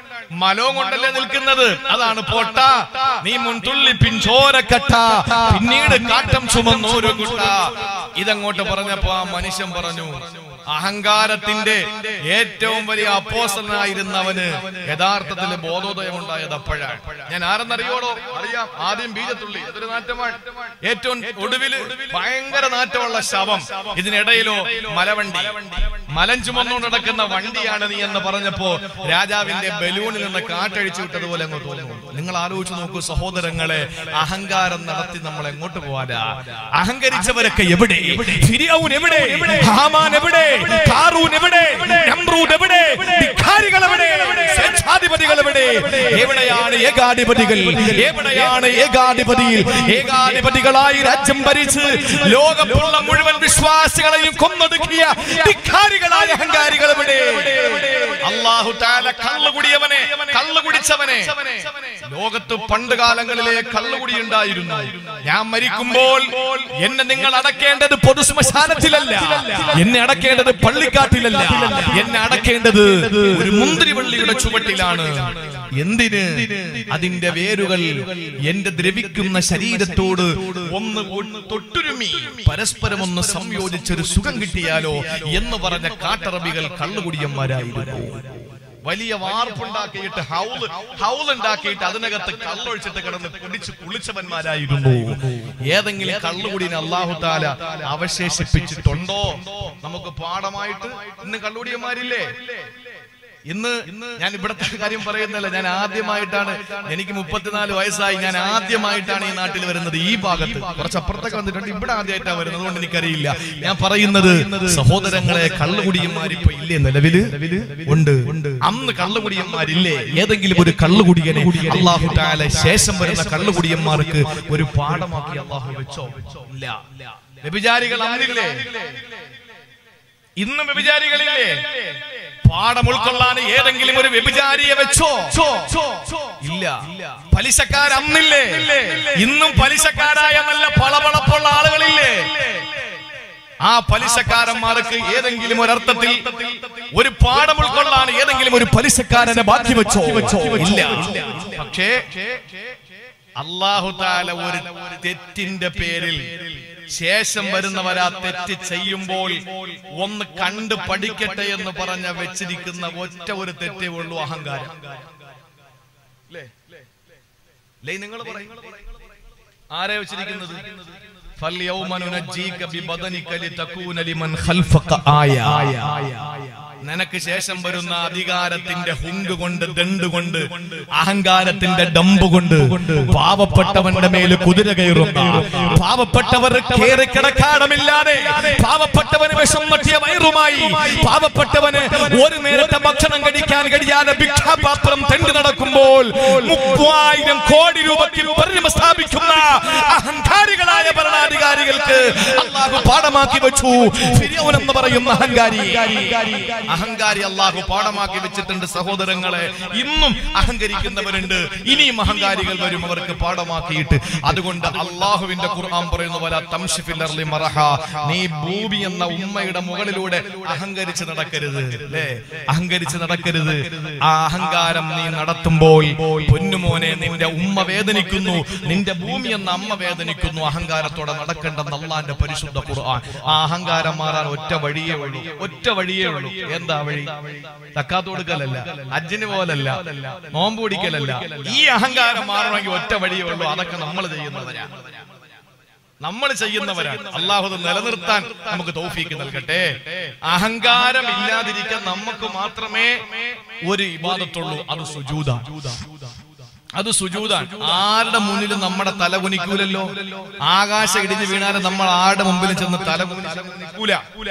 മലവും കൊണ്ടല്ലേ നിൽക്കുന്നത് അതാണ് പൊട്ട നീ മുൻതുള്ളി പിൻചോരക്കട്ട പിന്നീട് കാട്ടം ചുമന്നോരു കുട്ട ഇതങ്ങോട്ട് പറഞ്ഞപ്പോ ആ മനുഷ്യൻ പറഞ്ഞു അഹങ്കാരത്തിന്റെ ഏറ്റവും വലിയ അപ്പോസനായിരുന്നവന് യഥാർത്ഥത്തിൽ ബോധോദയം ഉണ്ടായത് അപ്പോഴാണ് ഞാൻ ആരെന്നറിയോടോ അറിയാം ആദ്യം ബീജത്തുള്ളി അതൊരു നാറ്റമാണ് ഏറ്റവും ഒടുവില് ഭയങ്കര നാറ്റമുള്ള ശവം ഇതിനിടയിലോ മലവണ്ടി മലം ചുമന്നുകൊണ്ട് നടക്കുന്ന വണ്ടിയാണ് നീ എന്ന് പറഞ്ഞപ്പോ രാജാവിന്റെ ബലൂണിൽ നിന്ന് കാറ്റഴിച്ചു വിട്ടതുപോലെ അങ്ങ് തോന്നുന്നു നിങ്ങൾ ആലോചിച്ച് നോക്കൂ സഹോദരങ്ങളെ അഹങ്കാരം നടത്തി നമ്മൾ എങ്ങോട്ട് പോവാനാ അഹങ്കരിച്ചവരൊക്കെ എവിടെ ഫിരിയൗൻ എവിടെ ഹാമാൻ എവിടെ കാറൂൻ എവിടെ നമ്രൂദ് എവിടെ ധിക്കാരികൾ എവിടെ സ്വേച്ഛാധിപതികൾ എവിടെ എവിടെയാണ് ഏകാധിപതികൾ എവിടെയാണ് ഏകാധിപതിയിൽ ഏകാധിപതികളായി രാജ്യം ഭരിച്ച് ലോകമുള്ള മുഴുവൻ വിശ്വാസികളെയും കൊന്നൊതുക്കിയ ധിക്കാരികളായ അഹങ്കാരികൾ എവിടെ അള്ളാഹു താല കള്ളുകുടിയവനെ കള്ളുകുടിച്ചവനെ ലോകത്ത് പണ്ട് കാലങ്ങളിലെ കള്ളുകുടി ഉണ്ടായിരുന്നു ഞാൻ മരിക്കുമ്പോൾ എന്നെ നിങ്ങൾ അടക്കേണ്ടത് പൊതുശ്മശാനത്തിലല്ല എന്നെ അടക്കേണ്ടത് പള്ളിക്കാട്ടിലല്ല എന്നെ അടക്കേണ്ടത് ഒരു മുന്തിരിവള്ളിയുടെ ചുവട്ടിലാണ് എന്തിന് അതിന്റെ വേരുകൾ എന്റെ ദ്രവിക്കുന്ന ശരീരത്തോട് ഒന്ന് ഒന്ന് തൊട്ടുരുമി പരസ്പരം ഒന്ന് സംയോജിച്ചൊരു സുഖം കിട്ടിയാലോ എന്ന് പറഞ്ഞ കാട്ടറബികൾ കള്ളുകുടിയന്മാരായിരുന്നു വലിയ വാർപ്പുണ്ടാക്കിയിട്ട് ഹൗല് ഹൗൽ ഉണ്ടാക്കിയിട്ട് അതിനകത്ത് കള്ളൊഴിച്ചിട്ട് കിടന്ന് കുടിച്ച് കുളിച്ചവന്മാരായിരുന്നു ഏതെങ്കിലും കള്ളുകുടിനെ അള്ളാഹു താല അവശേഷിപ്പിച്ചിട്ടുണ്ടോ നമുക്ക് പാഠമായിട്ട് ഇന്ന് കള്ളുകുടിയന്മാരില്ലേ ഇന്ന് ഞാൻ ഇവിടത്തെ കാര്യം പറയുന്നല്ല ഞാൻ ആദ്യമായിട്ടാണ് എനിക്ക് മുപ്പത്തിനാല് വയസ്സായി ഞാൻ ആദ്യമായിട്ടാണ് ഈ നാട്ടിൽ വരുന്നത് ഈ ഭാഗത്ത് കുറച്ച് അപ്പുറത്തൊക്കെ വന്നിട്ടുണ്ട് ഇവിടെ ആദ്യമായിട്ടാണ് വരുന്നത് അതുകൊണ്ട് എനിക്കറിയില്ല ഞാൻ പറയുന്നത് സഹോദരങ്ങളെ കള്ളുകുടിയന്മാരിപ്പോ ഇല്ലേ നിലവില് ഉണ്ട് അന്ന് കള്ളുകുടിയന്മാരില്ലേ ഏതെങ്കിലും ഒരു കള്ളുകുടിയനെ അള്ളാഹു താല ശേഷം വരുന്ന കള്ളുകുടിയന്മാർക്ക് ഒരു പാഠമാക്കി അള്ളാഹു വെച്ചോ ഇല്ല വ്യഭിചാരികൾ അന്നില്ലേ ഇന്നും വ്യഭിചാരികളില്ലേ പാഠം ഉൾക്കൊള്ളാൻ ഏതെങ്കിലും ഒരു വ്യഭിചാരിയെ വെച്ചോ ഇല്ല പലിശക്കാർ അന്നില്ലേ ഇന്നും പലിശക്കാരായ നല്ല പളപളപ്പുള്ള ആളുകളില്ലേ ആ പലിശക്കാരന്മാർക്ക് ഏതെങ്കിലും ഒരർത്ഥത്തിൽ ഒരു പാഠം ഉൾക്കൊള്ളാൻ ഏതെങ്കിലും ഒരു പലിശക്കാരനെ ബാക്കി വെച്ചോ ഇല്ല പക്ഷേ അള്ളാഹു താല ഒരു തെറ്റിന്റെ പേരിൽ ശേഷം വരുന്നവരാ തെറ്റ് ചെയ്യുമ്പോൾ ഒന്ന് കണ്ട് പഠിക്കട്ടെ എന്ന് പറഞ്ഞ വെച്ചിരിക്കുന്ന ഒറ്റ ഒരു തെറ്റേ ഉള്ളൂ അഹങ്കാരം നിങ്ങൾ പറയും ആരെ വെച്ചിരിക്കുന്നത് فَالْيَوْمَ نُنَجِّيكَ بِبَدَنِكَ لِتَكُونَ لِمَنْ خَلْفَكَ آيَةً നിനക്ക് ശേഷം വരുന്ന അധികാരത്തിന്റെ ഹുങ്ക് കൊണ്ട് ദണ്ട് കൊണ്ട് അഹങ്കാരത്തിന്റെ ഡമ്പ് കൊണ്ട് പാവപ്പെട്ടവന്റെ മേല് കുതിര കയറുന്ന പാവപ്പെട്ടവർ കയറി കിടക്കാടമില്ലാതെ പാവപ്പെട്ടവന് വിഷം നട്ടിയ വയറുമായി പാവപ്പെട്ടവന് ഒരു നേരത്തെ ഭക്ഷണം കഴിക്കാൻ കഴിയാതെ ഭിക്ഷാപാത്രം തെണ്ടി നടക്കുമ്പോൾ മുപ്പതിനായിരം കോടി രൂപയ്ക്ക് പരിമ സ്ഥാപിക്കുന്ന അഹങ്കാരികളായ ഭരണാധികാരികൾക്ക് അള്ളാഹു പാഠമാക്കി വെച്ചു ഫിരൗൻ എന്ന് പറയുന്ന അഹങ്കാരി അഹങ്കാരി അള്ളാഹു പാഠമാക്കി വെച്ചിട്ടുണ്ട് സഹോദരങ്ങളെ ഇന്നും അഹങ്കരിക്കുന്നവരുണ്ട് ഇനിയും അഹങ്കാരികൾ വരും അവർക്ക് പാഠമാക്കിയിട്ട് അതുകൊണ്ട് അള്ളാഹുവിന്റെ ഖുർആൻ പറയുന്ന പോലെ തംഷിഫിൽ അർളി മറഹ നീ ഭൂമി എന്ന ഉമ്മയുടെ മുകളിലൂടെ അഹങ്കരിച്ച് നടക്കരുത് അല്ലേ അഹങ്കരിച്ച് നടക്കരുത് ആ അഹങ്കാരം നീ നടത്തുമ്പോൾ പൊന്നുമോനെ നിന്റെ ഉമ്മ വേദനിക്കുന്നു നിന്റെ ഭൂമി എന്ന അമ്മ വേദനിക്കുന്നു അഹങ്കാരത്തോടെ നടക്കേണ്ടെന്ന് അള്ളാന്റെ പരിശുദ്ധ ഖുർആൻ ആ അഹങ്കാരം മാറാൻ ഒറ്റ വഴിയേ ഉള്ളൂ ഒറ്റ വഴിയേ ഉള്ളൂ എന്താ വഴി തക്കാത്ത് കൊടുക്കലല്ല അജ്ജിന് പോലല്ല നോമ്പ് പിടിക്കലല്ല ഈ അഹങ്കാരം മാറണമെങ്കിൽ ഒറ്റ വഴിയേ ഉള്ളൂ അതൊക്കെ നമ്മൾ ചെയ്യുന്നവരാ നമ്മൾ ചെയ്യുന്നവരാണ് അള്ളാഹു അത് നിലനിർത്താൻ നമുക്ക് തൗഫീക്ക് നൽകട്ടെ അഹങ്കാരം ഇല്ലാതിരിക്കാൻ നമുക്ക് മാത്രമേ ഒരു ഇബാദത്തുള്ളൂ അത് സുജൂദ അത് സുജൂദാണ് ആരുടെ മുന്നിലും നമ്മുടെ തല കുനിക്കൂലല്ലോ ആകാശം ഇടിഞ്ഞു വീണാലും നമ്മൾ ആരുടെ മുമ്പിലും ചെന്ന് തല കുനിക്കൂല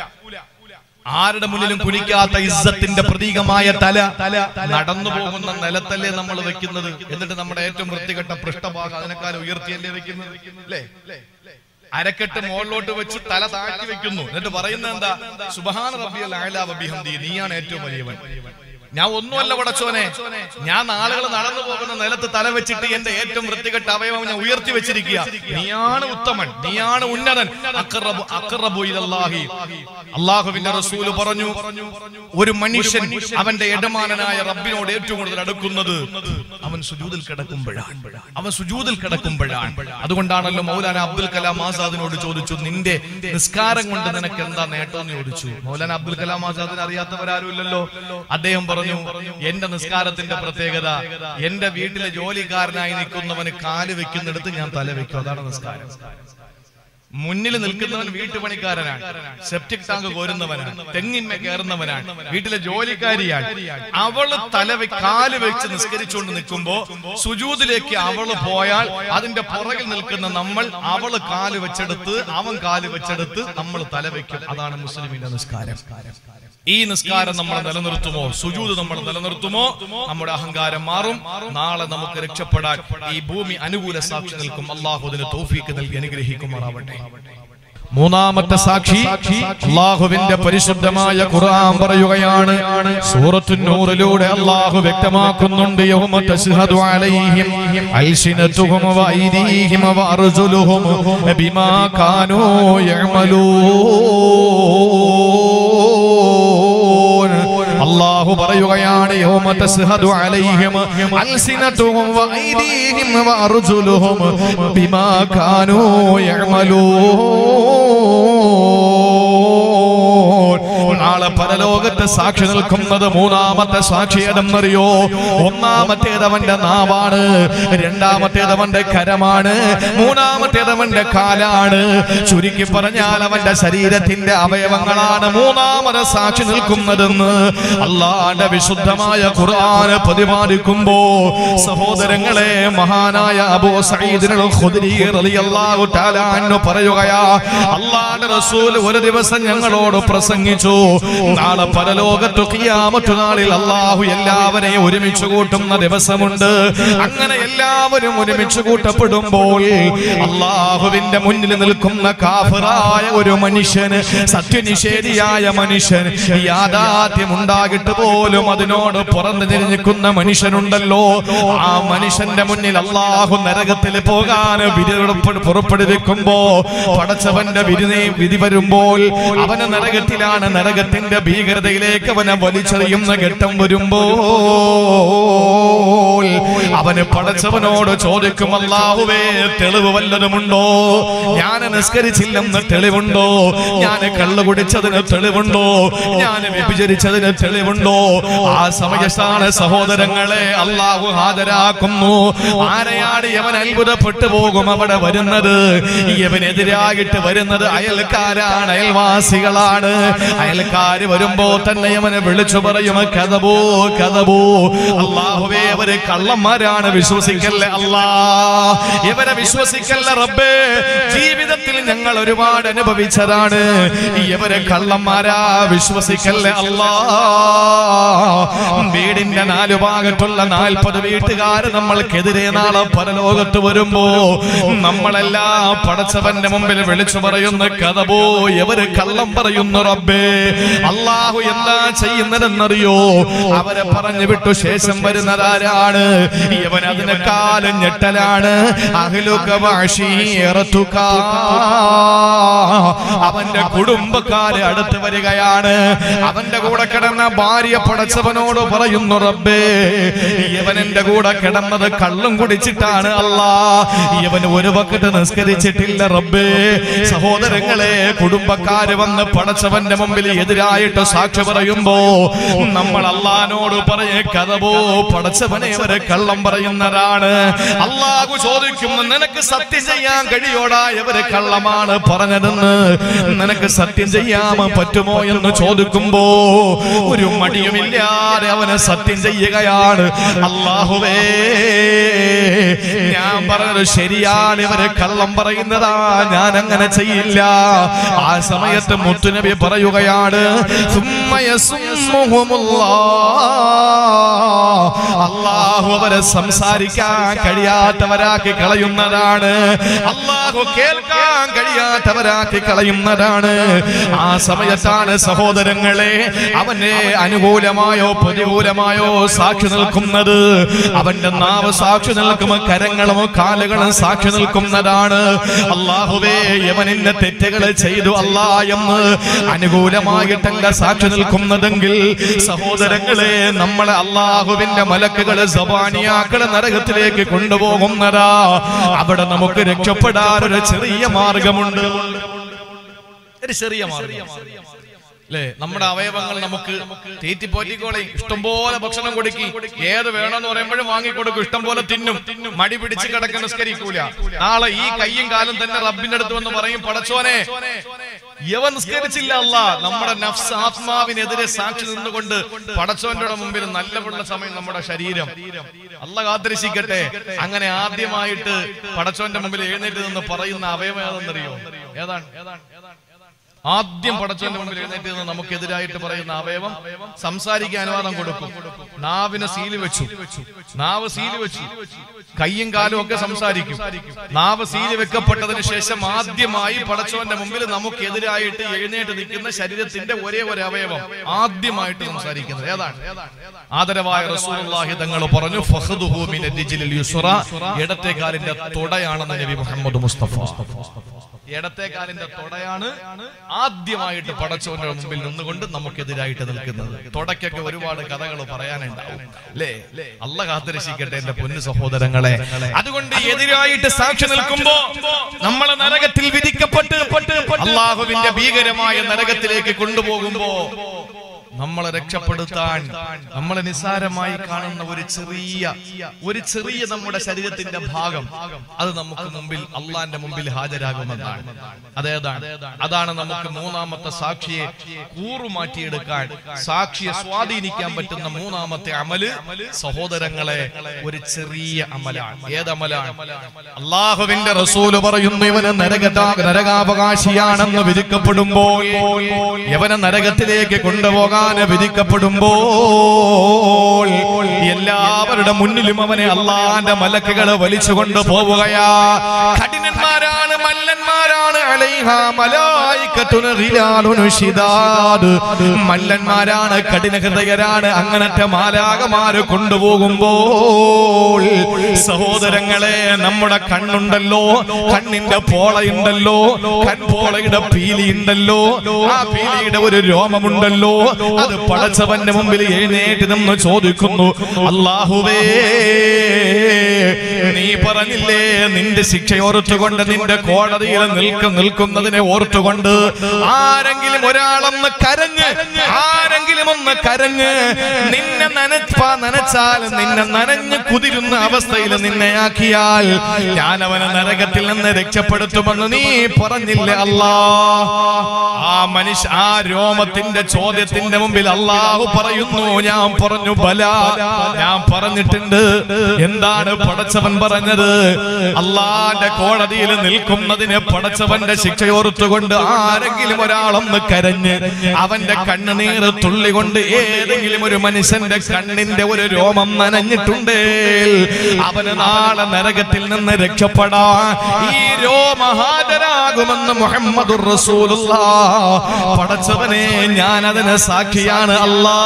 ആരുടെ മുന്നിലും കുനിക്കാത്ത ഇസ്സത്തിന്റെ പ്രതീകമായ തല തല നടന്നു പോകുന്ന നിലത്തല്ലേ നമ്മൾ വെക്കുന്നത് എന്നിട്ട് നമ്മുടെ ഏറ്റവും വൃത്തികെട്ട പൃഷ്ഠഭാഗം അതിനേക്കാൾ ഉയർത്തിയല്ലേ വെക്കുന്നത് അല്ലേ അരക്കെട്ട് മുകളിലോട്ട് വെച്ച് തല താഴ്ത്തി വെക്കുന്നു എന്നിട്ട് പറയുന്നത് എന്താ സുബഹാന റബ്ബിയൽ അഅ്ലാ വബിഹംദി നീയാണ് ഏറ്റവും വലിയവൻ ഞാൻ ഒന്നുമല്ല പടച്ചോനെ ഞാൻ നാളുകൾ നടന്നു പോകുന്ന നിലത്ത് തല വെച്ചിട്ട് എന്റെ ഏറ്റവും വൃത്തികെട്ട അവയവം ഞാൻ ഉയർത്തി വെച്ചിരിക്കുക നീയാണ് ഉത്തമൻ നീയാണ് ഉന്നതൻ അഖറബു അഖറബു ഇലല്ലാഹി അള്ളാഹുവിന്റെ റസൂല് പറഞ്ഞു ഒരു മനുഷ്യൻ അവന്റെ യജമാനനായ റബ്ബിനോട് ഏറ്റവും കൂടുതൽ അടുക്കുന്നത് അവൻ സുജൂദിൽ കിടക്കുമ്പോഴാണ് അവൻ സുജൂദിൽ കിടക്കുമ്പോഴാണ് അതുകൊണ്ടാണല്ലോ മൗലാന അബ്ദുൽ കലാം ആസാദിനോട് ചോദിച്ചു നിന്റെ നിസ്കാരം കൊണ്ട് നിനക്ക് എന്താ നേട്ടം എന്ന് ചോദിച്ചു മൗലാന അബ്ദുൽ കലാം ആസാദിന് അറിയാത്തവരാരും ഇല്ലല്ലോ അദ്ദേഹം പറഞ്ഞു എന്റെ നിസ്കാരത്തിന്റെ പ്രത്യേകത എന്റെ വീട്ടിലെ ജോലിക്കാരനായി നിൽക്കുന്നവന് കാല് വെക്കുന്നിടത്ത് ഞാൻ തല വെക്കും അതാണ് നിസ്കാരം മുന്നിൽ നിൽക്കുന്നവൻ വീട്ടുപണിക്കാരനാണ് സെപ്റ്റിക് ടാങ്ക് കോരുന്നവനാണ് തെങ്ങിന്മേ കയറുന്നവനാണ് വീട്ടിലെ ജോലിക്കാരിയാണ് അവള് തല വെ- കാല് വെച്ച് നിസ്കരിച്ചുകൊണ്ട് നിൽക്കുമ്പോ സുജൂദിലേക്ക് അവള് പോയാൽ അതിന്റെ പുറകിൽ നിൽക്കുന്ന നമ്മൾ അവള് കാല് വെച്ചെടുത്ത് അവൻ കാല് വെച്ചെടുത്ത് നമ്മൾ തല വെക്കും അതാണ് മുസ്ലിമിന്റെ നിസ്കാരം ഈ നിസ്കാരം നമ്മൾ നിലനിർത്തുമോ സുജൂത് നമ്മൾ നിലനിർത്തുമോ നമ്മുടെ അഹങ്കാരം മാറും നാളെ നമുക്ക് രക്ഷപ്പെടാൻ ഈ ഭൂമി അനുകൂല സാക്ഷി നിൽക്കും അള്ളാഹു അതിന് തൗഫീക്ക് നൽകി അനുഗ്രഹിക്കുമാറാവട്ടെ മൂന്നാമത്തെ സാക്ഷി അള്ളാഹുവിന്റെ പരിശുദ്ധമായ ഖുർആൻ പറയുകയാണ് സൂറത്തു നൂറിലൂടെ അള്ളാഹു വ്യക്തമാക്കുന്നുണ്ട് യൗമ തശ്ഹദു അലൈഹിം അൽസിനതുഹും വഅയ്ദീഹിം വഅർജുലുഹും ബിമാ കാനൂ യഅമലൂൻ അള്ളാഹു പറയുകയാണ് യൗമ തസ്ഹദു അലൈഹിം അൽസിനതുഹും വഅയ്ദീഹിം വഅർജുലുഹും ബിമാ കാനൂ യഅമലൂൻ നാളെ പരലോകത്ത് സാക്ഷി നിൽക്കുന്നത് മൂന്നാമത്തെ സാക്ഷി ഏതെന്നറിയോ ഒന്നാമത്തേത് അവന്റെ നാവാണ് രണ്ടാമത്തേത് അവന്റെ കരമാണ് മൂന്നാമത്തേത് അവന്റെ കാലാണ് ചുരുക്കി പറഞ്ഞാൽ അവന്റെ ശരീരത്തിന്റെ അവയവങ്ങളാണ് മൂന്നാമത് സാക്ഷി നിൽക്കുന്നതെന്ന് അള്ളാന്റെ വിശുദ്ധമായ ഖുർആന് പ്രതിപാദിക്കുമ്പോ സഹോദരങ്ങളെ മഹാനായ അബൂ സഈദിനുൽ ഖുദ്രി റളിയല്ലാഹു തആല അൻഹു പറയുകയാ അള്ളാന്റെ റസൂൽ ഒരു ദിവസം ഞങ്ങളോട് പ്രസംഗിച്ചു നാളെ പരലോകത്തു ഖിയാമത്ത് നാളിൽ അള്ളാഹു എല്ലാവരെയും ഒരുമിച്ച് കൂട്ടുന്ന ദിവസമുണ്ട് അങ്ങനെ എല്ലാവരും ഒരുമിച്ച് കൂട്ടപ്പെടുമ്പോൾ അള്ളാഹുവിന്റെ മുന്നിൽ നിൽക്കുന്ന കാഫിറായ ഒരു മനുഷ്യന് സത്യനിഷേധിയായ മനുഷ്യൻ യാഥാർത്ഥ്യം ഉണ്ടാകിട്ട് പോലും അതിനോട് പുറന്നു തിരിഞ്ഞിക്കുന്ന മനുഷ്യനുണ്ടല്ലോ ആ മനുഷ്യന്റെ മുന്നിൽ അള്ളാഹു നരകത്തിൽ പോകാൻ വിധി പുറപ്പെടുവിക്കുമ്പോ പടച്ചവന്റെ വിധി വിധി വരുമ്പോൾ അവന് നരകത്തിലാണ് നരകത്തിന്റെ ഭീകരതയിലേക്ക് അവനെ വലിച്ചെറിയുന്ന ഘട്ടം വരുമ്പോൾ അവന് പടച്ചവനോട് ചോദിക്കും അല്ലാഹുവേ തെളിവ് വല്ലതുമുണ്ടോ ഞാൻ നിസ്കരിച്ചില്ലെന്ന് തെളിവുണ്ടോ ഞാൻ കള്ളു കുടിച്ചതിന് തെളിവുണ്ടോ ഞാൻ വ്യഭിചരിച്ചതിന് തെളിവുണ്ടോ ആ സമയത്താണ് സഹോദരങ്ങളെ അള്ളാഹു ഹാജരാക്കുന്നു ആരെയാണ് യവൻ അത്ഭുതപ്പെട്ടു പോകും അവിടെ വരുന്നത് യവനെതിരായിട്ട് വരുന്നത് അയൽക്കാരാണ് അയൽവാസികളാണ് അയൽക്കാര് വരുമ്പോ തന്നെ യവനെ വിളിച്ചു പറയും കഥബോ കഥബോ അള്ളാഹുവേ അവര് കള്ളന്മാരാണ് വിശ്വസിക്കല്ലേ അല്ലാ ഇവരെ വിശ്വസിക്കല്ല റബ്ബേ ജീവിതത്തിൽ ഞങ്ങൾ ഒരുപാട് അനുഭവിച്ചതാണ് ഇവരെ കള്ളന്മാരാ വിശ്വസിക്കല്ലേ അല്ലാ വീടിന്റെ നാലു ഭാഗത്തുള്ള നാൽപ്പത് വീട്ടുകാര് നമ്മൾക്കെതിരെ നാളെ പരലോകത്ത് വരുമ്പോ നമ്മളെല്ലാം പടച്ചവന്റെ മുമ്പിൽ വിളിച്ചു പറയുന്ന കഥ പോ എവര് കള്ളം പറയുന്നു റബ്ബേ അള്ളാഹു എന്താ ചെയ്യുന്നതെന്നറിയോ അവരെ പറഞ്ഞു വിട്ടു ശേഷം വരുന്നതാരാണ് ഇവൻ അതിനെക്കാലം ഞെട്ടലാണ് അഹ്ലുക വഅശീറതുക അവന്റെ കുടുംബക്കാര് അടുത്ത് വരികയാണ് അവന്റെ കൂടെ കിടന്ന ഭാര്യ പടച്ചവനോട് പറയുന്നു റബ്ബേ ഇവൻ എന്റെ കൂടെ കിടന്നത് കള്ളും കുടിച്ചിട്ടാണ് അല്ലാ ഇവൻ ഒരു വക്കത്ത് നിസ്കരിച്ചിട്ടില്ല റബ്ബേ സഹോദരങ്ങളെ കുടുംബക്കാര് വന്ന് പടച്ചവന്റെ മുമ്പിൽ എതിരായിട്ട് സാക്ഷി പറയുമ്പോ നമ്മൾ അള്ളഹാനോട് പറയ കഥവോ പടച്ചവനെ വരെ കള്ളം പറയുന്നതാണ് അള്ളാഹു ചോദിക്കുന്നു നിനക്ക് സത്യം ചെയ്യാൻ കഴിയോടാ ഇവര് കള്ളമാണ് പറഞ്ഞതെന്ന് നിനക്ക് സത്യം ചെയ്യാൻ പറ്റുമോ എന്ന് ചോദിക്കുമ്പോ ഒരു മടിയുമില്ലാതെ അവന് സത്യം ചെയ്യുകയാണ് അള്ളാഹുവേ ഞാൻ പറഞ്ഞത് ശരിയാണ് ഇവര് കള്ളം പറയുന്നതാ ഞാൻ അങ്ങനെ ചെയ്യില്ല ആ സമയത്ത് മുത്തുനബി പറയുകയാണ് അള്ളാഹു അവരെ സംസാരിക്കാൻ കഴിയാത്തവരാക്കി കളയുന്നതാണ് അള്ളാഹു കേൾക്കാൻ കഴിയാത്തവരാക്കി കളയുന്നതാണ് ആ സമയത്താണ് സഹോദരങ്ങളെ അവന്റെ അനുകൂലമായോ പ്രതികൂലമായോ സാക്ഷി നിൽക്കുന്നത് അവന്റെ നാവ് സാക്ഷി നിൽക്കും കരങ്ങളും കാലുകളും സാക്ഷി നിൽക്കുന്നതാണ് അള്ളാഹുവേ യവനിന്റെ തെറ്റുകൾ ചെയ്തു അല്ലാ എന്ന് അനുകൂലമായിട്ടല്ല സാക്ഷി നിൽക്കുന്നതെങ്കിൽ സഹോദരങ്ങളെ നമ്മളെ അള്ളാഹുവിന്റെ മലക്കുകള് സബാനിയാക്കള് നരകത്തിലേക്ക് കൊണ്ടുപോകുന്നതാ അവിടെ നമുക്ക് രക്ഷപ്പെടാൻ ഒരു ചെറിയ മാർഗമുണ്ട് ഒരു ചെറിയ മാർഗം അല്ലേ നമ്മുടെ അവയവങ്ങൾ നമുക്ക് തീറ്റിപ്പോറ്റിക്കോളെ ഇഷ്ടംപോലെ ഭക്ഷണം കൊടുക്കി ഏത് വേണമെന്ന് പറയുമ്പോഴും വാങ്ങിക്കൊടുക്കും ഇഷ്ടം പോലെ തിന്നും മടി പിടിച്ച് കിടക്കാൻ നിസ്കരിക്കൂല നാളെ ഈ കയ്യും കാലും തന്നെ റബ്ബിന്റെ അടുത്ത് വന്ന് പറയും പടച്ചോനെ യവ നിസ്കരിച്ചില്ല അല്ല നമ്മുടെ നഫ്സ് ആത്മാവിനെതിരെ സാക്ഷി നിന്നുകൊണ്ട് പടച്ചോന്റെ മുമ്പിൽ നല്ല വെള്ള സമയം നമ്മുടെ ശരീരം അല്ല കാത്തിരക്ഷിക്കട്ടെ അങ്ങനെ ആദ്യമായിട്ട് പടച്ചോന്റെ മുമ്പിൽ എഴുന്നേറ്റ് നിന്ന് പറയുന്ന അവയവം ഏതെന്നറിയോ ഏതാണ് ആദ്യം പടച്ചോന്റെ മുമ്പിൽ എഴുന്നേറ്റ് നിന്ന് നമുക്കെതിരായിട്ട് പറയുന്ന അവയവം സംസാരിക്കാൻ അനുവാദം കൊടുക്കും നാവിനെ സീല് വെച്ചു നാവ് സീല് വെച്ചു കയ്യും കാലും ഒക്കെ സംസാരിക്കും നാവ് സീല് വെക്കപ്പെട്ടതിന് ശേഷം ആദ്യമായി പടച്ചോന്റെ മുമ്പിൽ നമുക്കെതിരായിട്ട് എഴുന്നേറ്റ് നിൽക്കുന്ന ശരീരത്തിന്റെ ഒരേ ഒരു അവയവം ആദ്യമായിട്ട് സംസാരിക്കുന്നത് ഏതാണ് ആദരവായ റസൂലുള്ളാഹി തങ്ങൾ പറഞ്ഞു ഫഖദുഹു മിന ദിജ്ലിൽ യുസ്റ ഇടത്തെ കാലിന്റെ തുടയാണെന്ന് നബി മുഹമ്മദ് മുസ്തഫ ഇടത്തെ കാലിന്റെ തൊടയാണ് ആദ്യമായിട്ട് പടച്ചോന്റെ മുമ്പിൽ നിന്നുകൊണ്ട് നമുക്കെതിരായിട്ട് നിൽക്കുന്നത് തുടക്കൊക്കെ ഒരുപാട് കഥകൾ പറയാനുണ്ടാവും അല്ലേ അല്ല കാത്തിരക്ഷിക്കട്ടെ എന്റെ പൊന്നു സഹോദരങ്ങളെ അതുകൊണ്ട് എതിരായിട്ട് സാക്ഷി നിൽക്കുമ്പോ നമ്മളെ നരകത്തിൽ വിധിക്കപ്പെട്ട് അള്ളാഹുവിന്റെ ഭീകരമായ നരകത്തിലേക്ക് കൊണ്ടുപോകുമ്പോ നമ്മളെ രക്ഷപ്പെടുത്താൻ നമ്മളെ നിസ്സാരമായി കാണുന്ന ഒരു ചെറിയ ഒരു ചെറിയ നമ്മുടെ ശരീരത്തിന്റെ ഭാഗം അത് നമുക്ക് മുമ്പിൽ അള്ളാന്റെ മുമ്പിൽ ഹാജരാകുമെന്നാണ് അതേതാണ് അതാണ് നമുക്ക് മൂന്നാമത്തെ സാക്ഷിയെ കൂറുമാറ്റിയെടുക്കാൻ സാക്ഷിയെ സ്വാധീനിക്കാൻ പറ്റുന്ന മൂന്നാമത്തെ അമല് സഹോദരങ്ങളെ ഒരു ചെറിയ അമലാണ് ഏതമലാണ് അള്ളാഹുവിന്റെ റസൂല് പറയുന്നു ഇവന് നരകതാ നരകാവകാശിയാണെന്ന് വിധിക്കപ്പെടുമ്പോൾ യവനെ നരകത്തിലേക്ക് കൊണ്ടുപോകാൻ വിധിക്കപ്പെടുമ്പോൾ എല്ലാവരുടെ മുന്നിലും അവനെ അള്ളാന്റെ മലക്കുകൾ വലിച്ചുകൊണ്ട് പോവുകയാ കഠിനന്മാരാണ് മല്ലന്മാരാണ് അലൈഹാ മലായിക്കത്തുന ഗിലാലുൻ ശിദാദ്. മല്ലന്മാരാണ് കഠിന ഹൃദയരാണ് അങ്ങനത്തെ മാലാകമാര് കൊണ്ടുപോകുമ്പോൾ സഹോദരങ്ങളെ നമ്മുടെ കണ്ണുണ്ടല്ലോ കണ്ണിന്റെ പോളയുണ്ടല്ലോ കൺപോളയുടെ പീലിയുണ്ടല്ലോ ആ പീലിയുടെ ഒരു രോമമുണ്ടല്ലോ അത് പടച്ചവന്റെ മുമ്പിൽ എഴുന്നേറ്റ് നിന്ന് ചോദിക്കുന്നു അള്ളാഹുവേ നീ പറഞ്ഞില്ലേ നിന്റെ ശിക്ഷ ഓർത്തുകൊണ്ട് നിന്റെ കോടതിയിൽ നിൽക്ക നിൽക്കുന്നതിനെ ഓർത്തുകൊണ്ട് ആരെങ്കിലും ഒരാളൊന്ന് കരഞ്ഞ് ആരെങ്കിലും ഒന്ന് കരഞ്ഞ് നിന്നെ നനപ്പ നനച്ചാൽ നിന്നെ നനഞ്ഞ് കുതിരുന്ന അവസ്ഥയിൽ നിന്നെ ആക്കിയാൽ ഞാൻ അവനെ നരകത്തിൽ നിന്ന് രക്ഷപ്പെടുത്തുമെന്ന് നീ പറഞ്ഞില്ല അല്ലാ ആ മനുഷ്യ ആ രോമത്തിന്റെ ചോദ്യത്തിന്റെ മുമ്പിൽ അള്ളാഹു പറയുന്നു ഞാൻ പറഞ്ഞു ബല ഞാൻ പറഞ്ഞിട്ടുണ്ട് എന്താണ് പടച്ചവൻ പറഞ്ഞത് അള്ളാന്റെ കോടതിയിൽ നിൽക്കുന്നതിന് പടച്ചവന്റെ ശിക്ഷയോർത്തുകൊണ്ട് ആരെങ്കിലും ഒരാളൊന്ന് കരഞ്ഞ് അവന്റെ കണ്ണുനീർ തുള്ളികൊണ്ട് ഏതെങ്കിലും ഒരു മനുഷ്യന്റെ കണ്ണിന്റെ ഒരു രോമം നനഞ്ഞിട്ടുണ്ട് അവന് നാളെ നരകത്തിൽ നിന്ന് രക്ഷപ്പെടാ ഈ രോമഹാജരാകുമെന്ന് മുഹമ്മദ് റസൂലുള്ള പടച്ചവനെ ഞാൻ അതിന് സാക്ഷിയാണ് അല്ലാ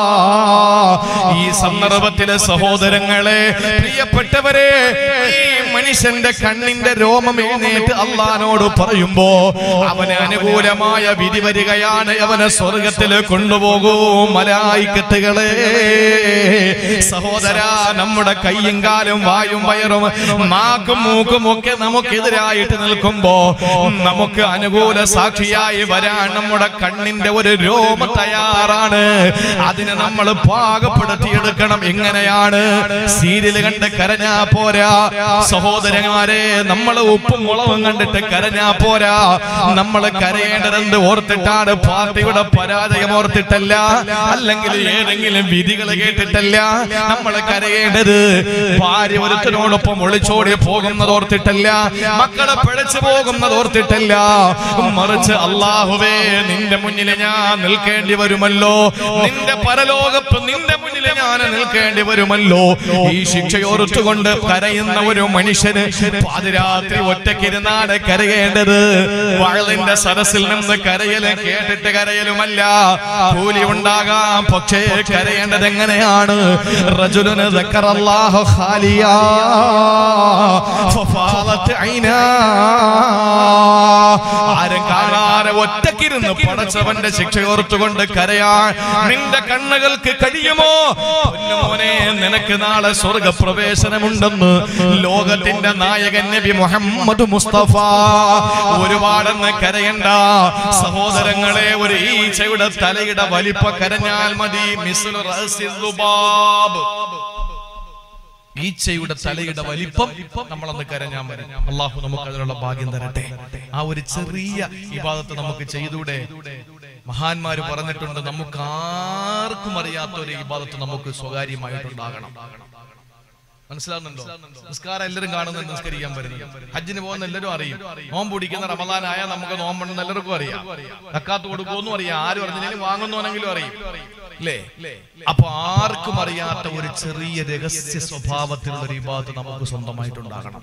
ഈ സന്ദർഭത്തിലെ സഹോദരങ്ങളെ പ്രിയപ്പെട്ടവരെ ഈ മനുഷ്യന്റെ കണ്ണിന്റെ രോമം എഴുന്നേറ്റ് അള്ളഹാനോട് പറയുമ്പോ അവന് അനുകൂലമായ വിധി വരികയാണ് അവനെ സ്വർഗത്തിൽ കൊണ്ടുപോകൂ മലായിക്കത്തുകളെ സഹോദര നമ്മുടെ കയ്യും കാലും വായും വയറും നാക്കും മൂക്കും ഒക്കെ നമുക്കെതിരായിട്ട് നിൽക്കുമ്പോ നമുക്ക് അനുകൂല സാക്ഷിയായി വരാൻ നമ്മുടെ കണ്ണിന്റെ ഒരു രോമ തയ്യാറാണ് അതിനെ നമ്മൾ പാകപ്പെടുത്തിയെടുക്കണം എങ്ങനെയാണ് സീരിയൽ കണ്ട് കരഞ്ഞാ പോരാ സഹോദരന്മാരെ നമ്മൾ ഉപ്പും മുളകും കണ്ടിട്ട് കരഞ്ഞാ പോരാ നമ്മൾ കരയേണ്ടതെന്ത് ഓർത്തിട്ടാണ് പാർട്ടിയുടെ പരാജയം ഓർത്തിട്ടല്ല അല്ലെങ്കിൽ ഏതെങ്കിലും വിധികൾ കേട്ടിട്ടല്ല നമ്മൾ കരയേണ്ടത് ഭാര്യ ഒരുത്തനോടൊപ്പം ഒളിച്ചോടി പോകുന്നത് ഓർത്തിട്ടല്ല മക്കളെ പിഴച്ചു പോകുന്നത് ഓർത്തിട്ടല്ല മറിച്ച് അള്ളാഹുവേ നിന്റെ മുന്നിൽ ഞാൻ നിൽക്കേണ്ടി വരുമല്ലോ നിന്റെ പരലോകത്ത് നിന്റെ മുന്നിൽ ഞാൻ നിൽക്കേണ്ടി വരുമല്ലോ ഈ ശിക്ഷയോർത്തുകൊണ്ട് കരയുന്ന ഒരു മനുഷ്യന് പാതിരാത്രി ഒറ്റക്കിരുന്നാണ് കരയേണ്ടത് വഴലിന്റെ സരസിൽ നിന്ന് കരയലും കേട്ടിട്ട് കരയലുമല്ല കൂലി ഉണ്ടാകാം പക്ഷേ കരയേണ്ടത് എങ്ങനെയാണ് റജുലുന് ദക്കറല്ലാഹു ഖാലിയാ ഫഫാലത്ത് ഐനാ ആരും കാണാതെ ഒറ്റക്കിരുന്ന് പടച്ചവന്റെ ശിക്ഷയോർത്തുകൊണ്ട് കരയാൻ നിന്റെ കണ്ണുകൾക്ക് കഴിയുമോ പൊന്നുമോനെ നിനക്ക് നാളെ സ്വർഗപ്രവേശനമുണ്ടെന്ന് ലോകത്തിന്റെ നായകൻ നബി മുഹമ്മദ് മുസ്തഫ ഒരുപാടെന്ന് കരയണ്ട സഹോദരങ്ങളെ ഒരു ഈച്ചയുടെ തലയുടെ വലിപ്പ കരഞ്ഞാൽ മതി മിസ്ലു റഹസ്യ ദുബാബ് ഈച്ചയുടെ തലയുടെ വലിപ്പം നമ്മളന്ന് കരഞ്ഞാൽ മതി അള്ളാഹു നമുക്ക് അതിനുള്ള ഭാഗ്യം തരട്ടെ ആ ഒരു ചെറിയ ഇബാദത്ത് നമുക്ക് ചെയ്തൂടെ മഹാന്മാര് പറഞ്ഞിട്ടുണ്ട് നമുക്ക് ആർക്കും അറിയാത്ത ഒരു ഇബാദത്ത് നമുക്ക് സ്വകാര്യമായിട്ടുണ്ടാകണം മനസ്സിലാവുന്നുണ്ടോ നിസ്കാരം എല്ലാവരും കാണുന്നുണ്ട് നിസ്കരിക്കാൻ വരുന്നത് ഹജ്ജിന് പോകുന്ന എല്ലാവരും അറിയും നോമ്പ് പിടിക്കുന്ന റമദാനായ നമുക്ക് നോമ്പുണ്ടെന്ന് എല്ലാവർക്കും അറിയാം കക്കാത്ത് കൊടുക്കുമെന്നും അറിയാം ആരും അറിഞ്ഞില്ലെങ്കിലും വാങ്ങുന്നവനെങ്കിലും അറിയും അല്ലേ അപ്പൊ ആർക്കും അറിയാത്ത ഒരു ചെറിയ രഹസ്യ സ്വഭാവത്തിലുള്ള ഒരു ഇബാദത്ത് നമുക്ക് സ്വന്തമായിട്ടുണ്ടാകണം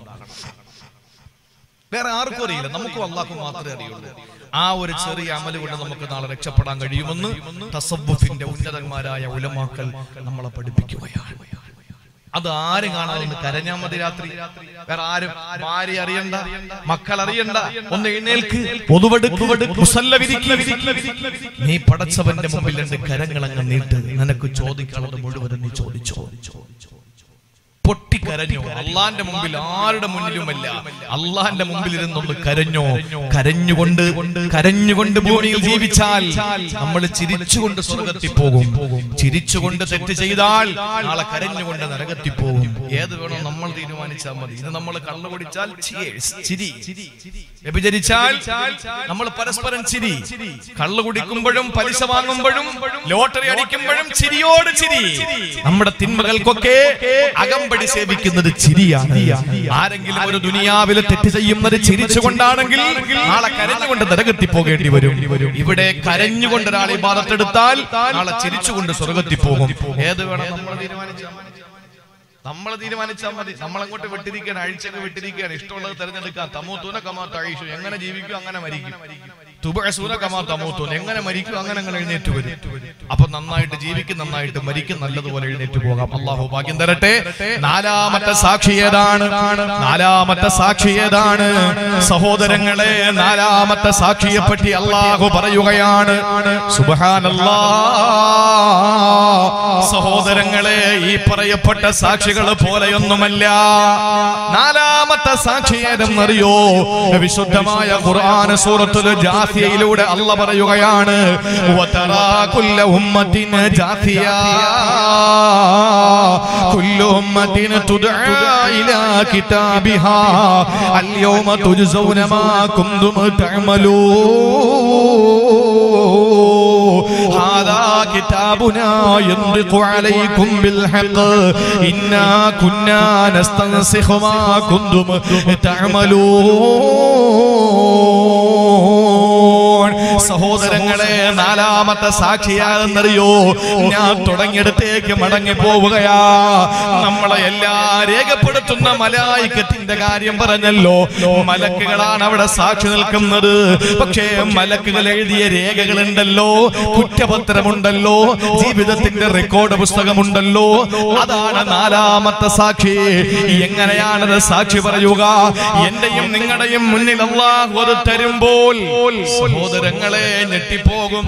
വേറെ ആർക്കും അറിയില്ല നമുക്കും അള്ളാഹ്ക്കും മാത്രമേ അറിയുള്ളൂ ആ ഒരു ചെറിയ അമല് കൊണ്ട് നമുക്ക് നാളെ രക്ഷപ്പെടാൻ കഴിയുമെന്ന് തസബ്ബുഫിന്റെ ഉന്നതന്മാരായ ഉലമാക്കൾ നമ്മളെ പഠിപ്പിക്കുകയാണ് അത് ആരും കാണാതെ ഒന്ന് കരഞ്ഞാ മതി രാത്രി വേറെ ആരും ഭാര്യ അറിയണ്ട മക്കൾ അറിയണ്ട ഒന്ന് എഴുന്നേൽക്ക് ഒതുവെടുക്ക് മുസല്ല വിരിക്ക് നീ പടച്ചവന്റെ മുമ്പിൽ രണ്ട് കരങ്ങളങ്ങ് നീട്ട് നിനക്ക് ചോദിക്കാനുള്ളത് മുഴുവൻ നീ ചോദിച്ചോ പൊട്ടിക്കരഞ്ഞോ അള്ളാന്റെ മുമ്പിൽ ആരുടെ മുന്നിലുമല്ല അള്ളാന്റെ മുമ്പിൽ ഇരുന്നൊന്ന് കരഞ്ഞോ കരഞ്ഞുകൊണ്ട് കരഞ്ഞുകൊണ്ട് ഭൂമിയിൽ ജീവിച്ചാൽ നമ്മൾ ചിരിച്ചുകൊണ്ട് സ്വർഗത്തിൽ പോകും ചിരിച്ചുകൊണ്ട് തെറ്റ് ചെയ്താൽ നാളെ കരഞ്ഞുകൊണ്ട് നരകത്തിൽ പോകും ഏത് വേണോ നമ്മൾ തീരുമാനിച്ചാൽ മതി ഇത് നമ്മൾ കള്ളു കുടിച്ചാൽ cheers, ചിരി വ്യഭിചരിച്ചാൽ നമ്മൾ പരസ്പരം ചിരി കള്ളു കുടിക്കുമ്പോഴും പലിശ വാങ്ങുമ്പോഴും ലോട്ടറി അടിക്കുമ്പോഴും ചിരിയോട് ചിരി നമ്മുടെ തിന്മകൾക്കൊക്കെ അകമ്പടി സേവിക്കുന്നത് ചിരിയാണ് ആരെങ്കിലും ഒരു ദുനിയാവിലെ തെറ്റ് ചെയ്യുന്നത് ചിരിച്ചുകൊണ്ടാണെങ്കിൽ നാളെ കരഞ്ഞുകൊണ്ട് നരകത്തിൽ പോകേണ്ടി വരും ഇവിടെ കരഞ്ഞുകൊണ്ട് ഒരാൾ ഈ ബാധത്തെടുത്താൽ നാളെ ചിരിച്ചുകൊണ്ട് സ്വർഗത്തിൽ പോകും ഏത് വേണം നമ്മൾ തീരുമാനിച്ചാൽ മതി. നമ്മൾ തീരുമാനിച്ചാൽ മതി നമ്മൾ അങ്ങോട്ട് വിട്ടിരിക്കുകയാണ് അഴിച്ചൊക്കെ വിട്ടിരിക്കുകയാണ് ഇഷ്ടമുള്ളത് തിരഞ്ഞെടുക്കാം തമൂത്തൂന കമാ തഴീഷു എങ്ങനെ ജീവിക്കും അങ്ങനെ മരിക്കും തുബസൂന കമാ തമൂത്തൂൻ എങ്ങനെ മരിക്കും അങ്ങനെ അങ്ങനെ എഴുന്നേറ്റ് വരും അപ്പൊ നന്നായിട്ട് ജീവിക്കും നന്നായിട്ട് മരിക്കും നല്ലതുപോലെ എഴുന്നേറ്റ് പോകാം അള്ളാഹു ഭാഗ്യം തരട്ടെ നാലാമത്തെ സാക്ഷി ഏതാണ് നാലാമത്തെ സാക്ഷി ഏതാണ് സഹോദരങ്ങളെ നാലാമത്തെ സാക്ഷിയെ പറ്റി അള്ളാഹു പറയുകയാണ് സുബഹാനല്ലാ സഹോദരങ്ങളെ ഈ പറയപ്പെട്ട സാക്ഷികൾ പോലെയൊന്നുമല്ല നാലാമത്തെ സാക്ഷി ഏതെന്നറിയോ വിശുദ്ധമായ ഖുർആൻ സൂറത്തുൽ ജാസിയയിലൂടെ അല്ല പറയുകയാണ് വതറാ കുല്ല ഉമ്മത്തിൻ ജാസിയ കുല്ല ഉമ്മത്തിൻ തുദഅ ഇലാ കിതാബിഹാ അൽയൗമ തുജ്സൗന മാ കുന്തും തഅമലൂൻ هذا كتابنا ينطق عليكم بالحق إنا كنا نستنسخ ما كنتم تعملون സഹോദരങ്ങളെ നാലാമത്തെ സാക്ഷിയാണെന്നറിയോ ഞാൻ തുടങ്ങിയിടത്തേക്ക് മടങ്ങി പോവുകയാ നമ്മളെ എല്ലാ രേഖപ്പെടുത്തുന്ന മലായിക്കത്തിന്റെ കാര്യം പറഞ്ഞല്ലോ മലക്കുകളാണ് അവിടെ സാക്ഷി നിൽക്കുന്നത് പക്ഷേ മലക്കുകൾ എഴുതിയ രേഖകളുണ്ടല്ലോ കുറ്റപത്രമുണ്ടല്ലോ ജീവിതത്തിന്റെ റെക്കോർഡ് പുസ്തകമുണ്ടല്ലോ അതാണ് നാലാമത്തെ സാക്ഷി എങ്ങനെയാണത് സാക്ഷി പറയുക എന്റെയും നിങ്ങളുടെയും മുന്നിൽ അള്ളാഹു അത് തരുമ്പോൾ സഹോദരങ്ങളെ ഞെട്ടിപ്പോകും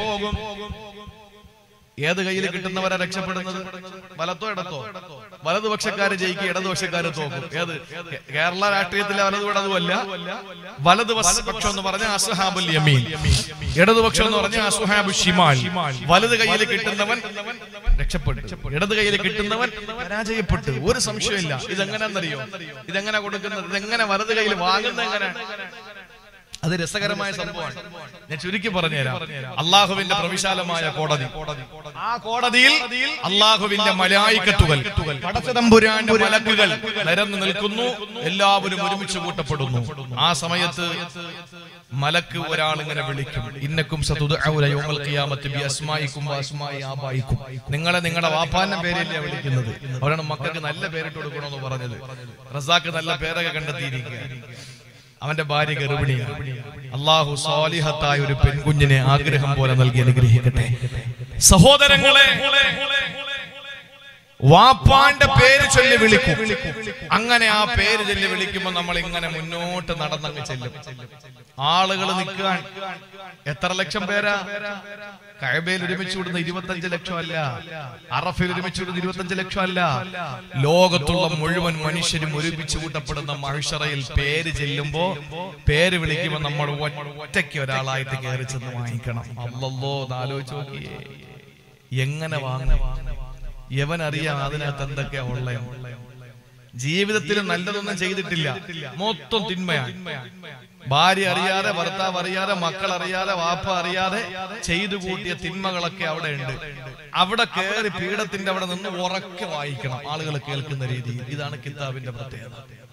ഏത് കയ്യിൽ കിട്ടുന്നവരാ രക്ഷപ്പെടുന്നത് വലത്തോ ഇടത്തോ വലതുപക്ഷക്കാര് ജയിക്കും ഇടതുപക്ഷക്കാര് തോക്കും ഏത് കേ- കേരള രാഷ്ട്രീയത്തിലെ വലതു ഇടതുമല്ല വലതുപക്ഷം എന്ന് പറഞ്ഞ അസുഹാബുൽ യമീൻ ഇടതുപക്ഷം എന്ന് പറഞ്ഞ അസുഹാബു ഷിമാൽ വലത് കയ്യിൽ കിട്ടുന്നവൻ രക്ഷപ്പെട്ടു ഇടത് കയ്യിൽ കിട്ടുന്നവൻ പരാജയപ്പെട്ടു ഒരു സംശയമില്ല ഇതെങ്ങനെയാണെന്നറിയോ ഇതെങ്ങനെ കൊടുക്കുന്നത് ഇതെങ്ങനെ വലത് കയ്യിൽ വാങ്ങുന്നത് എങ്ങനെ അത് രസകരമായ സംഭവമാണ് ഞാൻ ചുരുക്കി പറഞ്ഞുതരാം അള്ളാഹുവിന്റെ പ്രവിശാലമായ കോടതി ആ കോടതിയിൽ അള്ളാഹുവിന്റെ മലായിക്കത്തുകൾ പടച്ചതമ്പുരാന്റെ മലക്കുകൾ നിരന്നു നിൽക്കുന്നു എല്ലാവരും ഒരുമിച്ച് കൂട്ടപ്പെടുന്നു ആ സമയത്ത് മലക്ക് ഒരാൾ ഇങ്ങനെ വിളിക്കും ഇന്നക്കും സതുദഅൗന യൗമൽ ഖിയാമത്തി ബി അസ്മായിക്കും വഅസ്മായി ആബായിക്കും നിങ്ങളെ നിങ്ങളുടെ വാപ്പാന്റെ പേരല്ലേ വിളിക്കുന്നത് അവരാണ് മക്കൾക്ക് നല്ല പേരിട്ട് കൊടുക്കണമെന്ന് പറഞ്ഞത് റസാക്ക് നല്ല പേരൊക്കെ കണ്ടെത്തിയിരിക്കുക അവന്റെ ഭാര്യ ഗർഭിണിയാണ് അള്ളാഹു സ്വാലിഹത്തായ ഒരു പെൺകുഞ്ഞിനെ ആഗ്രഹം പോലെ നൽകി അനുഗ്രഹിക്കട്ടെ സഹോദരങ്ങളെ വാപ്പാന്റെ പേര് ചൊല്ലി വിളിക്കും അങ്ങനെ ആ പേര് ചൊല്ലി വിളിക്കുമ്പോ നമ്മൾ ഇങ്ങനെ മുന്നോട്ട് നടന്നങ്ങ് ചെല്ലും ആളുകൾ നിൽക്കാൻ എത്ര ലക്ഷം പേരാ കഴബയിൽ ഒരുമിച്ച് വിടുന്ന ഇരുപത്തഞ്ച് ലക്ഷം അല്ല അറഫയിൽ ഒരുമിച്ച് വിടുന്ന ഇരുപത്തഞ്ച് ലക്ഷം അല്ല ലോകത്തുള്ള മുഴുവൻ മനുഷ്യരും ഒരുമിച്ച് കൂട്ടപ്പെടുന്ന മഹിഷറയിൽ പേര് ചെല്ലുമ്പോ പേര് വിളിക്കുമ്പോ നമ്മൾ ഒറ്റയ്ക്ക് ഒരാളായിട്ട് കയറി ചെന്ന് വാങ്ങിക്കണം അല്ലല്ലോ ആലോചിച്ച് നോക്കിയേ എങ്ങനെ വാങ്ങണം യവനറിയാം അതിനകത്ത് എന്തൊക്കെയാ ഉള്ള ജീവിതത്തിൽ നല്ലതൊന്നും ചെയ്തിട്ടില്ല മൊത്തം തിന്മയാണ് ഭാര്യ അറിയാതെ ഭർത്താവ് അറിയാതെ മക്കൾ അറിയാതെ വാപ്പ അറിയാതെ ചെയ്തു കൂട്ടിയ തിന്മകളൊക്കെ അവിടെ ഉണ്ട് അവിടെ കയറി പീഠത്തിന്റെ അവിടെ നിന്ന് ഉറക്കെ വായിക്കണം ആളുകൾ കേൾക്കുന്ന രീതിയിൽ ഇതാണ് കിതാബിന്റെ പ്രത്യേകത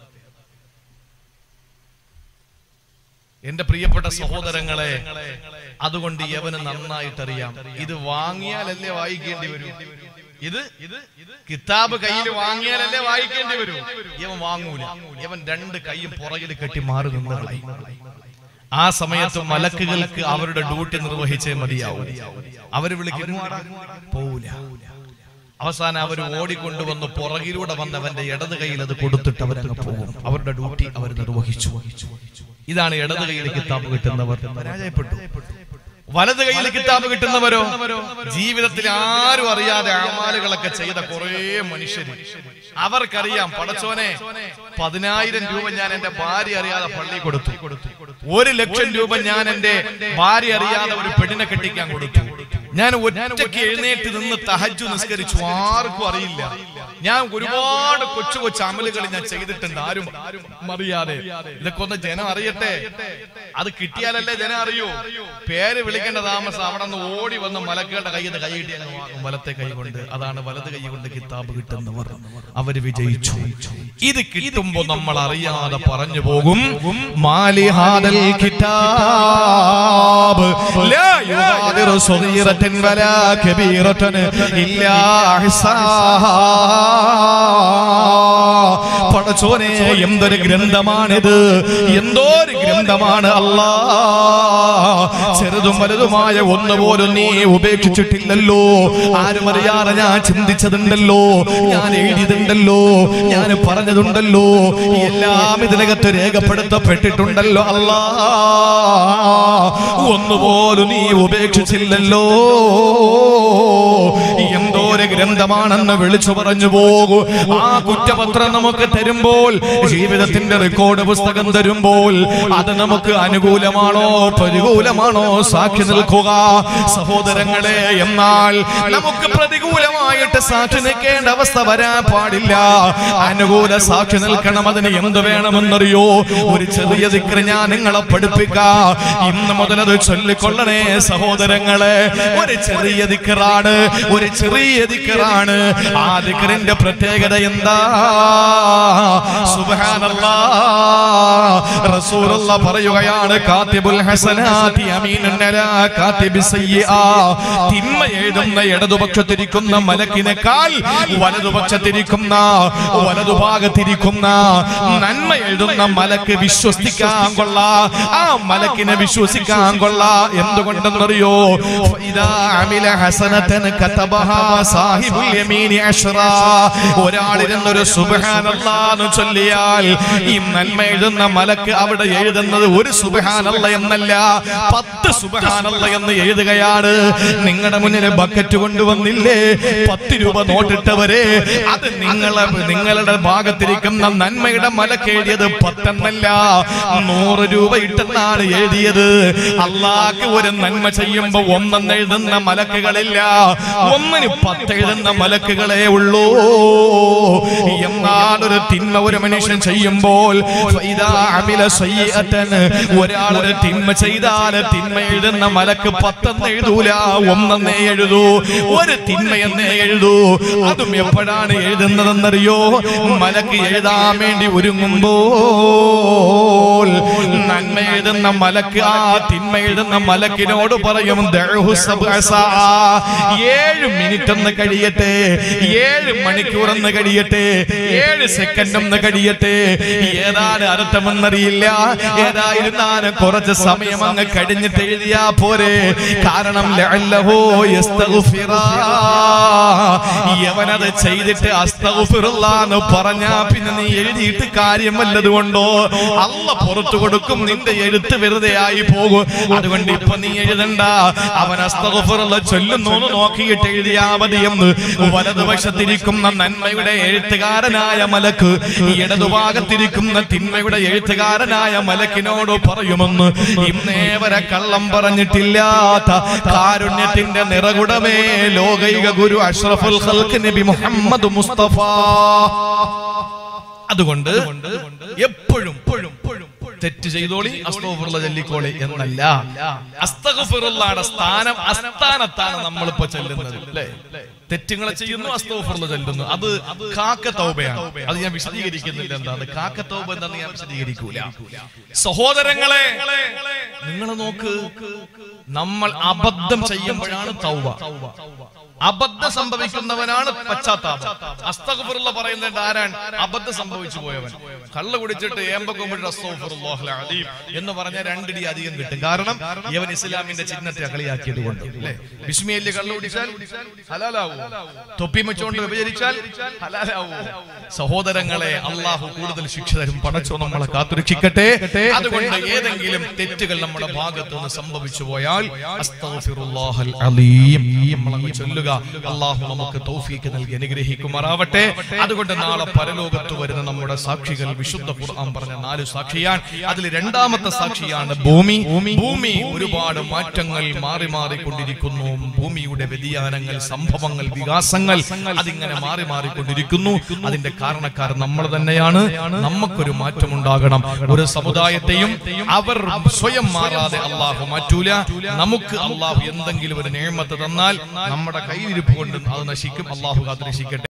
എന്റെ പ്രിയപ്പെട്ട സഹോദരങ്ങളെ അതുകൊണ്ട് യവന് നന്നായിട്ടറിയാം ഇത് വാങ്ങിയാലല്ലേ വായിക്കേണ്ടി വരൂ ഇത് കിതാബ് കയ്യിൽ വാങ്ങിയാലല്ലേ വായിക്കേണ്ടി വരൂ ഇവൻ വാങ്ങൂല ഇവൻ രണ്ട് കൈയും പുറകിൽ കെട്ടി മാറി നിന്ന് കളയും ആ സമയത്ത് മലക്കുകൾക്ക് അവരുടെ ഡ്യൂട്ടി നിർവഹിച്ചേ മതിയാവും അവര് വിളിക്കുന്നു പോവില്ല അവസാനം അവർ ഓടിക്കൊണ്ടുവന്ന് പുറകിലൂടെ വന്നവന്റെ ഇടത് കയ്യിൽ അത് കൊടുത്തിട്ട് അവരങ്ങ് പോകും അവരുടെ ഡ്യൂട്ടി അവർ നിർവഹിച്ചു ഇതാണ് ഇടത് കയ്യിൽ കിതാബ് കിട്ടുന്നവർ പരാജയപ്പെട്ടു വലത് കയ്യിൽ കിതാബ് കിട്ടുന്നവരോ ജീവിതത്തിൽ ആരും അറിയാതെ അമാലുകളൊക്കെ ചെയ്ത കുറെ മനുഷ്യര് അവർക്കറിയാം പടച്ചോനെ പതിനായിരം രൂപ ഞാൻ എന്റെ ഭാര്യ അറിയാതെ പള്ളി കൊടുത്തു ഒരു ലക്ഷം രൂപ ഞാൻ എന്റെ ഭാര്യ അറിയാതെ ഒരു പെണ്ണിനെ കെട്ടിക്കാൻ കൊടുത്തു ഞാൻ ഒറ്റയ്ക്ക് എഴുന്നേറ്റ് നിന്ന് തഹജു നിസ്കരിച്ചു ആർക്കും അറിയില്ല ഞാൻ ഒരുപാട് കൊച്ചു കൊച്ചു അമലുകൾ ഞാൻ ചെയ്തിട്ടുണ്ട് ആരും അറിയാതെ ഇതൊക്കെ ഒന്ന് ജനം അറിയട്ടെ അത് കിട്ടിയാലല്ലേ ജനം അറിയൂ പേര് വിളിക്കേണ്ട താമസം അവിടെ നിന്ന് ഓടി വന്ന് മലക്കുകളുടെ കയ്യിൽ നിന്ന് കൈ കിട്ടി അങ്ങ് വാങ്ങും വലത്തെ കൈ കൊണ്ട് അതാണ് വലത് കൈ കൊണ്ട് കിതാബ് കിട്ടുന്നവർ അവര് വിജയിച്ചു ഇത് കിട്ടുമ്പോ നമ്മൾ അറിയാതെ പറഞ്ഞു പോകും മാലിഹാദൽ കിതാബ് ലാ യുഗാദിറു സ്വഗീറത്തൻ വലാ കബീറത്തൻ ഇല്ലാ അഹ്സാ പടച്ചോനെ എന്തൊരു ഗ്രന്ഥമാണിത് എന്തോ ഒരു ഗ്രന്ഥമാണ് അല്ലാ ചെറുതും വലുതുമായ ഒന്നുപോലും നീ ഉപേക്ഷിച്ചിട്ടില്ലല്ലോ ആരും അറിയാതെ ഞാൻ ചിന്തിച്ചതുണ്ടല്ലോ ഞാൻ എഴുതിയതുണ്ടല്ലോ ഞാൻ പറഞ്ഞതുണ്ടല്ലോ എല്ലാം ഇതിനകത്ത് രേഖപ്പെടുത്തപ്പെട്ടിട്ടുണ്ടല്ലോ അല്ലാ ഒന്നുപോലും നീ ഉപേക്ഷിച്ചില്ലല്ലോ എന്തോ ഒരു ഗ്രന്ഥമാണെന്ന് വിളിച്ചു പറഞ്ഞു പോകൂ ആ കുറ്റപത്രം നമുക്ക് തരുമ്പോൾ ജീവിതത്തിന്റെ റെക്കോർഡ് പുസ്തകം തരുമ്പോൾ അത് നമുക്ക് അനുകൂലമാണോ പ്രതികൂലമാണോ സാക്ഷി നിൽക്കുക സഹോദരങ്ങളെ എന്നാൽ നമുക്ക് പ്രതികൂലമായിട്ട് സാക്ഷി നിൽക്കേണ്ട അവസ്ഥ വരാൻ പാടില്ല അനുകൂല സാക്ഷി നിൽക്കണം അതിന് എന്ത് വേണമെന്നറിയോ ഒരു ചെറിയ ദിക്ര ഞാൻ നിങ്ങളെ പഠിപ്പിക്കാം ഇന്ന് മുതൽ അത് ചൊല്ലിക്കൊള്ളണേ സഹോദരങ്ങളെ ഒരു ചെറിയ ദിക്കറാണ് ഒരു ചെറിയ ദിക്കറാണ് ആ ദിക്കറിന്റെ പ്രത്യേകത എന്താ സുബ്ഹാനല്ലാ റസൂലുള്ള പറയുകയാണ് കാത്തിബുൽ ഹസനാതി അമീനുൻ അലാ കാത്തിബി സയ്യിആ തിന്മ എഴുതുന്ന ഇടതുപക്ഷത്തിരിക്കുന്ന മലക്കിനേക്കാൾ വലതുപക്ഷത്തിരിക്കുന്ന വലതുഭാഗത്തിരിക്കുന്ന നന്മ എഴുതുന്ന മലക്ക് വിശ്വസിക്കാൻ കൊള്ളാ ആ മലക്കിനെ വിശ്വസിക്കാൻ കൊള്ളാ എന്തുകൊണ്ടെന്നറിയോ ഫൈദാ അമില ഹസനതൻ കതബഹാ സാഹിബുൽ യമീനി അശ്റാ ഒരാളിരുന്നൊരു സുബ്ഹാനല്ലാഹ് ചൊല്ലിയാൽ ഈ നന്മ എഴുതുന്ന മലക്ക് അവിടെ എഴുതുന്നത് ഒരു സുബ്ഹാനല്ല എന്നല്ല പത്ത് സുബ്ഹാനല്ല എന്ന് എഴുതുകയാണ് നിങ്ങളുടെ മുന്നിൽ ബക്കറ്റ് കൊണ്ടുവന്നില്ലേ പത്ത് രൂപ നോട്ടിട്ടവരെ അത് നിങ്ങളെ നിങ്ങളുടെ ഭാഗത്തിരിക്കുന്ന നന്മയുടെ മലക്ക് എഴുതിയത് പത്തെന്നല്ല നൂറ് രൂപ ഇട്ടെന്നാണ് എഴുതിയത് അള്ളാഹ്ക്ക് ഒരു നന്മ ചെയ്യുമ്പോ ഒന്നെന്ന് എഴുതുന്ന മലക്കുകളില്ല ഒന്നിന് പത്ത് എഴുതുന്ന മലക്കുകളെ ഉള്ളൂ എന്നാൽ ഒരു തിന്മ ഒരു മനുഷ്യൻ ചെയ്യുമ്പോൾ ഫൈദാ അമില സയ്യിഅത്തൻ ഒരാൾ ഒരു തിന്മ ചെയ്താൽ തിന്മ എഴുതുന്ന മലക്ക് പത്തെന്ന് എഴുതൂല ഒന്നെന്നേ എഴുതൂ ഒരു തിന്മയെന്നേ എഴുതൂ അതും എപ്പോഴാണ് എഴുതുന്നതെന്നറിയോ മലക്ക് എഴുതാൻ വേണ്ടി ഒരുങ്ങുമ്പോൾ നന്മ എഴുതുന്ന മലക്ക് ആ തിന്മ എഴുതുന്ന മലക്കിനോട് പറയും ദഅഹു സബ്അ സാ. ഏഴ് മിനിറ്റ് ഒന്ന് കഴിയട്ടെ ഏഴ് മണിക്കൂർ ഒന്ന് കഴിയട്ടെ ഏഴ് സെക്കൻഡ് ഒന്ന് കഴിയട്ടെ ഏതാണ് അർത്ഥമെന്നറിയില്ല ഏതായിരുന്നാലും കുറച്ച് സമയം അങ്ങ് കഴിഞ്ഞിട്ട് എഴുതിയാ പോരെ കാരണം ലഅല്ലഹു യസ്തഗ്ഫിറാ. യവനത് ചെയ്തിട്ട് അസ്തഗ്ഫിറുല്ലാ എന്ന് പറഞ്ഞാ പിന്നെ നീ എഴുതിയിട്ട് കാര്യം വല്ലതുകൊണ്ടോ അല്ല പുറത്തു കൊടുക്കും നിന്റെ എഴുത്ത് വെറുതെ ആയി പോകും അതുകൊണ്ട് ഇപ്പൊ നീ എഴുതണ്ട അവൻ അസ്തഗ്ഫിറുള്ള ചൊല്ലുന്നു എന്ന് നോക്കിയിട്ട് എഴുതിയാ മതി എന്ന് വലതുവശത്തിരിക്കുന്ന നന്മയുടെ എഴുത്തുകാരനായ മലക്ക് ഇടതുഭാഗത്തിരിക്കുന്ന തിന്മയുടെ എഴുത്തുകാരനായ മലക്കിനോട് പറയുമെന്ന് ഇന്നേ വരെ കള്ളം പറഞ്ഞിട്ടില്ലാത്ത കാരുണ്യത്തിന്റെ നിറകുടമേ ലോകൈക ഗുരു അഷ്റഫുൽ ഖൽക്ക് നബി മുഹമ്മദ് മുസ്തഫ അതുകൊണ്ട് എപ്പോഴും തെറ്റ് ചെയ്തോളി അസ്തോഫുള്ള ചൊല്ലിക്കോളി എന്നല്ല അസ്തഗഫിറുള്ളയുടെ സ്ഥാനം അസ്ഥാനത്താണ് നമ്മളിപ്പോ ചെല്ലുന്നത് അല്ലേ തെറ്റുകളെ ചെയ്യുന്നു അസ്തോഫുള്ള ചെല്ലുന്നു അത് കാക്ക തൗബയാണ് അത് ഞാൻ വിശദീകരിക്കുന്നില്ല എന്താ അത് കാക്ക തൗബ എന്താന്ന് ഞാൻ വിശദീകരിക്കൂല സഹോദരങ്ങളെ നിങ്ങൾ നോക്ക് നമ്മൾ അബദ്ധം ചെയ്യുമ്പോഴാണ് തൗബ അബദ്ധം സംഭവിക്കുന്നവനാണ് പശ്ചാത്താപം അസ്തഗ്ഫിറുള്ള പറയുന്നത് ആരാണ് അബദ്ധം സംഭവിച്ചു പോയവൻ കള്ള് കുടിച്ചിട്ട് ഏമ്പക്കുമ്പോഴും അസ്തഗ്ഫിറുല്ലാഹൽ അലീം എന്ന് പറഞ്ഞ രണ്ടിടി അധികം കിട്ടും കാരണം ഇവൻ ഇസ്ലാമിന്റെ ചിഹ്നത്തെ കളിയാക്കിയത് കൊണ്ട് അല്ലേ ബിസ്മിയല്ലേ കള്ള് കുടിച്ചാൽ ഹലാലാവൂ തൊപ്പി വെച്ചുകൊണ്ട് വിഭജിച്ചാൽ ഹലാലാവൂ സഹോദരങ്ങളെ അള്ളാഹു കൂടുതൽ ശിക്ഷ തരും പടച്ചോ നമ്മളെ കാത്തുരക്ഷിക്കട്ടെ അതുകൊണ്ട് ഏതെങ്കിലും തെറ്റുകൾ നമ്മുടെ ഭാഗത്ത് നിന്ന് സംഭവിച്ചു പോയാൽ അസ്തഗ്ഫിറുല്ലാഹൽ അലീം നമ്മളങ്ങ് ചൊല്ലുക അള്ളാഹു നമുക്ക് തൗഫീക്ക് നൽകി അനുഗ്രഹിക്കുമാറാവട്ടെ അതുകൊണ്ട് നാളെ പരലോകത്ത് വരുന്ന നമ്മുടെ സാക്ഷികൾ വിശുദ്ധ ഖുർആൻ പറഞ്ഞ നാല് സാക്ഷിയാണ് അതിൽ രണ്ടാമത്തെ സാക്ഷിയാണ് ഭൂമി ഭൂമി ഒരുപാട് മാറ്റങ്ങൾ മാറി മാറിക്കൊണ്ടിരിക്കുന്നു ഭൂമിയുടെ വ്യതിയാനങ്ങൾ സംഭവങ്ങൾ വികാസങ്ങൾ അതിങ്ങനെ മാറി മാറിക്കൊണ്ടിരിക്കുന്നു അതിന്റെ കാരണക്കാർ നമ്മൾ തന്നെയാണ് നമുക്കൊരു മാറ്റം ഉണ്ടാകണം ഒരു സമുദായത്തെയും അവർ സ്വയം മാറാതെ അള്ളാഹു മാറ്റൂല നമുക്ക് അള്ളാഹു എന്തെങ്കിലും ഒരു നേമത്ത് തന്നാൽ നമ്മുടെ കയ്യിലിരിപ്പ് കൊണ്ട് അത് നശിക്കും അള്ളാഹു കാത്തിരക്ഷിക്കട്ടെ